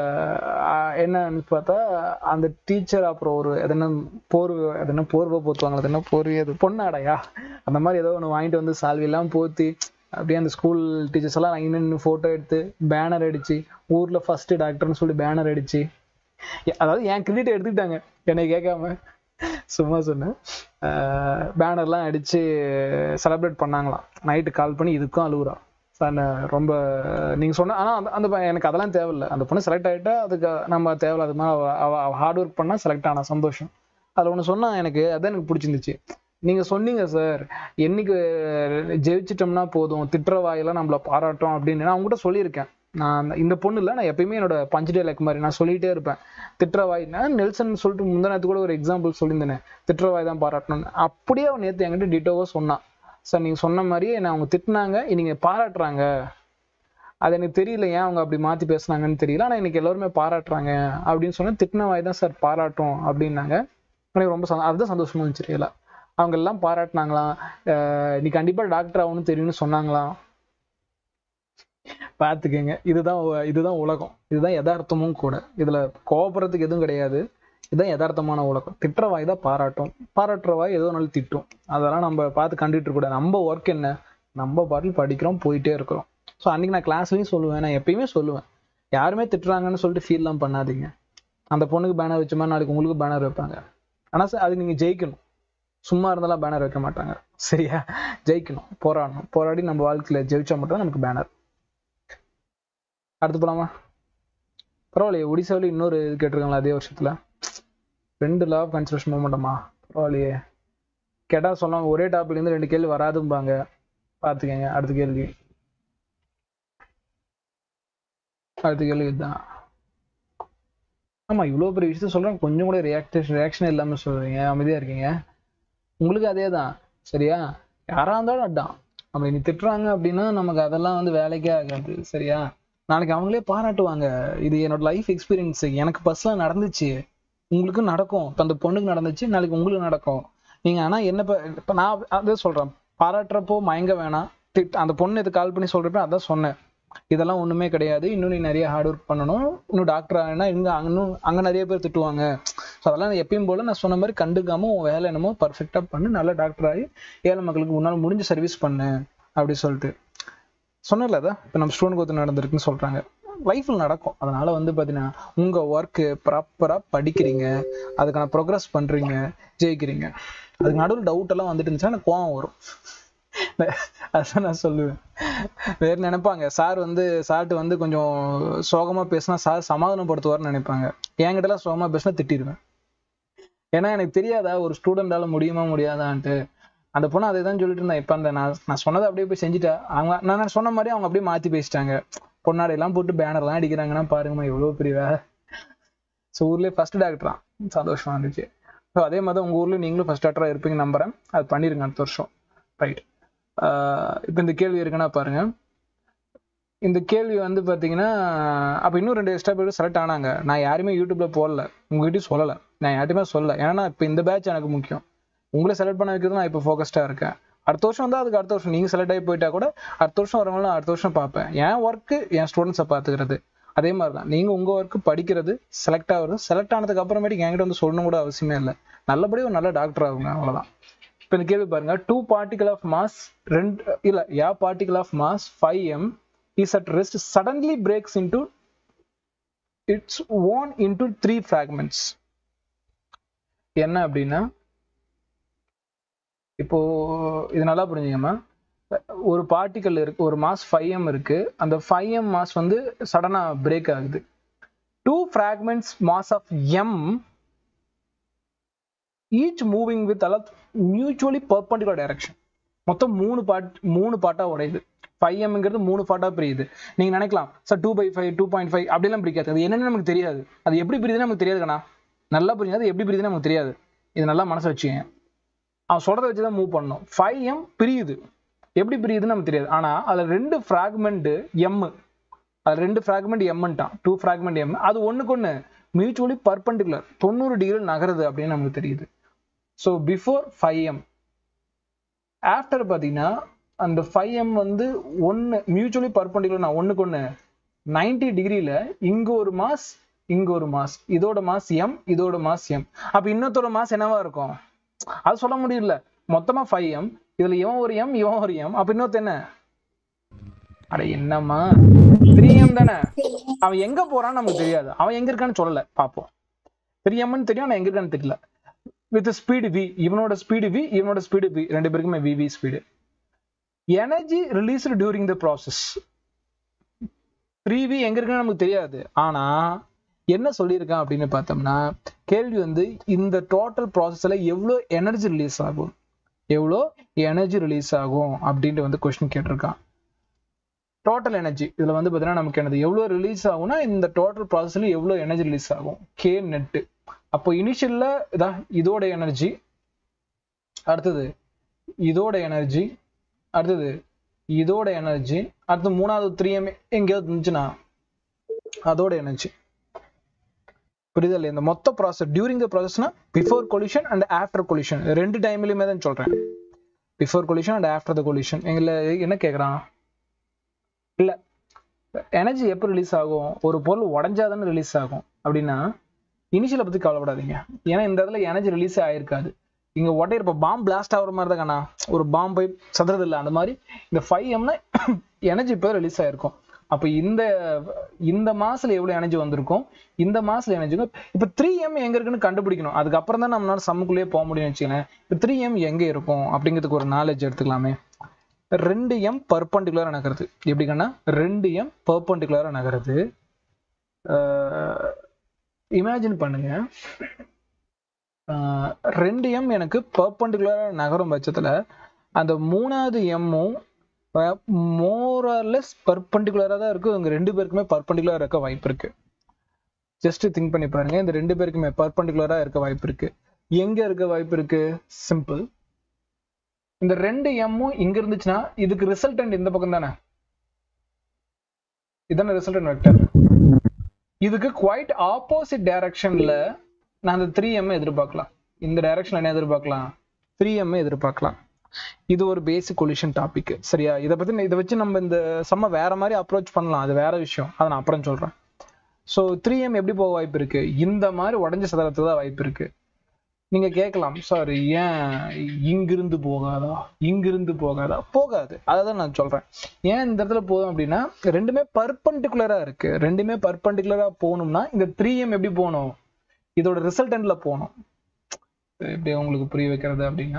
ஆஹ் என்னன்னு பார்த்தா அந்த டீச்சர் அப்புறம் ஒரு எதனா போர்வை அது என்ன போர்வை போத்துவாங்க அது என்ன போர்வை அது பொண்ணாடையா அந்த மாதிரி ஏதோ ஒன்று வாங்கிட்டு வந்து சால்வி எல்லாம் போத்தி அப்படியே அந்த ஸ்கூல் டீச்சர்ஸ் எல்லாம் நின்று நின்று ஃபோட்டோ எடுத்து பேனர் அடிச்சு ஊர்ல ஃபர்ஸ்ட் டாக்டர்னு சொல்லி பேனர் அடிச்சு எ- அதாவது என் கிரெடிட் எடுத்துக்கிட்டாங்க என்னை கேட்காம சும்மா சொன்னேன் பேனர்லாம் அடிச்சு செலிப்ரேட் பண்ணாங்களாம் நைட்டு கால் பண்ணி இதுக்கும் அழுகுறா சார் ரொம்ப நீங்க சொன்ன ஆனா அந்த அந்த பையன் எனக்கு அதெல்லாம் தேவையில்ல அந்த பொண்ணு செலக்ட் ஆயிட்டா அதுக்கு நம்ம தேவையில்ல அது மாதிரி அவ- அவ ஹார்ட் ஒர்க் பண்ணா செலக்ட் ஆனா சந்தோஷம் அதுல ஒண்ணு சொன்னா எனக்கு அதான் எனக்கு பிடிச்சிருந்துச்சு நீங்க சொன்னீங்க சார் என்னைக்கு ஜெயிச்சிட்டோம்னா போதும் திட்டுற வாயெல்லாம் நம்மள பாராட்டும் அப்படின்னு நான் உங்ககிட்ட சொல்லியிருக்கேன் நான் அந்த- இந்த பொண்ணு இல்ல நான் எப்பயுமே என்னோட பஞ்சுடே லைக் மாதிரி நான் சொல்லிட்டே இருப்பேன் திட்டுற வாய் நான் நெல்சன் சொல்லிட்டு முந்தினத்து கூட ஒரு எக்ஸாம்பிள் சொல்லியிருந்தேனே திட்டுற வாய் தான் பாராட்டணும்னு அப்படியே அவன் நேத்து என்கிட்ட டிட்டோவா சொன்னான் சார் நீங்க சொன்ன மாதிரியே என்ன அவங்க திட்டுனாங்க நீங்க பாராட்டுறாங்க அது எனக்கு தெரியல ஏன் அவங்க அப்படி மாத்தி பேசுனாங்கன்னு தெரியல ஆனா இன்னைக்கு எல்லாருமே பாராட்டுறாங்க அப்படின்னு சொன்னா திட்டின வாய் தான் சார் பாராட்டும் அப்படின்னாங்க எனக்கு ரொம்ப சந்தோ- அதுதான் சந்தோஷமா இருந்துச்சு ரியலா அவங்க எல்லாம் பாராட்டினாங்களாம் அஹ் நீ கண்டிப்பா டாக்டர் ஆகணும்னு தெரியும்னு சொன்னாங்களாம் பாத்துக்கங்க இதுதான் உ- இதுதான் உலகம் இதுதான் யதார்த்தமும் கூட இதுல கோபப்படுறதுக்கு எதுவும் கிடையாது இதுதான் யதார்த்தமான உலகம் திட்டுற வாய் தான் பாராட்டும் பாராட்டுற வாய் ஏதோ நாள் திட்டும் அதெல்லாம் நம்ம பார்த்து கண்டுட்டு இருக்க கூடாது நம்ம ஒர்க் என்ன நம்ம பாட்டில் படிக்கிறோம் போயிட்டே இருக்கிறோம் ஸோ அன்னைக்கு நான் கிளாஸ்லயும் சொல்லுவேன் நான் எப்பயுமே சொல்லுவேன் யாருமே திட்டுறாங்கன்னு சொல்லிட்டு ஃபீல்லாம் பண்ணாதீங்க அந்த பொண்ணுக்கு பேனர் வச்ச மாதிரி நாளைக்கு உங்களுக்கு பேனர் வைப்பாங்க ஆனா சார் அது நீங்க ஜெயிக்கணும் சும்மா இருந்தாலும் பேனர் வைக்க மாட்டாங்க சரியா ஜெயிக்கணும் போராடணும் போராடி நம்ம வாழ்க்கையில ஜெயிச்சா மட்டும் தான் நமக்கு பேனர் அடுத்து போலாமா பரவாயில்லையே ஒடிசாவில் இன்னொரு இது கேட்டிருக்காங்களா அதே வருஷத்துல ரெண்டு லா ஆஃப் கன்ஸ்ட்ரக்ஷன் மூமெண்டமா பரவாயில்லையே கேட்டா சொல்லலாம் ஒரே டாபிக்ல இருந்து ரெண்டு கேள்வி வராதும்பாங்க பாத்துக்கங்க அடுத்த கேள்வி அடுத்த கேள்வி இதுதான் ஆமா இவ்வளவு பெரிய விஷயத்த சொல்றேன் கொஞ்சம் கூட ரியாக்டேஷன் ரியாக்ஷன் இல்லாம சொல்றீங்க அமைதியா இருக்கீங்க உங்களுக்கு அதே தான் சரியா யாரா இருந்தாலும் அதான் அப்படி நீ திட்டுறாங்க அப்படின்னா நமக்கு அதெல்லாம் வந்து வேலைக்கே ஆகாது சரியா நாளைக்கு அவங்களே பாராட்டுவாங்க இது என்னோட லைஃப் எக்ஸ்பீரியன்ஸ் எனக்கு பஸ்ல நடந்துச்சு உங்களுக்கும் நடக்கும் இப்ப அந்த பொண்ணுக்கு நடந்துச்சு நாளைக்கு உங்களுக்கு நடக்கும் நீங்க ஆனா என்ன இப்ப இப்ப நான் அதான் சொல்றேன் பாராட்டுறப்போ மயங்க வேணாம் திட் அந்த பொண்ணு இது கால் பண்ணி சொல்றப்ப அதான் சொன்னேன் இதெல்லாம் ஒண்ணுமே கிடையாது இன்னும் நீ நிறைய ஹார்ட் ஒர்க் பண்ணணும் இன்னும் டாக்டர் ஆனா இங்க அங்க இன்னும் அங்க நிறைய பேர் திட்டுவாங்க ஸோ அதெல்லாம் நான் எப்பயும் போல நான் சொன்ன மாதிரி கண்டுக்காம உன் வேலை என்னமோ பர்ஃபெக்டா பண்ணு நல்ல டாக்டர் ஆகி ஏழை மக்களுக்கு உன்னால முடிஞ்ச சர்வீஸ் பண்ணு அப்படி சொல்லிட்டு சொன்னல அதான் இப்போ நம்ம ஸ்டூடெண்ட் கோத்து நடந்திருக்குன்னு சொல்றாங்க லைஃப்ல நடக்கும் அதனால வந்து பாத்தீங்கன்னா உங்க ஒர்க்கு ப்ராப்பரா படிக்கிறீங்க அதுக்கான ப்ரோக்ரஸ் பண்றீங்க ஜெயிக்கிறீங்க அதுக்கு நடுவில் டவுட் எல்லாம் வந்துட்டு இருந்துச்சுன்னா எனக்கு கோவம் வரும் அதான் நான் சொல்லுவேன் வேற நினைப்பாங்க சார் வந்து சார்ட்டு வந்து கொஞ்சம் சோகமா பேசினா சார் சமாதானப்படுத்துவார்னு நினைப்பாங்க என்கிட்ட எல்லாம் சோகமா பேசினா திட்டிடுவேன் ஏன்னா எனக்கு தெரியாதா ஒரு ஸ்டூடெண்டால முடியுமா முடியாதான்ட்டு அந்த பொண்ணு அதை தான் சொல்லிட்டு இருந்தா இப்ப அந்த நான் நான் சொன்னதை அப்படியே போய் செஞ்சுட்டா அவங்க நான் சொன்ன மாதிரி அவங்க அப்படியே மாத்தி பேசிட்டாங்க பொன்னாடை எல்லாம் போட்டு பேனர்லாம் அடிக்கிறாங்கன்னா பாருங்கம்மா எவ்வளவு பெரிய வேலை ஸோ ஊர்லயே ஃபர்ஸ்ட் டாக்டரா சந்தோஷமா இருந்துச்சு ஸோ அதே மாதிரி உங்க ஊர்ல நீங்களும் ஃபர்ஸ்ட் டாக்டரா இருப்பீங்க நம்புறேன் அது பண்ணிருங்க அடுத்த வருஷம் ரைட் இப்போ இந்த கேள்வி இருக்குன்னா பாருங்க இந்த கேள்வி வந்து பாத்தீங்கன்னா அப்ப இன்னும் ரெண்டு எக்ஸ்ட்ரா பேர் செலக்ட் ஆனாங்க நான் யாருமே யூடியூப்ல போடல உங்ககிட்டயும் சொல்லல நான் யார்ட்டுமே சொல்லல ஏன்னா இப்ப இந்த பேட்ச் எனக்கு முக்கியம் உங்களை செலக்ட் பண்ண வைக்கிறது நான் இப்போ ஃபோக்கஸ்டாக இருக்கேன் அடுத்த வருஷம் வந்து அதுக்கு அடுத்த வருஷம் நீங்கள் செலக்ட் ஆகி போயிட்டா கூட அடுத்த வருஷம் வரவங்களும் அடுத்த வருஷம் பார்ப்பேன் என் ஒர்க்கு என் ஸ்டூடெண்ட்ஸை பார்த்துக்கிறது அதே மாதிரி தான் நீங்கள் உங்கள் ஒர்க்கு படிக்கிறது செலக்ட் ஆகுறது செலக்ட் ஆனதுக்கு அப்புறமேட்டுக்கு என்கிட்ட வந்து சொல்லணும் கூட அவசியமே இல்லை நல்லபடியாக ஒரு நல்ல டாக்டர் ஆகுங்க அவ்வளோதான் இப்போ இந்த கேள்வி பாருங்க டூ பார்ட்டிகல் ஆஃப் மாஸ் ரெண்டு இல்லை யா particle of mass five M is at rest suddenly breaks into its own into three fragments என்ன அப்படின்னா இப்போ இது நல்லா புரிஞ்சுக்கம்மா ஒரு பார்ட்டிக்கல் இருக்கு ஒரு மாஸ் ஃபைவ் எம் இருக்கு அந்த ஃபைவ் எம் மாஸ் வந்து சடனா பிரேக் ஆகுது two fragments mass of M each moving with a lot mutually perpendicular direction மொத்தம் மூணு பார்ட் மூணு பார்ட்டா உடையுது ஃபைவ் எம்ங்கிறது மூணு பார்ட்டா பிரியுது நீங்க நினைக்கலாம் sir two by five two point five அப்படிலாம் பிரிக்காது அது என்னன்னு நமக்கு தெரியாது அது எப்படி பிரியுதுன்னு நமக்கு தெரியாது கண்ணா நல்லா புரியாது அது எப்படி பிரியுதுன்னு நமக்கு தெரியாது இது நல்லா மனசு வச்சுங்க அவன் சொல்றதை வச்சு தான் மூவ் பண்ணணும் ஃபைவ் எம் பிரியுது எப்படி பிரியுதுன்னு நமக்கு தெரியாது ஆனா அதுல ரெண்டு ஃப்ராக்மெண்ட் எம் அது ரெண்டு ஃப்ராக்மெண்ட் எம்ன்ட்டான் டூ ஃப்ராக்மெண்ட் எம் அது ஒண்ணுக்கு ஒண்ணு மியூச்சுவலி பர்பண்டிகுலர் தொண்ணூறு டிகிரி நகருது அப்படின்னு நமக்கு தெரியுது so before five M after பார்த்தீங்கன்னா அந்த ஃபைவ் எம் வந்து ஒன்று மியூச்சுவலி பர்பண்டிகுலர் நான் ஒன்றுக்கு ஒன்று நைன்டி டிகிரியில் இங்கே ஒரு மாஸ் இங்கே ஒரு மாஸ் இதோட மாஸ் எம் இதோட மாஸ் எம் அப்போ இன்னொருத்தோட மாஸ் என்னவா இருக்கும் அது சொல்ல முடியல மொத்தமா ஃபைவ் எம் இதுல இவன் ஒரு எம் இவன் ஒரு எம் அப்ப இன்னொருத்த என்ன அட என்னம்மா த்ரீ எம் தானே அவன் எங்க போறான்னு நமக்கு தெரியாது அவன் எங்க இருக்கான்னு சொல்லல பாப்போம் த்ரீ எம்னு தெரியும் ஆனா எங்க இருக்கான்னு தெரியல வித் ஸ்பீடு வி இவனோட ஸ்பீடு வி இவனோட ஸ்பீடு வி ரெண்டு பேருக்குமே V V speed energy released during the process three V எங்க இருக்குன்னு நமக்கு தெரியாது ஆனா என்ன சொல்லியிருக்கான் அப்படின்னு பார்த்தோம்னா கேள்வி வந்து இந்த டோட்டல் ப்ராசஸ்ல எவ்வளோ எனர்ஜி ரிலீஸ் ஆகும் எவ்வளோ எனர்ஜி ரிலீஸ் ஆகும் அப்படின்ட்டு வந்து கொஸ்டின் கேட்டிருக்கான் டோட்டல் எனர்ஜி இதுல வந்து பார்த்தீங்கன்னா நமக்கு என்னது எவ்வளோ ரிலீஸ் ஆகும்னா இந்த டோட்டல் ப்ராசஸ்ல எவ்வளோ எனர்ஜி ரிலீஸ் ஆகும் கே நெட்டு அப்போ இனிஷியல்ல இதா இதோட எனர்ஜி அடுத்தது இதோட எனர்ஜி அடுத்தது இதோட எனர்ஜி அடுத்து மூணாவது த்ரீ எம் எங்கேயாவது இருந்துச்சுன்னா அதோட எனர்ஜி புரியுதா இல்லையா இந்த மொத்த ப்ராசஸ் டியூரிங் த ப்ராசஸ்னா before collision and after collision ரெண்டு டைம்லயுமே தான் சொல்றேன் before collision and after the collision எங்களை என்ன கேட்குறான் இல்ல எனர்ஜி எப்போ ரிலீஸ் ஆகும் ஒரு பொருள் உடஞ்சாதானே ரிலீஸ் ஆகும் அப்படின்னா இனிஷியலை பத்தி கவலைப்படாதீங்க ஏன்னா இந்த இடத்துல எனர்ஜி ரிலீஸே ஆயிருக்காது இங்க உடைய இப்போ பாம் பிளாஸ்ட் ஆகுற மாதிரி தான் கண்ணா ஒரு பாம் போய் சதுறது இல்லை அந்த மாதிரி இந்த ஃபைவ் எம்னா எனர்ஜி இப்போ ரிலீஸ் ஆயிருக்கும் அப்போ இந்த இந்த மாசத்துல எவ்வளவு எனர்ஜி வந்திருக்கும் இந்த மாசத்துல எனர்ஜி இப்போ த்ரீ எம் எங்க இருக்குன்னு கண்டுபிடிக்கணும் அதுக்கப்புறம் தான் நம்மளால சம்முக்குள்ளேயே போக முடியும்னு வச்சுக்கலேன் இப்போ த்ரீ எம் எங்க இருக்கும் அப்படிங்கிறதுக்கு ஒரு நாலேஜ் எடுத்துக்கலாமே ரெண்டு எம் பர்பண்டிகுலரா நகருது எப்படி கண்ணா ரெண்டு எம் பர்பண்டிகுலரா நகருது இமேஜின் பண்ணுங்க ஆஹ் ரெண்டு எம் எனக்கு பர்பண்டிகுலரா நகரும் பட்சத்துல அந்த மூணாவது எம்மும் மோரலெஸ் பர்பண்டிகுலரா தான் இருக்கு இவங்க ரெண்டு பேருக்குமே பர்பண்டிகுலரா இருக்க வாய்ப்பு இருக்கு ஜஸ்ட் திங்க் பண்ணி பாருங்க இந்த ரெண்டு பேருக்குமே பர்பண்டிகுலரா இருக்க வாய்ப்பு இருக்கு எங்க இருக்க வாய்ப்பு இருக்கு சிம்பிள் இந்த ரெண்டு எம்மும் இங்க இருந்துச்சுன்னா இதுக்கு ரிசல்டன்ட் இந்த பக்கம் தானே இதான ரிசல்டன்ட் வெக்டர் இதுக்கு குவைட் ஆப்போசிட் டைரக்ஷன்ல நான் அந்த த்ரீ எம் எதிர்பார்க்கலாம் இந்த டைரக்ஷன்ல என்ன எதிர்பார்க்கலாம் த்ரீ எம் எதிர்பார்க்கலாம் இது ஒரு பேசிக் கொலிஷன் டாபிக் சரியா இதை பத்தி இதை வச்சு நம்ம இந்த செம்ம வேற மாதிரி அப்ரோச் பண்ணலாம் அது வேற விஷயம் அதை நான் அப்புறம் சொல்றேன் ஸோ த்ரீ எம் எப்படி போக வாய்ப்பு இருக்கு இந்த மாதிரி உடஞ்ச சதரத்துக்கு தான் வாய்ப்பு இருக்கு நீங்க கேட்கலாம் சார் ஏன் இங்கிருந்து போகாதா இங்கிருந்து போகாதா போகாது அதான் நான் சொல்றேன் ஏன் இந்த இடத்துல போதும் அப்படின்னா ரெண்டுமே பர்பண்டிகுலரா இருக்கு ரெண்டுமே பர்பண்டிகுலரா போகணும்னா இந்த த்ரீ எம் எப்படி போகணும் இதோட ரிசல்டன்ட்ல போகணும் எப்படி உங்களுக்கு புரிய வைக்கிறது அப்படின்னா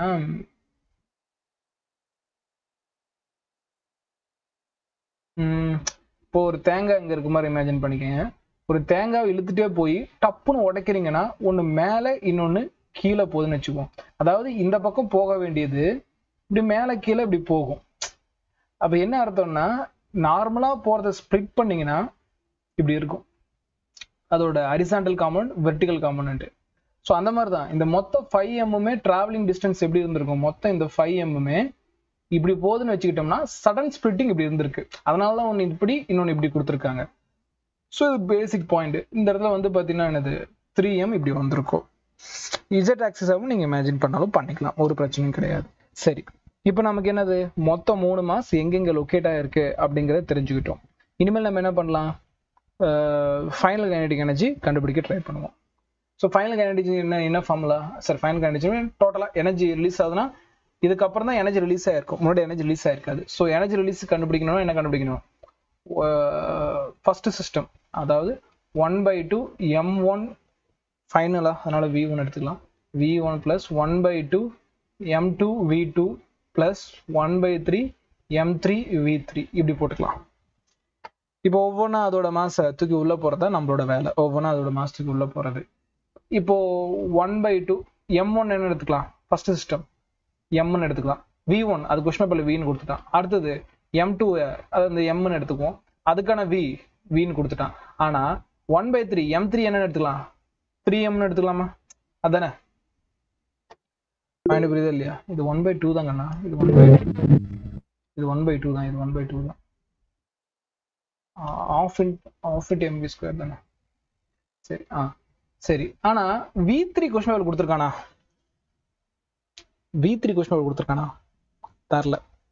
உம் இப்போ ஒரு தேங்காய் இங்க இருக்க மாதிரி இமேஜின் பண்ணிக்கங்க ஒரு தேங்காய் இழுத்துட்டே போய் டப்புன்னு உடைக்கிறீங்கன்னா ஒண்ணு மேல இன்னொன்னு கீழே போகுதுன்னு வச்சுக்குவோம் அதாவது இந்த பக்கம் போக வேண்டியது இப்படி மேல கீழே இப்படி போகும் அப்ப என்ன அர்த்தம்னா நார்மலா போறத ஸ்ப்ளிட் பண்ணீங்கன்னா இப்படி இருக்கும் அதோட horizontal component vertical component so அந்த மாதிரி தான் இந்த மொத்த ஃபைவ் எம்முமே டிராவலிங் டிஸ்டன்ஸ் எப்படி இருந்திருக்கும் மொத்தம் இந்த ஃபைவ் எம்முமே இப்படி போகுதுன்னு வச்சுக்கிட்டோம்னா சடன் ஸ்பிளிட்டிங் இப்படி இருந்திருக்கு அதனால தான் ஒன்று இப்படி இன்னொன்று இப்படி கொடுத்துருக்காங்க ஸோ இது பேசிக் பாயிண்ட் இந்த இடத்துல வந்து பார்த்தீங்கன்னா என்னது த்ரீ எம் இப்படி வந்திருக்கும் இசட் ஆக்சிஸாகவும் நீங்க இமேஜின் பண்ணாலும் பண்ணிக்கலாம் ஒரு பிரச்சனையும் கிடையாது சரி இப்போ நமக்கு என்னது மொத்தம் மூணு மாஸ் எங்கெங்க லொக்கேட் ஆயிருக்கு அப்படிங்கறத தெரிஞ்சுக்கிட்டோம் இனிமேல் நம்ம என்ன பண்ணலாம் ஃபைனல் கைனடிக் எனர்ஜி கண்டுபிடிக்க ட்ரை பண்ணுவோம் ஸோ ஃபைனல் கைனடிக் என்ன என்ன ஃபார்முலா சார் ஃபைனல் கைனடிக் டோட்டலாக எனர்ஜி ரிலீஸ் ஆகுதுன்னா இதுக்கப்புறம் தான் எனர்ஜி ரிலீஸ் ஆயிருக்கும் முன்னாடி எனர்ஜி ரிலீஸ் ஆயிருக்காது ஸோ எனர்ஜி ரிலீஸ் கண்டுபிடிக்கணும்னா என்ன கண்டுபிடிக்கணும் ஃபர்ஸ்ட் சிஸ்டம் அதாவது one by two M one ஃபைனலா அதனால வி ஒன் எடுத்துக்கலாம் V one plus one by two M two we two plus one by three M three we three இப்படி போட்டுக்கலாம் இப்போ ஒவ்வொன்றா அதோட மாச தூக்கி உள்ள போறதா நம்மளோட வேலை ஒவ்வொன்றா அதோட மாசத்துக்கு உள்ள போறது இப்போ one by two M one என்ன எடுத்துக்கலாம் ஃபர்ஸ்ட் சிஸ்டம் எம்னு எடுத்துக்கலாம் வி ஒன் அது கொஸ்டின் பேப்பர்ல வின்னு கொடுத்துட்டான் அடுத்தது எம் டூ அது அந்த எம்னு எடுத்துக்குவோம் அதுக்கான வி வின்னு கொடுத்துட்டான் ஆனா one by three M three என்னன்னு எடுத்துக்கலாம் த்ரீ எம்னு எடுத்துக்கலாமா அதானே மைண்ட் புரியுதா இல்லையா இது ஒன் பை டூ தான் கண்ணா இது ஒன் பை இது ஒன் பை டூ தான் இது ஒன் பை டூ தான் half in half it MV square தானே சரி ஆ சரி ஆனா வி த்ரீ கொஸ்டின் பேப்பர் கொடுத்துருக்கானா வி த்ரீ கொஸ்டின் பேப்பர் கொடுத்துருக்கானா தரல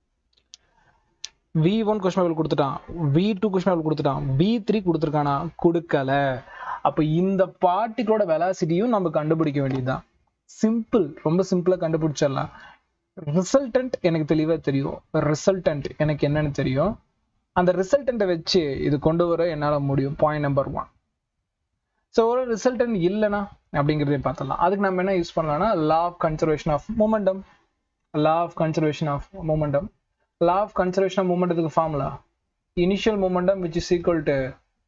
வி ஒன் கொஸ்டின் பேப்பர் கொடுத்துட்டான் வி டூ கொஸ்டின் பேப்பர் கொடுத்துட்டான் வி த்ரீ கொடுத்துருக்கானா கொடுக்கல அப்ப இந்த பார்ட்டிகளோட வெலாசிட்டியும் நம்ம கண்டுபிடிக்க வேண்டியதுதான் சிம்பிள் ரொம்ப சிம்பிளா கண்டுபிடிச்சிடலாம் ரிசல்டன்ட் எனக்கு தெளிவா தெரியும் ரிசல்டன்ட் எனக்கு என்னன்னு தெரியும் அந்த ரிசல்டன்ட்டை வச்சு இது கொண்டு வர என்னால முடியும் பாயிண்ட் நம்பர் ஒன் ஸோ ஒரு ரிசல்டன்ட் இல்லைனா அப்படிங்கிறதையும் பார்த்துடலாம் அதுக்கு நம்ம என்ன யூஸ் பண்ணலாம்னா law of conservation of momentum law of conservation of momentum law of conservation of மூமெண்டத்துக்கு formula initial momentum which is equal to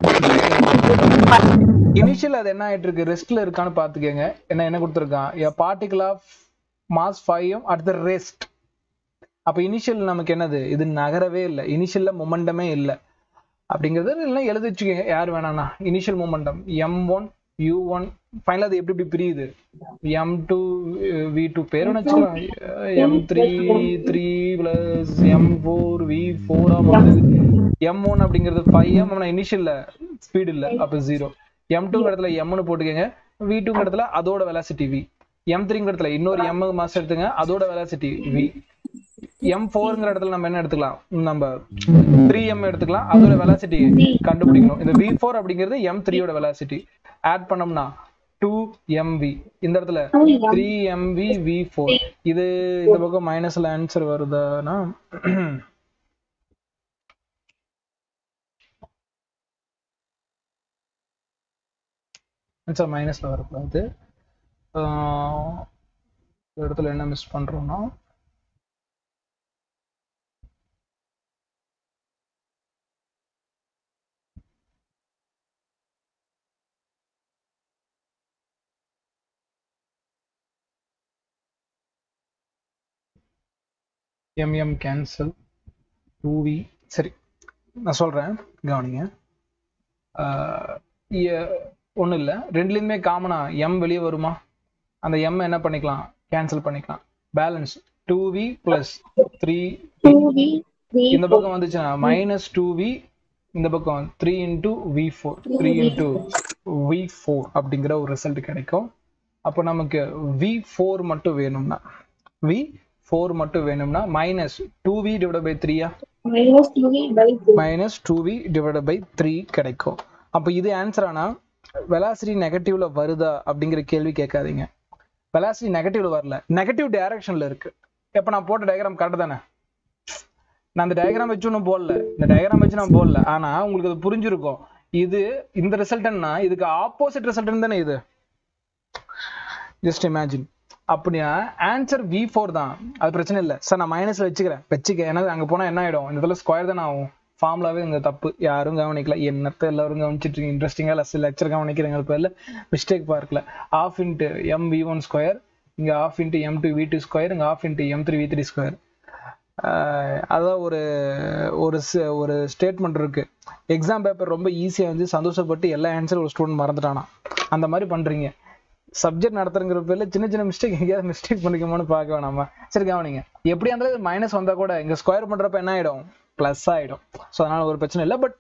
initial அது என்ன ஆயிட்டு இருக்கு ரெஸ்ட்ல இருக்கான்னு பாத்துக்கோங்க என்ன என்ன கொடுத்துருக்கான் a particle of mass five அடுத்த ரெஸ்ட் அப்ப இனிஷியல் நமக்கு என்னது இது நகரவே இல்லை இனிஷியல்ல மொமெண்டமே இல்லை அப்படிங்கிறது இல்லை எழுதி வச்சுக்கோங்க யார் வேணாம்னா initial momentum M one you one final அது எப்படி எப்படி பிரியுது எம் டூ வி டூ பேர் வச்சுக்கலாம் M three three plus M four V ஃபோரா வருது எம் ஒன் அப்படிங்கிறது ஃபைவ் எம் இனிஷியல்ல ஸ்பீடு இல்லை அப்போ ஜீரோ எம் டூ இடத்துல எம்னு போட்டுக்கோங்க வி டூ இடத்துல அதோட வெலாசிட்டி வி எம் த்ரீங்கிற இடத்துல இன்னொரு எம் மாஸ் எடுத்துங்க அதோட வெலாசிட்டி வி எம் ஃபோருங்கிற இடத்துல நம்ம என்ன எடுத்துக்கலாம் நம்ம த்ரீ எம் எடுத்துக்கலாம் அதோட வெலாசிட்டி கண்டுபிடிக்கணும் இந்த வி ஃபோர் அப்படிங்கிறது எம் த்ரீயோட வெலாசிட்டி ஆட் பண்ணோம்னா டூ எம்வி இந்த இடத்துல த்ரீ எம்வி வி ஃபோர் இது இந்த பக்கம் மைனஸ்ல ஆன்சர் வருதானா ஆன்சர் மைனஸ்ல வரக்கூடாது ஆஹ் இந்த இடத்துல என்ன மிஸ் பண்றோம்னா எம்எம் கேன்சல் டூ வி சரி நான் சொல்கிறேன் கவனிங்க ஒன்றும் இல்லை ரெண்டுலேருந்துமே காமனாக எம் வெளியே வருமா அந்த எம் என்ன பண்ணிக்கலாம் கேன்சல் பண்ணிக்கலாம் balance two V plus three இந்த பக்கம் வந்துச்சுன்னா மைனஸ் டூ வி இந்த பக்கம் three into V four three into V four அப்படிங்கிற ஒரு ரிசல்ட் கிடைக்கும் அப்போ நமக்கு வி ஃபோர் மட்டும் வேணும்னா வி ஃபோர் மட்டும் வேணும்னா minus two we divide by த்ரீயா minus 2v by 3. Minus two we divide by three கிடைக்கும் அப்போ இது ஆன்சர் ஆனா வெலாசிட்டி நெகட்டிவ்ல வருதா அப்படிங்கிற கேள்வி கேட்காதீங்க வெலாசிட்டி நெகட்டிவ்ல வரல நெகட்டிவ் டைரக்ஷன்ல இருக்கு எப்ப நான் போட்ட டயக்ராம் கரெக்ட் தானே நான் அந்த டயக்ராம் வச்சு ஒன்றும் போடல இந்த டயக்ராம் வச்சு நான் போடல ஆனா உங்களுக்கு அது புரிஞ்சிருக்கும் இது இந்த ரிசல்ட்னா இதுக்கு ஆப்போசிட் ரிசல்ட் தானே இது ஜஸ்ட் இமேஜின் அப்படின்னா ஆன்சர் வி ஃபோர் தான் அது பிரச்சனை இல்லை சார் நான் மைனஸ்ல வச்சுக்கிறேன் வச்சுக்க ஏன்னா அங்க போனா என்ன ஆயிடும் இந்த இடத்துல ஸ்கொயர் தானே ஆகும் ஃபார்முலாவே இங்க தப்பு யாரும் கவனிக்கல என்னத்த எல்லாரும் கவனிச்சிட்டு இருக்கீங்க இன்ட்ரெஸ்டிங்கா லெக்சர் கவனிக்கிறீங்க பேர்ல மிஸ்டேக் பார்க்கல half into M V one square இங்க half into M two we two square இங்க half into M three we three square அதான் ஒரு ஒரு ஸ்- ஒரு ஸ்டேட்மெண்ட் இருக்கு எக்ஸாம் பேப்பர் ரொம்ப ஈஸியா வந்து சந்தோஷப்பட்டு எல்லா ஆன்சரும் ஒரு ஸ்டூடெண்ட் மறந்துட்டானா அந்த மாதிரி பண்றீங்க சப்ஜெக்ட் நடத்துறங்கிற பேர்ல சின்ன சின்ன மிஸ்டேக் எங்கேயாவது மிஸ்டேக் பண்ணிக்கோமான்னு பார்க்க வேணாமா சரி கவனிங்க எப்படியா இருந்தாலும் மைனஸ் வந்தா கூட இங்க ஸ்கொயர் பண்றப்ப என்ன ஆயிடும் பிளஸ் ஆயிடும் ஸோ அதனால ஒரு பிரச்சனை இல்லை பட்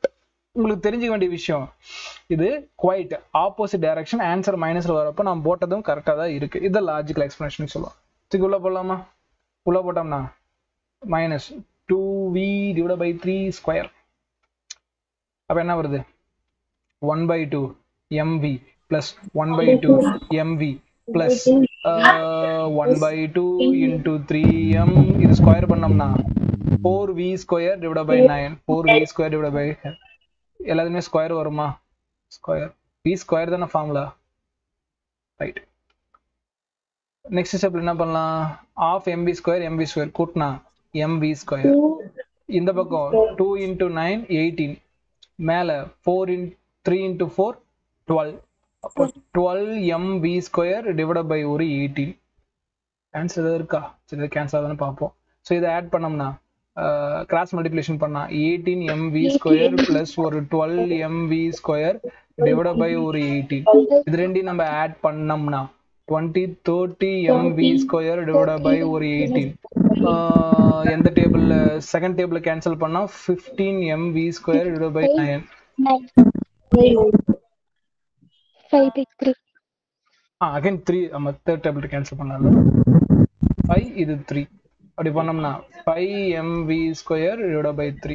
உங்களுக்கு தெரிஞ்சுக்க வேண்டிய விஷயம் இது குவைட் ஆப்போசிட் டைரக்ஷன் ஆன்சர் மைனஸ்ல வரப்போ நான் போட்டதும் கரெக்டாக தான் இருக்கு இது லாஜிக்கல் எக்ஸ்பிளனேஷன் சொல்லுவோம் இதுக்கு உள்ள போடலாமா உள்ள போட்டோம்னா minus two we divide by three square அப்போ என்ன வருது one by two mv plus one by two mv plus one by two into three m இது ஸ்கொயர் பண்ணோம்னா four v square divide by nine four v square divide by எல்லாத்துமே square வருமா square v square தானே formula right next step என்ன பண்ணலாம் half mv square mv square கூட்டினா mv square இந்த பக்கம் டூ இன்டூ நைன் எயிட்டீன் மேலே four in three into four twelve அப்போ twelve mv square divide by ஒரு எயிட்டீன் ஆன்சர் எதாவது இருக்கா சரி இது கேன்சல் ஆகுதுன்னு பார்ப்போம் ஸோ இதை ஆட் பண்ணோம்னா கிராஸ் மல்டிப்ளிகேஷன் பண்ணா எயிட்டீன் எம்வி ஸ்கொயர் பிளஸ் ஒரு twelve mv square divide by ஒரு எயிட்டீன் இது ரெண்டையும் நம்ம ஆட் பண்ணோம்னா twenty thirty mv square divide by ஒரு எயிட்டீன் எந்த டேபிள்ல செகண்ட் டேபிள் கேன்சல் பண்ணா fifteen mv square divide by nine nine five by three ஆ அகைன் த்ரீ நம்ம தேர்ட் டேபிள் கேன்சல் பண்ணால ஃபைவ் இது த்ரீ அப்படி பண்ணோம்னா five mv square divide by three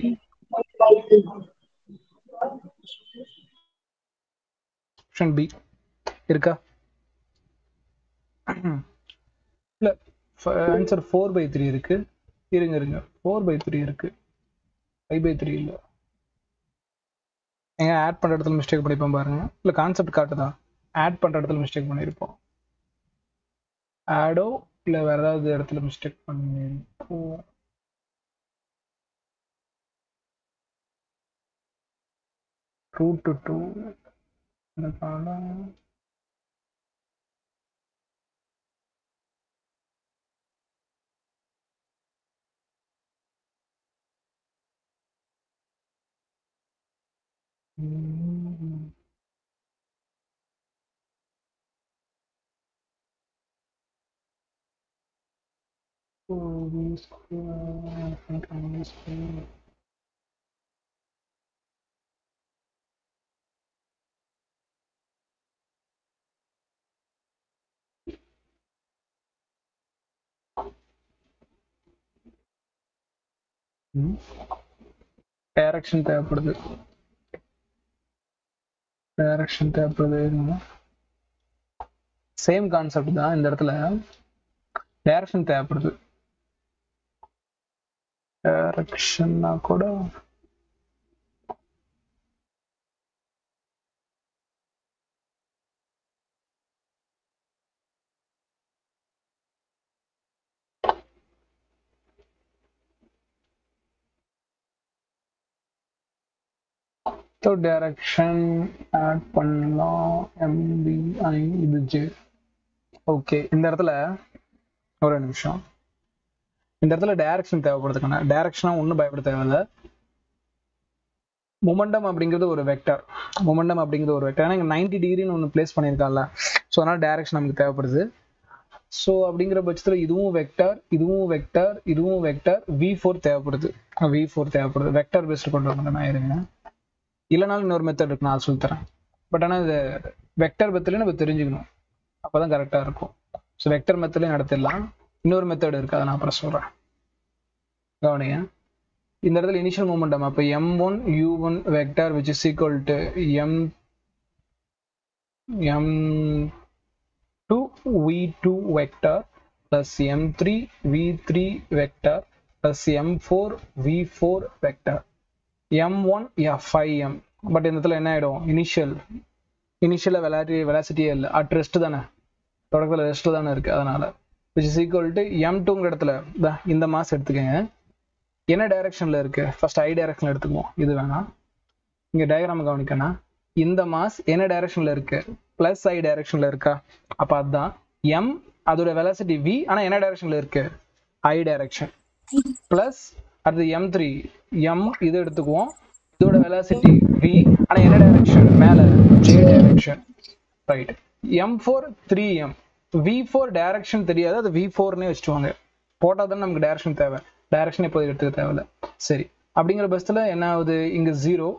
option B இருக்கா இல்ல ஆன்சர் ஃபோர் பை த்ரீ இருக்கு இருங்க இருங்க ஃபோர் பை த்ரீ இருக்கு ஃபைவ் பை த்ரீ இல்ல ஏங்க ஆட் பண்ற இடத்துல மிஸ்டேக் பண்ணிப்போம் பாருங்க இல்ல கான்செப்ட் காட்டுதா ஆட் பண்ற இடத்துல மிஸ்டேக் பண்ணியிருப்போம் ஆடோ இல்ல வேற ஏதாவது இடத்துல மிஸ்டேக் பண்ணிருப்போம் ரூட் டு டூ டைரக்ஷன் தேவைப்படுது டைரக்ஷன் தேவைப்படுது சேம் கான்செப்ட் தான் இந்த இடத்துல டைரக்ஷன் தேவைப்படுது டைரக்ஷன்னா கூட ஸோ டைரக்ஷன் ஆட் பண்ணலாம் எம்பிஐ இது ஜே ஓகே இந்த இடத்துல ஒரு நிமிஷம் இந்த இடத்துல டைரக்ஷன் தேவைப்படுதுக்கான டைரக்ஷனாக ஒன்றும் பயப்பட தேவையில்ல மொமெண்டம் அப்படிங்கிறது ஒரு வெக்டர் மொமெண்டம் அப்படிங்கிறது ஒரு வெக்டர் ஏன்னா இங்கே நைன்டி டிகிரின்னு ஒன்று பிளேஸ் பண்ணியிருக்கான்ல ஸோ அதனால டைரக்ஷன் நமக்கு தேவைப்படுது ஸோ அப்படிங்கிற பட்சத்தில் இதுவும் வெக்டர் இதுவும் வெக்டர் இதுவும் வெக்டர் வி ஃபோர் தேவைப்படுது வி ஃபோர் தேவைப்படுது வெக்டர் பேஸ்ட் கொண்டு வரணும் நான் இருங்க இல்லைனாலும் இன்னொரு மெத்தட் இருக்கு நான் சொல்லித்தரேன் பட் ஆனால் இது வெக்டர் மெத்தட்லேயும் நம்ம தெரிஞ்சுக்கணும் அப்போ தான் கரெக்டாக இருக்கும் ஸோ வெக்டர் மெத்தட்லேயும் நடத்திடலாம் இன்னொரு மெத்தட் இருக்கு அதை நான் அப்புறம் சொல்கிறேன் கவனிங்க இந்த இடத்துல இனிஷியல் மூமெண்டம் அப்போ M one you one vector which is equal to m m two we two vector plus M three we three vector plus m four v four vector m one f five m but இந்த இடத்துல என்ன ஆகிடும் initial இனிஷியலாக வெலாட்டி வெலாசிட்டியே இல்லை at rest தானே தொடக்கத்தில் rest தானே இருக்குது அதனால which is equal to m டூங்கிற இடத்துல இதா இந்த மாஸ் எடுத்துக்கங்க என்ன டைரக்ஷனில் இருக்கு ஃபர்ஸ்ட் ஐ டைரக்ஷனில் எடுத்துக்குவோம் இது வேணாம் இங்கே டயக்ராம் கவனிக்கணும் இந்த மாஸ் என்ன டைரக்ஷனில் இருக்கு ப்ளஸ் ஐ டைரக்ஷனில் இருக்கா அப்போ அதுதான் எம் அதோட வெலாசிட்டி வி ஆனால் என்ன டைரக்ஷனில் இருக்கு ஐ டைரக்ஷன் ப்ளஸ் அடுத்து எம் த்ரீ எம் இது எடுத்துக்குவோம் இதோட வெலாசிட்டி வி ஆனால் என்ன டைரக்ஷன் மேலே j direction right m four three m v four direction தெரியாது அது வி ஃபோர்னே வச்சுட்டுவாங்க போட்டால் தானே நமக்கு டைரக்ஷன் தேவை டைரக்ஷன் இப்போதைக்கு எடுத்துக்க தேவையில்ல சரி அப்படிங்கிற பஸ்ஸில் என்ன ஆகுது இங்கே ஜீரோ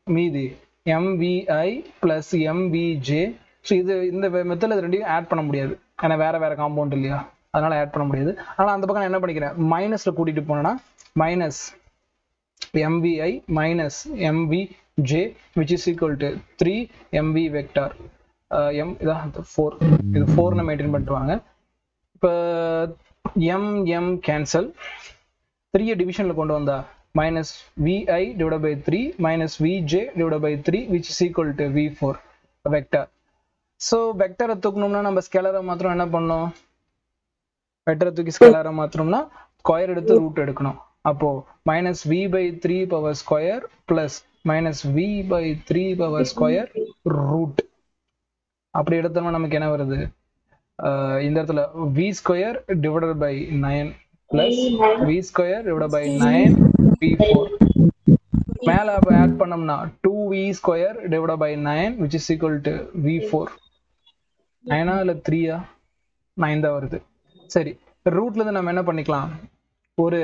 மீதி எம்விஐ பிளஸ் எம்விஜே ஸோ இது இந்த மெத்தடில் இது ரெண்டையும் ஆட் பண்ண முடியாது ஏன்னா வேற வேற காம்பவுண்ட் இல்லையா அதனால ஆட் பண்ண முடியாது ஆனால் அந்த பக்கம் நான் என்ன பண்ணிக்கிறேன் மைனஸ்ல கூட்டிட்டு போனேன்னா minus mvi minus mvj which is equal to 3 mv vector uh, m இதான் 4 இது 4 னு மெயின்டைன் பண்ணிட்டு வாங்க இப்போ m m கேன்சல் 3 டிவிஷன்ல கொண்டு வந்தா minus vi divided by 3 minus vj divided by 3 which is equal to v4 vector so வெக்டரை தூக்கணும்னா நம்ம ஸ்கேலரை மாத்திரம் என்ன பண்ணோம் வெக்டரை தூக்கி ஸ்கேலரை மாத்திரம்னா ஸ்கொயர் எடுத்து ரூட் எடுக்கணும் அப்போ minus v by three power square plus minus v by three power square root அப்படி எடுத்தோம்னா நமக்கு என்ன வருது ஆஹ் இந்த இடத்துல v square divided by nine plus v square divide by nine v four மேல அப்ப ஆட் பண்ணோம்னா two v square divide by nine which is equal to v four நைனா இல்ல த்ரீயா நைன் தான் வருது சரி ரூட்ல இருந்து நம்ம என்ன பண்ணிக்கலாம் ஒரு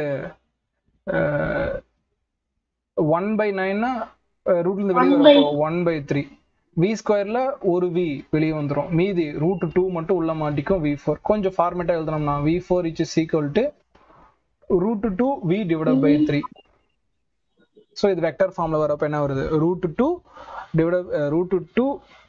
ஒன் பை நைன்னா ரூட்ல இருந்து வெளியே வரப்போ ஒன் பை த்ரீ வி ஸ்கொயர்ல ஒரு வி வெளியே வந்துரும் மீதி ரூட் டூ மட்டும் உள்ள மாட்டிக்கும் வி ஃபோர் கொஞ்சம் ஃபார்மேட்டா எழுதணும்னா v four which is equal to root two we divide by three so இது வெக்டர் ஃபார்ம்ல வரப்ப என்ன வருது root two divide root two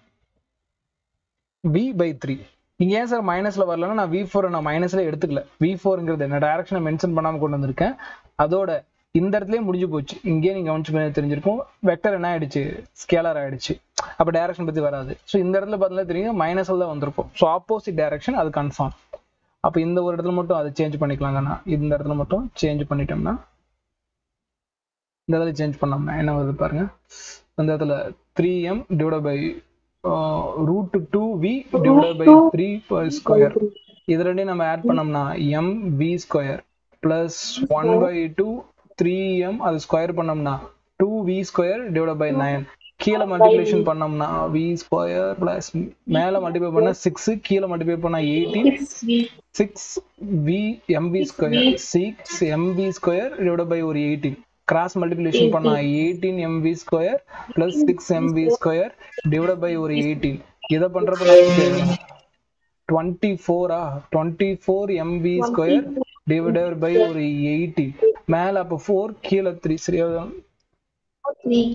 v by three இங்க ஏன் சார் மைனஸ்ல வரலன்னா நான் வி ஃபோர் நான் மைனஸ்ல எடுத்துக்கல வி ஃபோர்ங்கிறது என்ன டைரக்ஷனை மென்ஷன் பண்ணாம கொண்டு வந்திருக்கேன் அதோட இந்த இடத்துலயே முடிஞ்சு போச்சு இங்கேயே நீங்க கவனிச்சு பண்ணி தெரிஞ்சிருக்கும் வெக்டர் என்ன ஆயிடுச்சு ஸ்கேலர் ஆயிடுச்சு அப்ப டைரக்ஷன் பத்தி வராது ஸோ இந்த இடத்துல பார்த்தீங்கன்னா தெரியும் மைனஸ்ல தான் வந்திருக்கும் ஸோ ஆப்போசிட் டைரக்ஷன் அது கன்ஃபார்ம் அப்ப இந்த ஒரு இடத்துல மட்டும் அதை சேஞ்ச் பண்ணிக்கலாங்கண்ணா இந்த இடத்துல மட்டும் சேஞ்ச் பண்ணிட்டோம்னா இந்த இடத்துல சேஞ்ச் பண்ணோம்னா என்ன வருது பாருங்க இந்த இடத்துல three m divide by root two we divide by three power square இது ரெண்டையும் நம்ம ஆட் பண்ணோம்னா m v square plus one by two three m அது ஸ்கொயர் பண்ணோம்னா two v square divide by nine கீழே மல்டிப்ளிகேஷன் பண்ணோம்னா வி ஸ்கொயர் பிளஸ் மேல multiply பண்ணா சிக்ஸ் கீழே மல்டிப்ளை பண்ணா eighteen six v mv square six mv square divide by ஒரு eighteen cross multiplication பண்ணா eighteen mv square plus six mv square divide by ஒரு eighteen இதை பண்றப்ப நமக்கு டுவெண்ட்டி ஃபோரா twenty four mv square divided by ஒரு eighteen மேல அப்ப ஃபோர் கீழே த்ரீ சரியா three.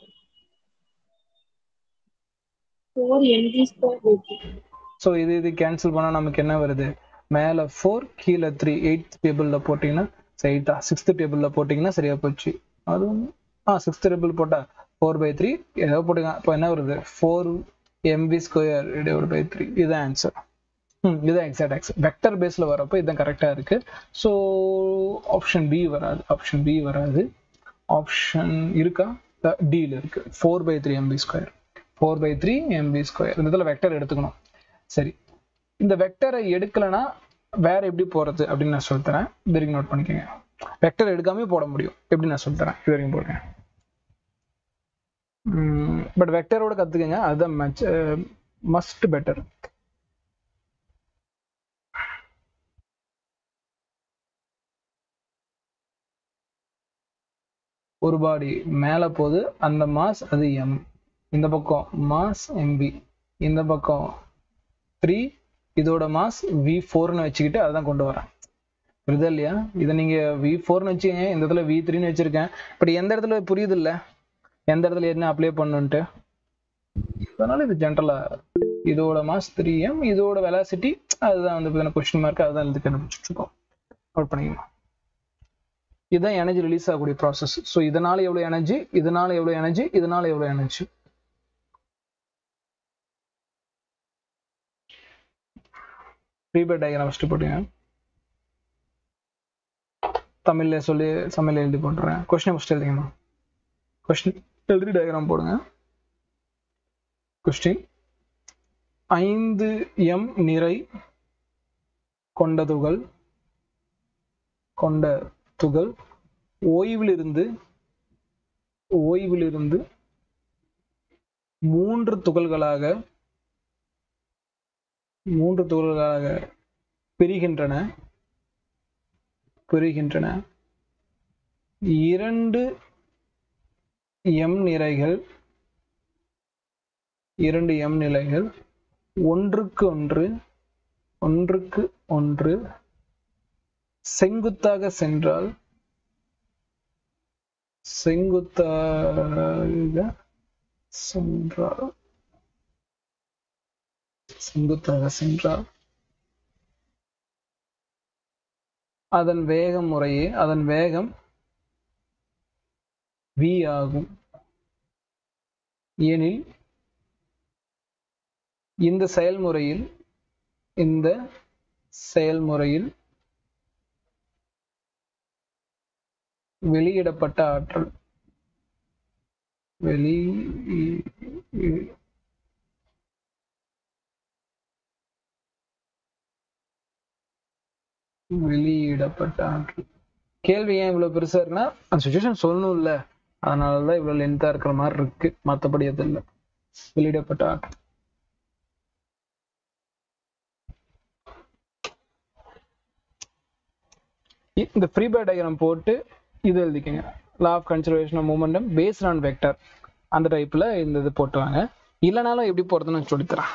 Four MG square root. So இது இது கேன்சல் பண்ணா நமக்கு என்ன வருது மேல ஃபோர் கீழே த்ரீ எயித் டேபிள்ல போட்டீங்கன்னா எயிட்டா சிக்ஸ்த் டேபிள்ல போட்டீங்கன்னா சரியா போச்சு அதுவும் ஆ சிக்ஸ்த் டேபிள் போட்டா ஃபோர் பை த்ரீ ஏதோ போட்டுங்க இப்போ என்ன வருது four mv square divide by three இதுதான் ஆன்சர் ம் இதுதான் எக்ஸாக்ட் ஆக்சர் வெக்டர் பேஸ்ல வரப்போ இதுதான் கரெக்டா இருக்கு ஸோ ஆப்ஷன் பி வராது ஆப்ஷன் பி வராது ஆப்ஷன் இருக்கா டில இருக்கு four by three mv square four by three mv square இந்த இதில் வெக்டர் எடுத்துக்கணும் சரி இந்த வெக்டரை எடுக்கலைன்னா வேற எப்படி போறது அப்படின்னு நான் சொல்லித்தரேன் இது வரைக்கும் நோட் பண்ணிக்கோங்க வெக்டர் எடுக்காம போட முடியும் எப்படி நான் சொல்லித்தரேன் இது வரைக்கும் போடுறேன் பட் வெக்டரோட கத்துக்கங்க அதுதான் மச் மஸ்ட் பெட்டர் ஒரு பாடி மேல போகுது அந்த மாஸ் அது எம் இந்த பக்கம் மாஸ் எம்பி இந்த பக்கம் த்ரீ இதோட மாஸ் வி ஃபோர்னு வச்சுக்கிட்டு அதான் கொண்டு வரேன் புரியுதா இல்லையா இதை நீங்க வி ஃபோர்னு வச்சுக்கங்க இந்த இடத்துல வி த்ரீன்னு வச்சிருக்கேன் பட் எந்த இடத்துல புரியுது இல்ல எந்த இடத்துல என்ன அப்ளை பண்ணுன்ட்டு அதனால இது ஜென்ரலா இதோட மாஸ் த்ரீ எம் இதோட வெலாசிட்டி அதுதான் வந்து கொஸ்டின் மார்க் அதுதான் எழுதி கண்டுபிடிச்சிட்டு இருக்கோம் நோட் பண்ணிக்கலாம் இதுதான் எனர்ஜி ரிலீஸ் ஆகக்கூடிய ப்ராசஸ் ஸோ இதனால எவ்வளவு எனர்ஜி இதனால எவ்வளவு எனர்ஜி இதனால எவ்வளவு எனர்ஜி ப்ரீபேட் டயக்ராம் ஃபஸ்ட்டு போட்டுங்க தமிழ்ல சொல்லி தமிழ்ல எழுதி போட்டுறேன் கொஸ்டின் ஃபஸ்ட் எழுதிங்கம்மா கொஸ்டின் எழுதி டயக்ராம் போடுங்க கொஸ்டின் ஐந்து எம் நிறை கொண்ட துகள் கொண்ட துகள் ஓய்விலிருந்து ஓய்விலிருந்து மூன்று துகள்களாக மூன்று துகள்களாக பிரிகின்றன பிரிகின்றன இரண்டு எம் நிறைகள் இரண்டு எம் நிலைகள் ஒன்றுக்கு ஒன்று ஒன்றுக்கு ஒன்று செங்குத்தாக சென்றால் செங்குத்தாக சென்றால் செங்குத்தாக சென்றால் அதன் வேகம் முறையே அதன் வேகம் v ஆகும் எனில் இந்த செயல்முறையில் இந்த செயல்முறையில் வெளியிடப்பட்ட ஆற்றல் வெளி வெளியிடப்பட்ட ஆற்றல் கேள்வி ஏன் இவ்வளவு பெருசா இருக்குன்னா அந்த சுச்சுவேஷன் சொல்லணும்ல அதனாலதான் இவ்வளவு லென்த்தா இருக்கிற மாதிரி இருக்கு மத்தபடி எதுவும் இல்லை வெளியிடப்பட்ட ஆற்றல் இ- இந்த ஃப்ரீ பை டயக்ராம் போட்டு இது எழுதிக்கங்க law of conservation of momentum based on vector அந்த டைப்ல இந்த இது போட்டு வாங்க இல்லைனாலும் எப்படி போறதுன்னு நான் சொல்லித்தரேன்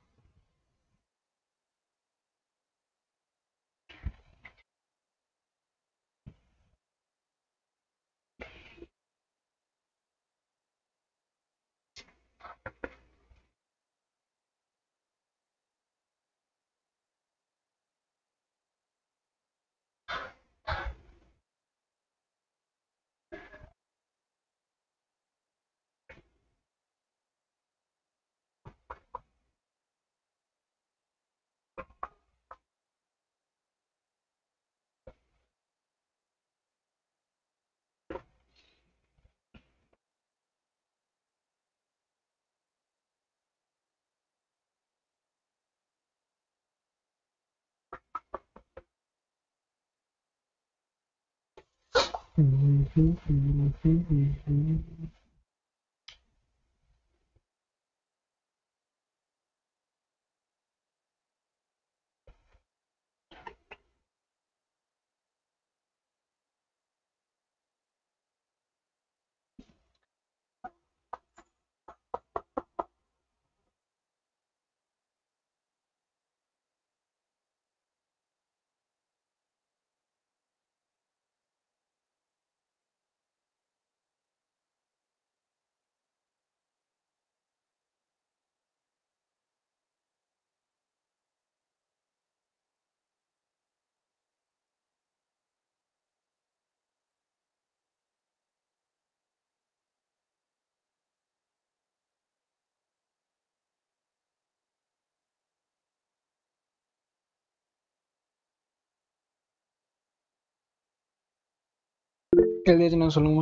எழுதியாச்சுன்னா சொல்லுங்கம்மா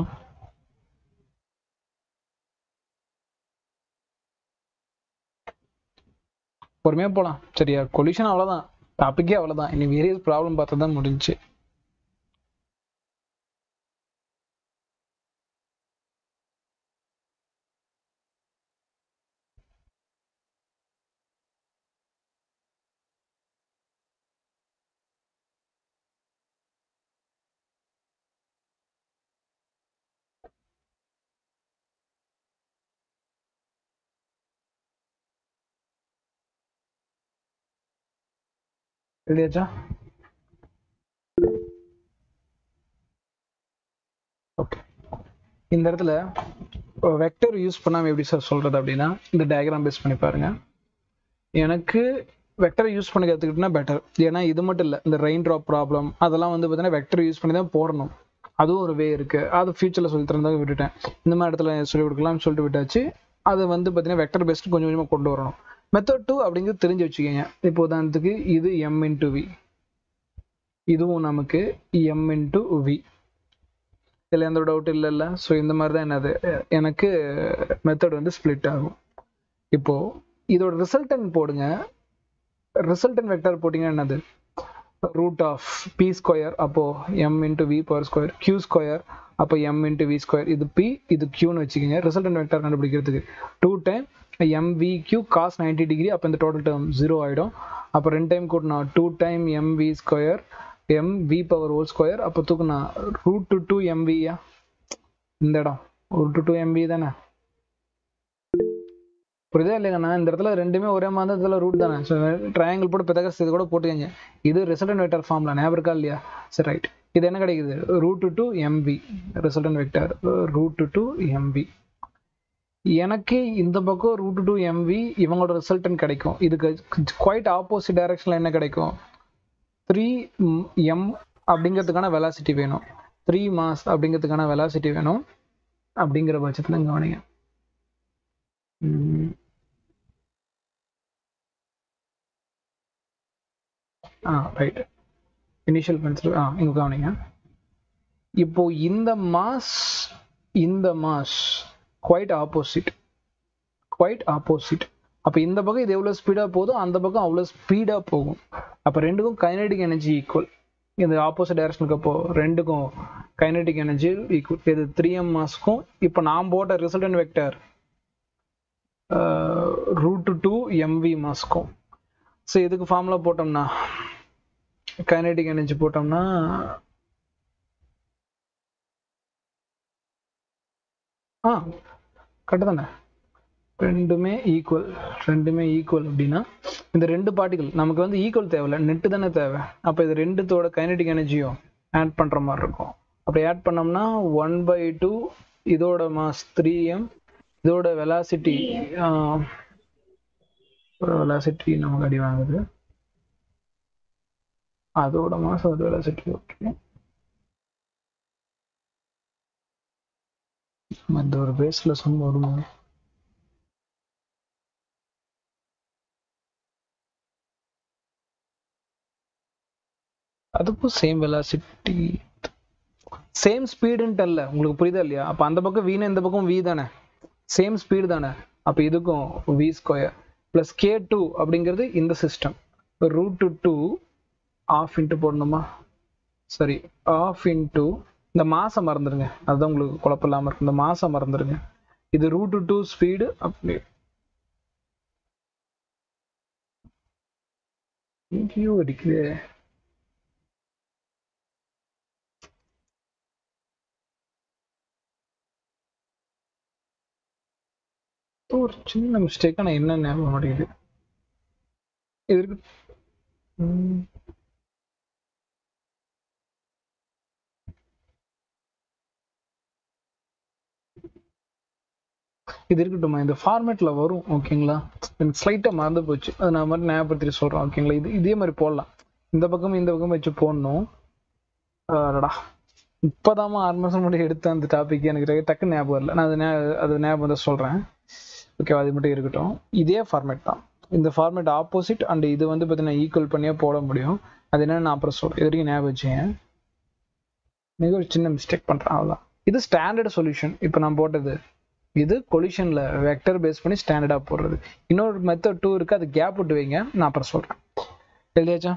பொறுமையா போலாம் சரியா கொலிஷன் அவ்வளவுதான் டாபிக்கே அவ்வளவுதான் இனி வேரியஸ் ப்ராப்ளம் பார்த்தா தான் முடிஞ்சுச்சு எழுதியாச்சா ஓகே இந்த இடத்துல வெக்டர் யூஸ் பண்ணாம எப்படி சார் சொல்றது அப்படின்னா இந்த டயக்ராம் பேஸ் பண்ணி பாருங்க எனக்கு வெக்டர் யூஸ் பண்ணி கற்றுக்கிட்டா பெட்டர் ஏன்னா இது மட்டும் இல்லை இந்த ரெயின் ட்ராப் ப்ராப்ளம் அதெல்லாம் வந்து பார்த்தீங்கன்னா வெக்டர் யூஸ் பண்ணி தான் போடணும் அதுவும் ஒரு வே இருக்கு அது ஃபியூச்சரில் சொல்லி தரதாக விட்டுட்டேன் இந்த மாதிரி இடத்துல சொல்லி கொடுக்கலாம்னு சொல்லிட்டு விட்டாச்சு அது வந்து பார்த்தீங்கன்னா வெக்டர் பேஸ்ட் கொஞ்சம் கொஞ்சமாக கொண்டு வரணும் மெத்தட் டூ அப்படிங்கிறது தெரிஞ்சு வச்சுக்கோங்க இப்போ உதாரணத்துக்கு இது எம் இன்டு வி இதுவும் நமக்கு எம் இன்டு வி இதில் எந்த டவுட் இல்லைல்ல ஸோ இந்த மாதிரி தான் என்னது எனக்கு மெத்தட் வந்து ஸ்ப்ளிட் ஆகும் இப்போ இதோட ரிசல்டன் போடுங்க ரிசல்டன் வெக்டர் போட்டிங்கன்னா என்னது ரூட் ஆஃப் பி ஸ்கொயர் அப்போ m into v power square q square அப்போ எம் இன்ட்டு வி ஸ்கொயர் இது பி இது கியூன்னு வச்சுக்கோங்க ரிசல்டன் வெக்டர் கண்டுபிடிக்கிறதுக்கு two time m v q cos ninety degree அப்போ இந்த டோட்டல் டேர்ம் ஜீரோ ஆகிடும் அப்போ ரெண்டு டைம் கூட்டினா two time m v square m v power whole square அப்போ தூக்குனா ரூட் டு டூ எம்வியா இந்த இடம் ஒரு டு டூ எம்பி தானே புரியுதா இல்லைங்கண்ணா இந்த இடத்துல ரெண்டுமே ஒரே மாதிரி தான் இதில் ரூட் தானே ஸோ ட்ரையாங்கிள் போட்டு பிதகஸ் இது கூட போட்டுக்கங்க இது ரிசல்டன் வெக்டர் ஃபார்ம்ல ஞாபகம் இருக்கா இல்லையா சரி ரைட் இது என்ன கிடைக்குது root two mv resultant vector root two mv எனக்கு இந்த பக்கம் ரூட் டு எம்வி இவங்களோட ரிசல்டன் கிடைக்கும் இதுக்கு குவைட் ஆப்போசிட் டைரக்ஷனில் என்ன கிடைக்கும் த்ரீ எம் அப்படிங்கிறதுக்கான வெலாசிட்டி வேணும் த்ரீ மாஸ் அப்படிங்கிறதுக்கான வெலாசிட்டி வேணும் அப்படிங்கிற பட்சத்தில் கவனிங்க ம். ஆ ரைட் இனிஷியல் பென்சில் ஆ இங்கே கவனிங்க இப்போ இந்த மாஸ் இந்த mass quite opposite quite opposite அப்போ இந்த பக்கம் இது எவ்வளோ ஸ்பீடாக போதோ அந்த பக்கம் அவ்வளோ ஸ்பீடாக போகும் அப்போ ரெண்டுக்கும் கைனடிக் எனர்ஜி ஈக்குவல் இந்த ஆப்போசிட் டைரக்ஷனுக்கு அப்போ ரெண்டுக்கும் கைனடிக் எனர்ஜி ஈக்குவல் இது த்ரீ எம் மாஸ்க்கும் இப்போ நான் போட்ட resultant vector root two mv மாஸ்க்கும் ஸோ இதுக்கு ஃபார்முலா போட்டோம்னா கைனடிக் எனர்ஜி போட்டோம்னா ஆ கரெக்டு தானே ரெண்டுமே ஈக்குவல் ரெண்டுமே ஈக்குவல் அப்படின்னா இந்த ரெண்டு பார்ட்டிகள் நமக்கு வந்து ஈக்குவல் தேவையில்ல நெட்டு தானே தேவை அப்போ இது ரெண்டுத்தோட கைனடிக் எனர்ஜியும் ஆட் பண்ணுற மாதிரி இருக்கும் அப்படி ஆட் பண்ணோம்னா ஒன் பை டூ இதோட மாஸ் த்ரீ எம் இதோட வெலாசிட்டி வெலாசிட்டி நமக்கு அடி வாங்குது அதோட மாஸ் அதோட வெலாசிட்டி ஓகே இந்த ஒரு பேஸ்ல சும்மா வருமா அதுக்கும் சேம் வெலாசிட்டி சேம் ஸ்பீடுன்ட்டு அல்ல உங்களுக்கு புரியுதா இல்லையா அப்போ அந்த பக்கம் வீணா இந்த பக்கம் வி தானே சேம் ஸ்பீடு தானே அப்போ இதுக்கும் v square plus k two அப்படிங்கிறது இந்த system root two two half into போடணுமா சரி ஆஃப் இன்ட்டு இந்த மாசம் மறந்துடுங்க அதுதான் உங்களுக்கு குழப்பம் இல்லாமல் இருக்கும் இந்த மாசம் மறந்துடுங்க இது ரூட் டூ ஸ்பீடு அப்படி எங்கேயோ அடிக்குது ஒரு சின்ன மிஸ்டேக் ஆனால் என்ன ஞாபகம் மாட்டேங்குது இது இருக்கு ம். இது இருக்கட்டுமா இந்த ஃபார்மேட்ல வரும் ஓகேங்களா எனக்கு ஸ்லைட்டா மறந்து போச்சு அது நான் மாதிரி ஞாபகப்படுத்தி சொல்றேன் ஓகேங்களா இது இதே மாதிரி போடலாம் இந்த பக்கம் இந்த பக்கம் வச்சு போடணும் அடடா இப்போதாம்மா ஆறு மாசம் முன்னாடி எடுத்த அந்த டாபிக் எனக்கு டக்கு ஞாபகம் இல்லை நான் அது ஞா- அது ஞாபகம் வந்து சொல்றேன் ஓகேவா அது மட்டும் இருக்கட்டும் இதே ஃபார்மேட் தான் இந்த ஃபார்மேட் ஆப்போசிட் அண்ட் இது வந்து பார்த்தீங்கன்னா ஈக்குவல் பண்ணியே போட முடியும் அது என்னன்னு நான் அப்புறம் சொல்றேன் இது வரைக்கும் ஞாபகம் வச்சுங்க மிக ஒரு சின்ன மிஸ்டேக் பண்றேன் அவ்வளோதான் இது ஸ்டாண்டர்ட் சொல்யூஷன் இப்போ நான் போட்டது இது கொலிஷன்ல வெக்டர் பேஸ் பண்ணி ஸ்டாண்டர்டா போடுறது இன்னொரு மெத்தட் டூ இருக்கு அது கேப் விட்டு வைங்க நான் அப்புறம் சொல்றேன் எழுதியாச்சா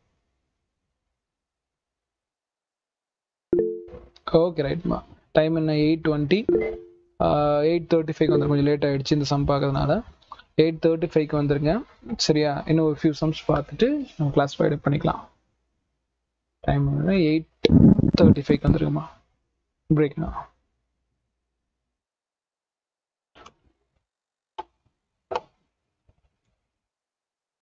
ஓகே ரைட்மா டைம் என்ன eight twenty eight thirty five வந்துடும் கொஞ்சம் லேட் ஆயிடுச்சு இந்த சம் பார்க்கறதுனால எயிட் தேர்ட்டி ஃபைவ்க்கு வந்துருங்க சரியா இன்னும் ஒரு ஃபியூ சம்ஸ் பார்த்துட்டு நம்ம கிளாஸ் ஃபைவ் பண்ணிக்கலாம் டைம் எயிட் தேர்ட்டி ஃபைவ்க்கு வந்துருங்கம்மா பிரேக்னா